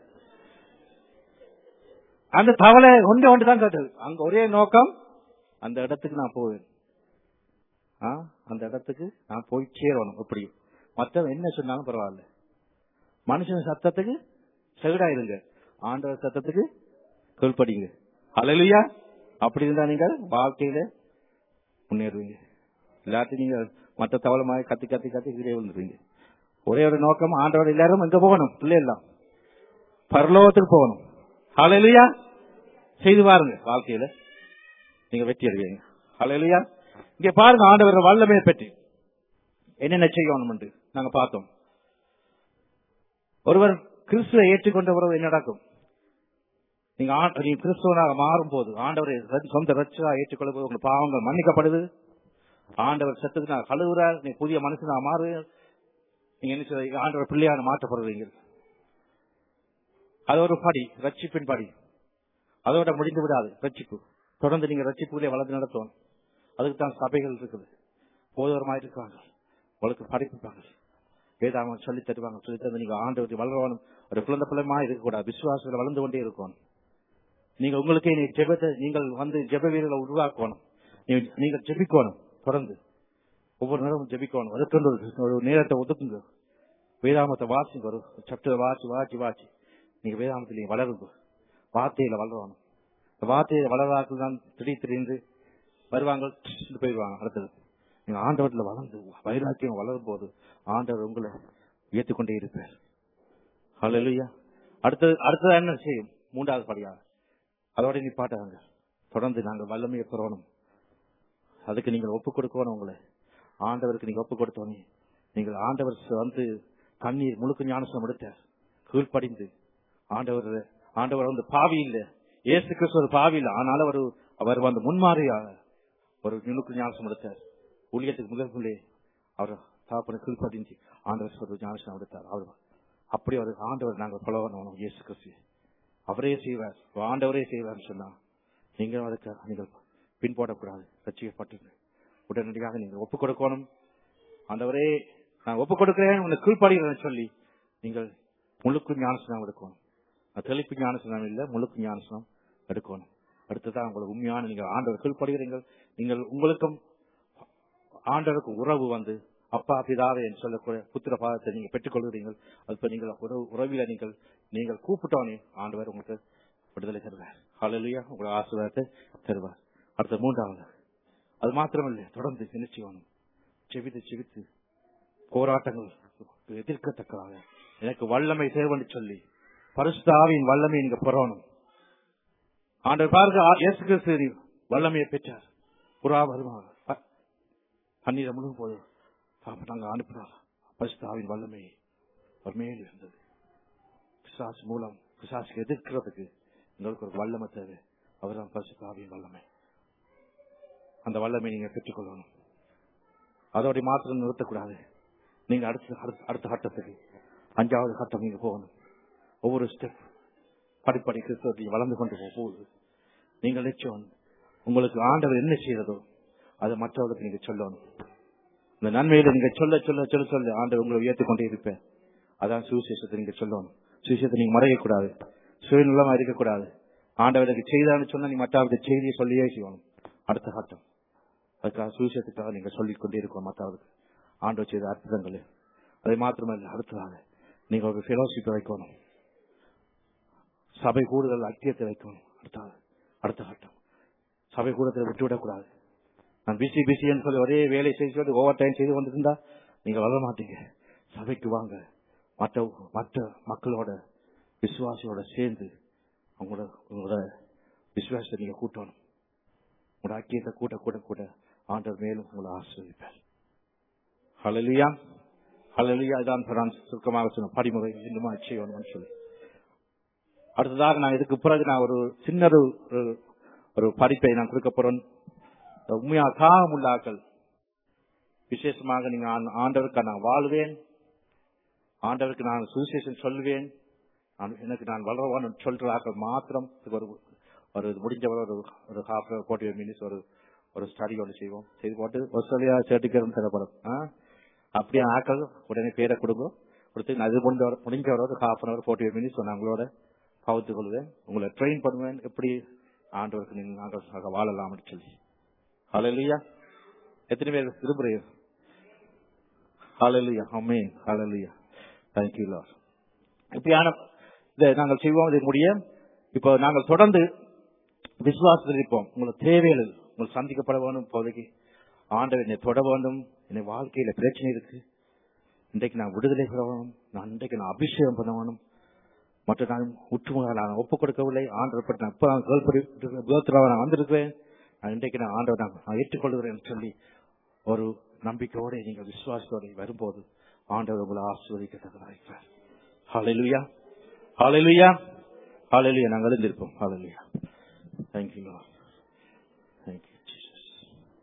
அந்த தவளை ஒன்று ஒன்று தான் கேட்டது அங்க ஒரே நோக்கம் அந்த இடத்துக்கு நான் போவேன் ஆ, அந்த இடத்துக்கு நான் போய் சேரணும் எப்படி மத்தவன் என்ன சொன்னாலும் பரவாயில்ல மனுஷன் சத்தத்துக்கு செவிடாயிருங்க ஆண்டவர் சத்தத்துக்கு கீழ்ப்படிங்க அலையிலுயா அப்படி இருந்தா நீங்கள் வாழ்க்கையில முன்னேறுவீங்க எல்லாத்தையும் நீங்க மற்ற தவளை மாதிரி கத்தி கத்தி கத்தி கீழே விழுந்துருவீங்க ஒரே ஒரு நோக்கம் ஆண்டவர் எல்லாரும் எங்க போகணும் பிள்ளை எல்லாம் பரலோகத்துக்கு போகணும் அலையிலுயா செய்து பாருங்க வாழ்க்கையில நீங்க வெற்றி அடைவீங்க அலையிலுயா இங்க பாருங்க ஆண்டவர் வல்லமையை பற்றி என்னென்ன செய்யணும் என்று நாங்க பார்த்தோம் ஒருவர் கிறிஸ்துவை ஏற்றுக்கொண்ட உறவு என்ன நடக்கும் நீங்க ஆ- நீங்க கிறிஸ்துவனாக மாறும் போது ஆண்டவரை ர- சொந்த ரட்சா ஏற்றுக்கொள்ளும் போது உங்கள் பாவங்கள் மன்னிக்கப்படுது ஆண்டவர் சத்துக்கு நான் கழுவுறார் நீ புதிய மனுஷனா மாறு நீங்க என்ன செய்ய ஆண்டவர் பிள்ளையான மாற்றப்படுவீங்க அது ஒரு படி ரட்சிப்பின் படி அதோட முடிந்து விடாது ரட்சிப்பு தொடர்ந்து நீங்க ரட்சிப்புகளே வளர்ந்து நடத்தணும் அதுக்கு தான் சபைகள் இருக்குது போதவரமாக இருக்காங்க உங்களுக்கு படிப்பிப்பாங்க வேதாகம் சொல்லி தருவாங்க சொல்லி தந்து நீங்க ஆண்டவரை வளரணும் ஒரு குழந்தை பிள்ளைமா இருக்கக்கூடாது விசுவாசத்தில் வளர்ந்து கொண்டே இருக்கணும் நீங்க உங்களுக்கே நீ ஜெபத்தை நீங்கள் வந்து ஜெப வீரர்களை உருவாக்கணும் நீ- நீங்கள் ஜெபிக்கணும் தொடர்ந்து ஒவ்வொரு நேரமும் ஜெபிக்கணும் அதுக்கு ஒரு- ஒரு நேரத்தை ஒதுக்குங்க வேதாமத்தை வாசிங்க ஒரு சப்டரை வாசி வாசி வாசி நீங்க வேதாமத்தில் நீங்க வளருங்க வார்த்தையில வளரணும் இந்த வார்த்தையில வளராக்கள் தான் திடீர் திடீர்னு வருவாங்க ட்ஷ்னு போயிடுவாங்க அடுத்தது நீங்க ஆண்டவர்ல வளர்ந்து வைராக்கியம் வளரும் போது ஆண்டவர் உங்களை உயர்த்திக் இருப்பார் ஹalleluya அடுத்தது அடுத்தது என்ன செய்யும் மூன்றாவது படியாக அதோட நிப்பாட்டாங்க தொடர்ந்து நாங்கள் வல்லமையை பெறணும் அதுக்கு நீங்கள் ஒப்பு கொடுக்கணும் உங்களை ஆண்டவருக்கு நீங்க ஒப்பு கொடுத்தோனே நீங்கள் ஆண்டவர் வந்து தண்ணீர் முழுக்க ஞானசனம் எடுத்தார் கீழ்ப்படிந்து ஆண்டவர் ஆண்டவர் வந்து பாவி இல்ல இயேசு கிறிஸ்து ஒரு பாவி இல்ல ஆனாலும் அவர் அவர் வந்து முன்மாறியாக ஒரு நுணுக்கு ஞானசனம் எடுத்தார் ஊழியத்துக்கு முதற்குள்ளே அவர் தாப்பனை கீழ்ப்படிஞ்சு ஆண்டவர் ஒரு ஞானசனம் எடுத்தார் அவர் அப்படி அவர் ஆண்டவர் நாங்கள் பலவனும் இயேசு கிறிஸ்து அவரே செய்வார் ஆண்டவரே செய்வார்னு சொன்னா நீங்கள் அதுக்கு நீங்கள் பின்போடக்கூடாது ரசிக்கப்பட்டு உடனடியாக நீங்கள் ஒப்புக் கொடுக்கணும் ஆண்டவரே நான் ஒப்புக் கொடுக்கிறேன் உன்னை கீழ்ப்படுகிறேன் சொல்லி நீங்கள் முழுக்கு ஞானஸ்நானம் எடுக்கணும் அது தெளிப்பு ஞானஸ்நானம் இல்ல முழுக்கு ஞானஸ்நானம் எடுக்கணும் அடுத்ததான் உங்களுக்கு உண்மையான நீங்கள் ஆண்டவர் கீழ்ப்படுகிறீர்கள் நீங்கள் உங்களுக்கும் ஆண்டவருக்கு உறவு வந்து அப்பா பிதாவே என்று சொல்லக்கூடிய புத்திர பாதத்தை நீங்க பெற்றுக் கொள்கிறீர்கள் அது இப்ப நீங்கள் உறவு உறவில நீங்கள் நீங்கள் கூப்பிட்டோனே ஆண்டவர் உங்களுக்கு விடுதலை தருவார் ஹalleluya உங்களுக்கு ஆசீர்வாதத்தை தருவார் அடுத்த மூன்றாவது அது மாத்திரமல்ல தொடர்ந்து என்ன செய்யணும் செவித்து செவித்து போராட்டங்கள் எதிர்க்கத்தக்கதாக எனக்கு வல்லமை தேவன்னு சொல்லி பரிசுத்தாவின் வல்லமை இங்க பெறணும் ஆண்டவர் பாருங்க ஆ- இயேசு கிறிஸ்து வல்லமையை பெற்றார் புறா வருமாக ப- பன்னீரை முழுகும் போது பாப்ப நாங்க அனுப்பினார் பரிசுத்தாவின் வல்லமை அவர் மேல் இருந்தது பிசாசு மூலம் பிசாசுக்கு எதிர்க்கிறதுக்கு எங்களுக்கு ஒரு வல்லமை தேவை அவர்தான் பரிசுத்தாவின் வல்லமை அந்த வல்லமை நீங்க பெற்றுக்கொள்ளணும் அதோட மாத்திரம் நிறுத்தக்கூடாது நீங்க அடுத்த அடுத்த- அடுத்த கட்டத்துக்கு அஞ்சாவது கட்டம் நீங்க போகணும் ஒவ்வொரு ஸ்டெப் படிப்படி கிறிஸ்தவத்தை வளர்ந்து கொண்டு போ- போகுது நீங்கள் நிச்சயம் உங்களுக்கு ஆண்டவர் என்ன செய்யறதோ அதை மற்றவர்களுக்கு நீங்க சொல்லணும் இந்த நன்மையில நீங்க சொல்ல சொல்ல சொல்ல சொல்ல ஆண்டவர் உங்களை உயர்த்தி கொண்டே இருப்பேன் அதான் சுவிசேஷத்தை நீங்க சொல்லணும் சுவிசேஷத்தை நீங்க மறையக்கூடாது சுயநலமா இருக்கக்கூடாது ஆண்டவருக்கு செய்தான்னு சொன்னா நீ மற்றவருக்கு செய்தியை சொல்லியே செய்யணும் அடுத்த கட்டம் அதுக்காக சுவிசேஷத்துக்காக நீங்க சொல்லிக் கொண்டே இருக்கணும் மற்றவருக்கு ஆண்டவர் செய்த அற்புதங்கள் அதை மாத்திரமல்ல அடுத்ததாக நீங்க ஒரு ஃபெலோஷிப்பை வைக்கணும் சபை கூடுதல் ஐக்கியத்தை வைக்கணும் அடுத்தது அடுத்த கட்டம் சபை கூடத்தில் விட்டுவிடக்கூடாது நான் பிசி பிசின்னு சொல்லி ஒரே வேலை செய்து சொல்லி ஓவர் டைம் செய்து கொண்டிருந்தா நீங்க வர மாட்டீங்க சபைக்கு வாங்க மற்ற மற்ற மக்களோட விசுவாசியோட சேர்ந்து அவங்களோட உங்களோட விசுவாசத்தை நீங்க கூட்டணும் உங்களோட ஐக்கியத்தை கூட்ட கூட்ட கூட்ட ஆண்டவர் மேலும் உங்களை ஆசிரியப்பார் ஹலலியா ஹலலியா இதான் நான் சுருக்கமாக சொன்ன படிமுறை இன்னுமா செய்யணும்னு சொல்லி அடுத்ததாக நான் இதுக்கு பிறகு நான் ஒரு சின்ன ஒரு ஒரு- ஒரு படிப்பை நான் கொடுக்க போறேன் உண்மையா தாகம் உள்ளாக்கள் விசேஷமாக நீங்க ஆண்- ஆண்டவருக்கு நான் வாழ்வேன் ஆண்டவருக்கு நான் சுவிசேஷம் சொல்வேன் நான் எனக்கு நான் வளரவான் சொல்றார்கள் மாத்திரம் இதுக்கு ஒரு ஒரு முடிஞ்சவரை ஒரு ஒரு ஹாஃப் ஃபோர்ட்டி மினிட்ஸ் ஒரு ஒரு ஸ்டடி ஒன்று செய்வோம் செய்து போட்டு ஆஸ்திரேலியா சர்டிஃபிகேட் தரப்படும் ஆ? அப்படியே ஆக்கள் உடனே பேரை கொடுங்க கொடுத்து நான் இது முடிஞ்ச முடிஞ்சவரை ஒரு half an hour forty minutes நான் உங்களோட பகுத்து கொள்வேன் உங்களை ட்ரெயின் பண்ணுவேன் எப்படி ஆண்டவருக்கு நீங்கள் நாங்கள் வாழலாம்னு சொல்லி ஹalleluya எத்தனை பேர் விரும்புறீங்க ஹalleluya ஆமென் ஹalleluya thank you lord இப்படியான இதை நாங்கள் செய்வோம் இது முடிய இப்போ நாங்கள் தொடர்ந்து விசுவாசத்தில் இருப்போம் உங்களை தேவைகள் உங்கள் சந்திக்கப்பட வேண்டும் இப்போதைக்கு ஆண்டவர் என்னை தொட வேண்டும் என்னை வாழ்க்கையில பிரச்சனை இருக்கு இன்றைக்கு நான் விடுதலை பெற வேணும் நான் இன்றைக்கு நான் அபிஷேகம் பண்ண வேணும் மற்ற நான் உற்றுமுக நான் ஒப்புக் கொடுக்கவில்லை ஆண்டவர் பற்றி நான் இப்ப கேள்வி நான் வந்திருக்கிறேன் நான் இன்றைக்கு நான் ஆண்டவர் நான் நான் ஏற்றுக்கொள்கிறேன் என்று சொல்லி ஒரு நம்பிக்கையோட நீங்கள் விசுவாசத்தோட வரும்போது ஆண்டவர் உங்களை ஆசீர்வதிக்கத்தக்கதாக இருக்கிறார் ஹalleluya ஹalleluya ஹalleluya நாங்கள் எழுந்திருப்போம் ஹalleluya thank you lord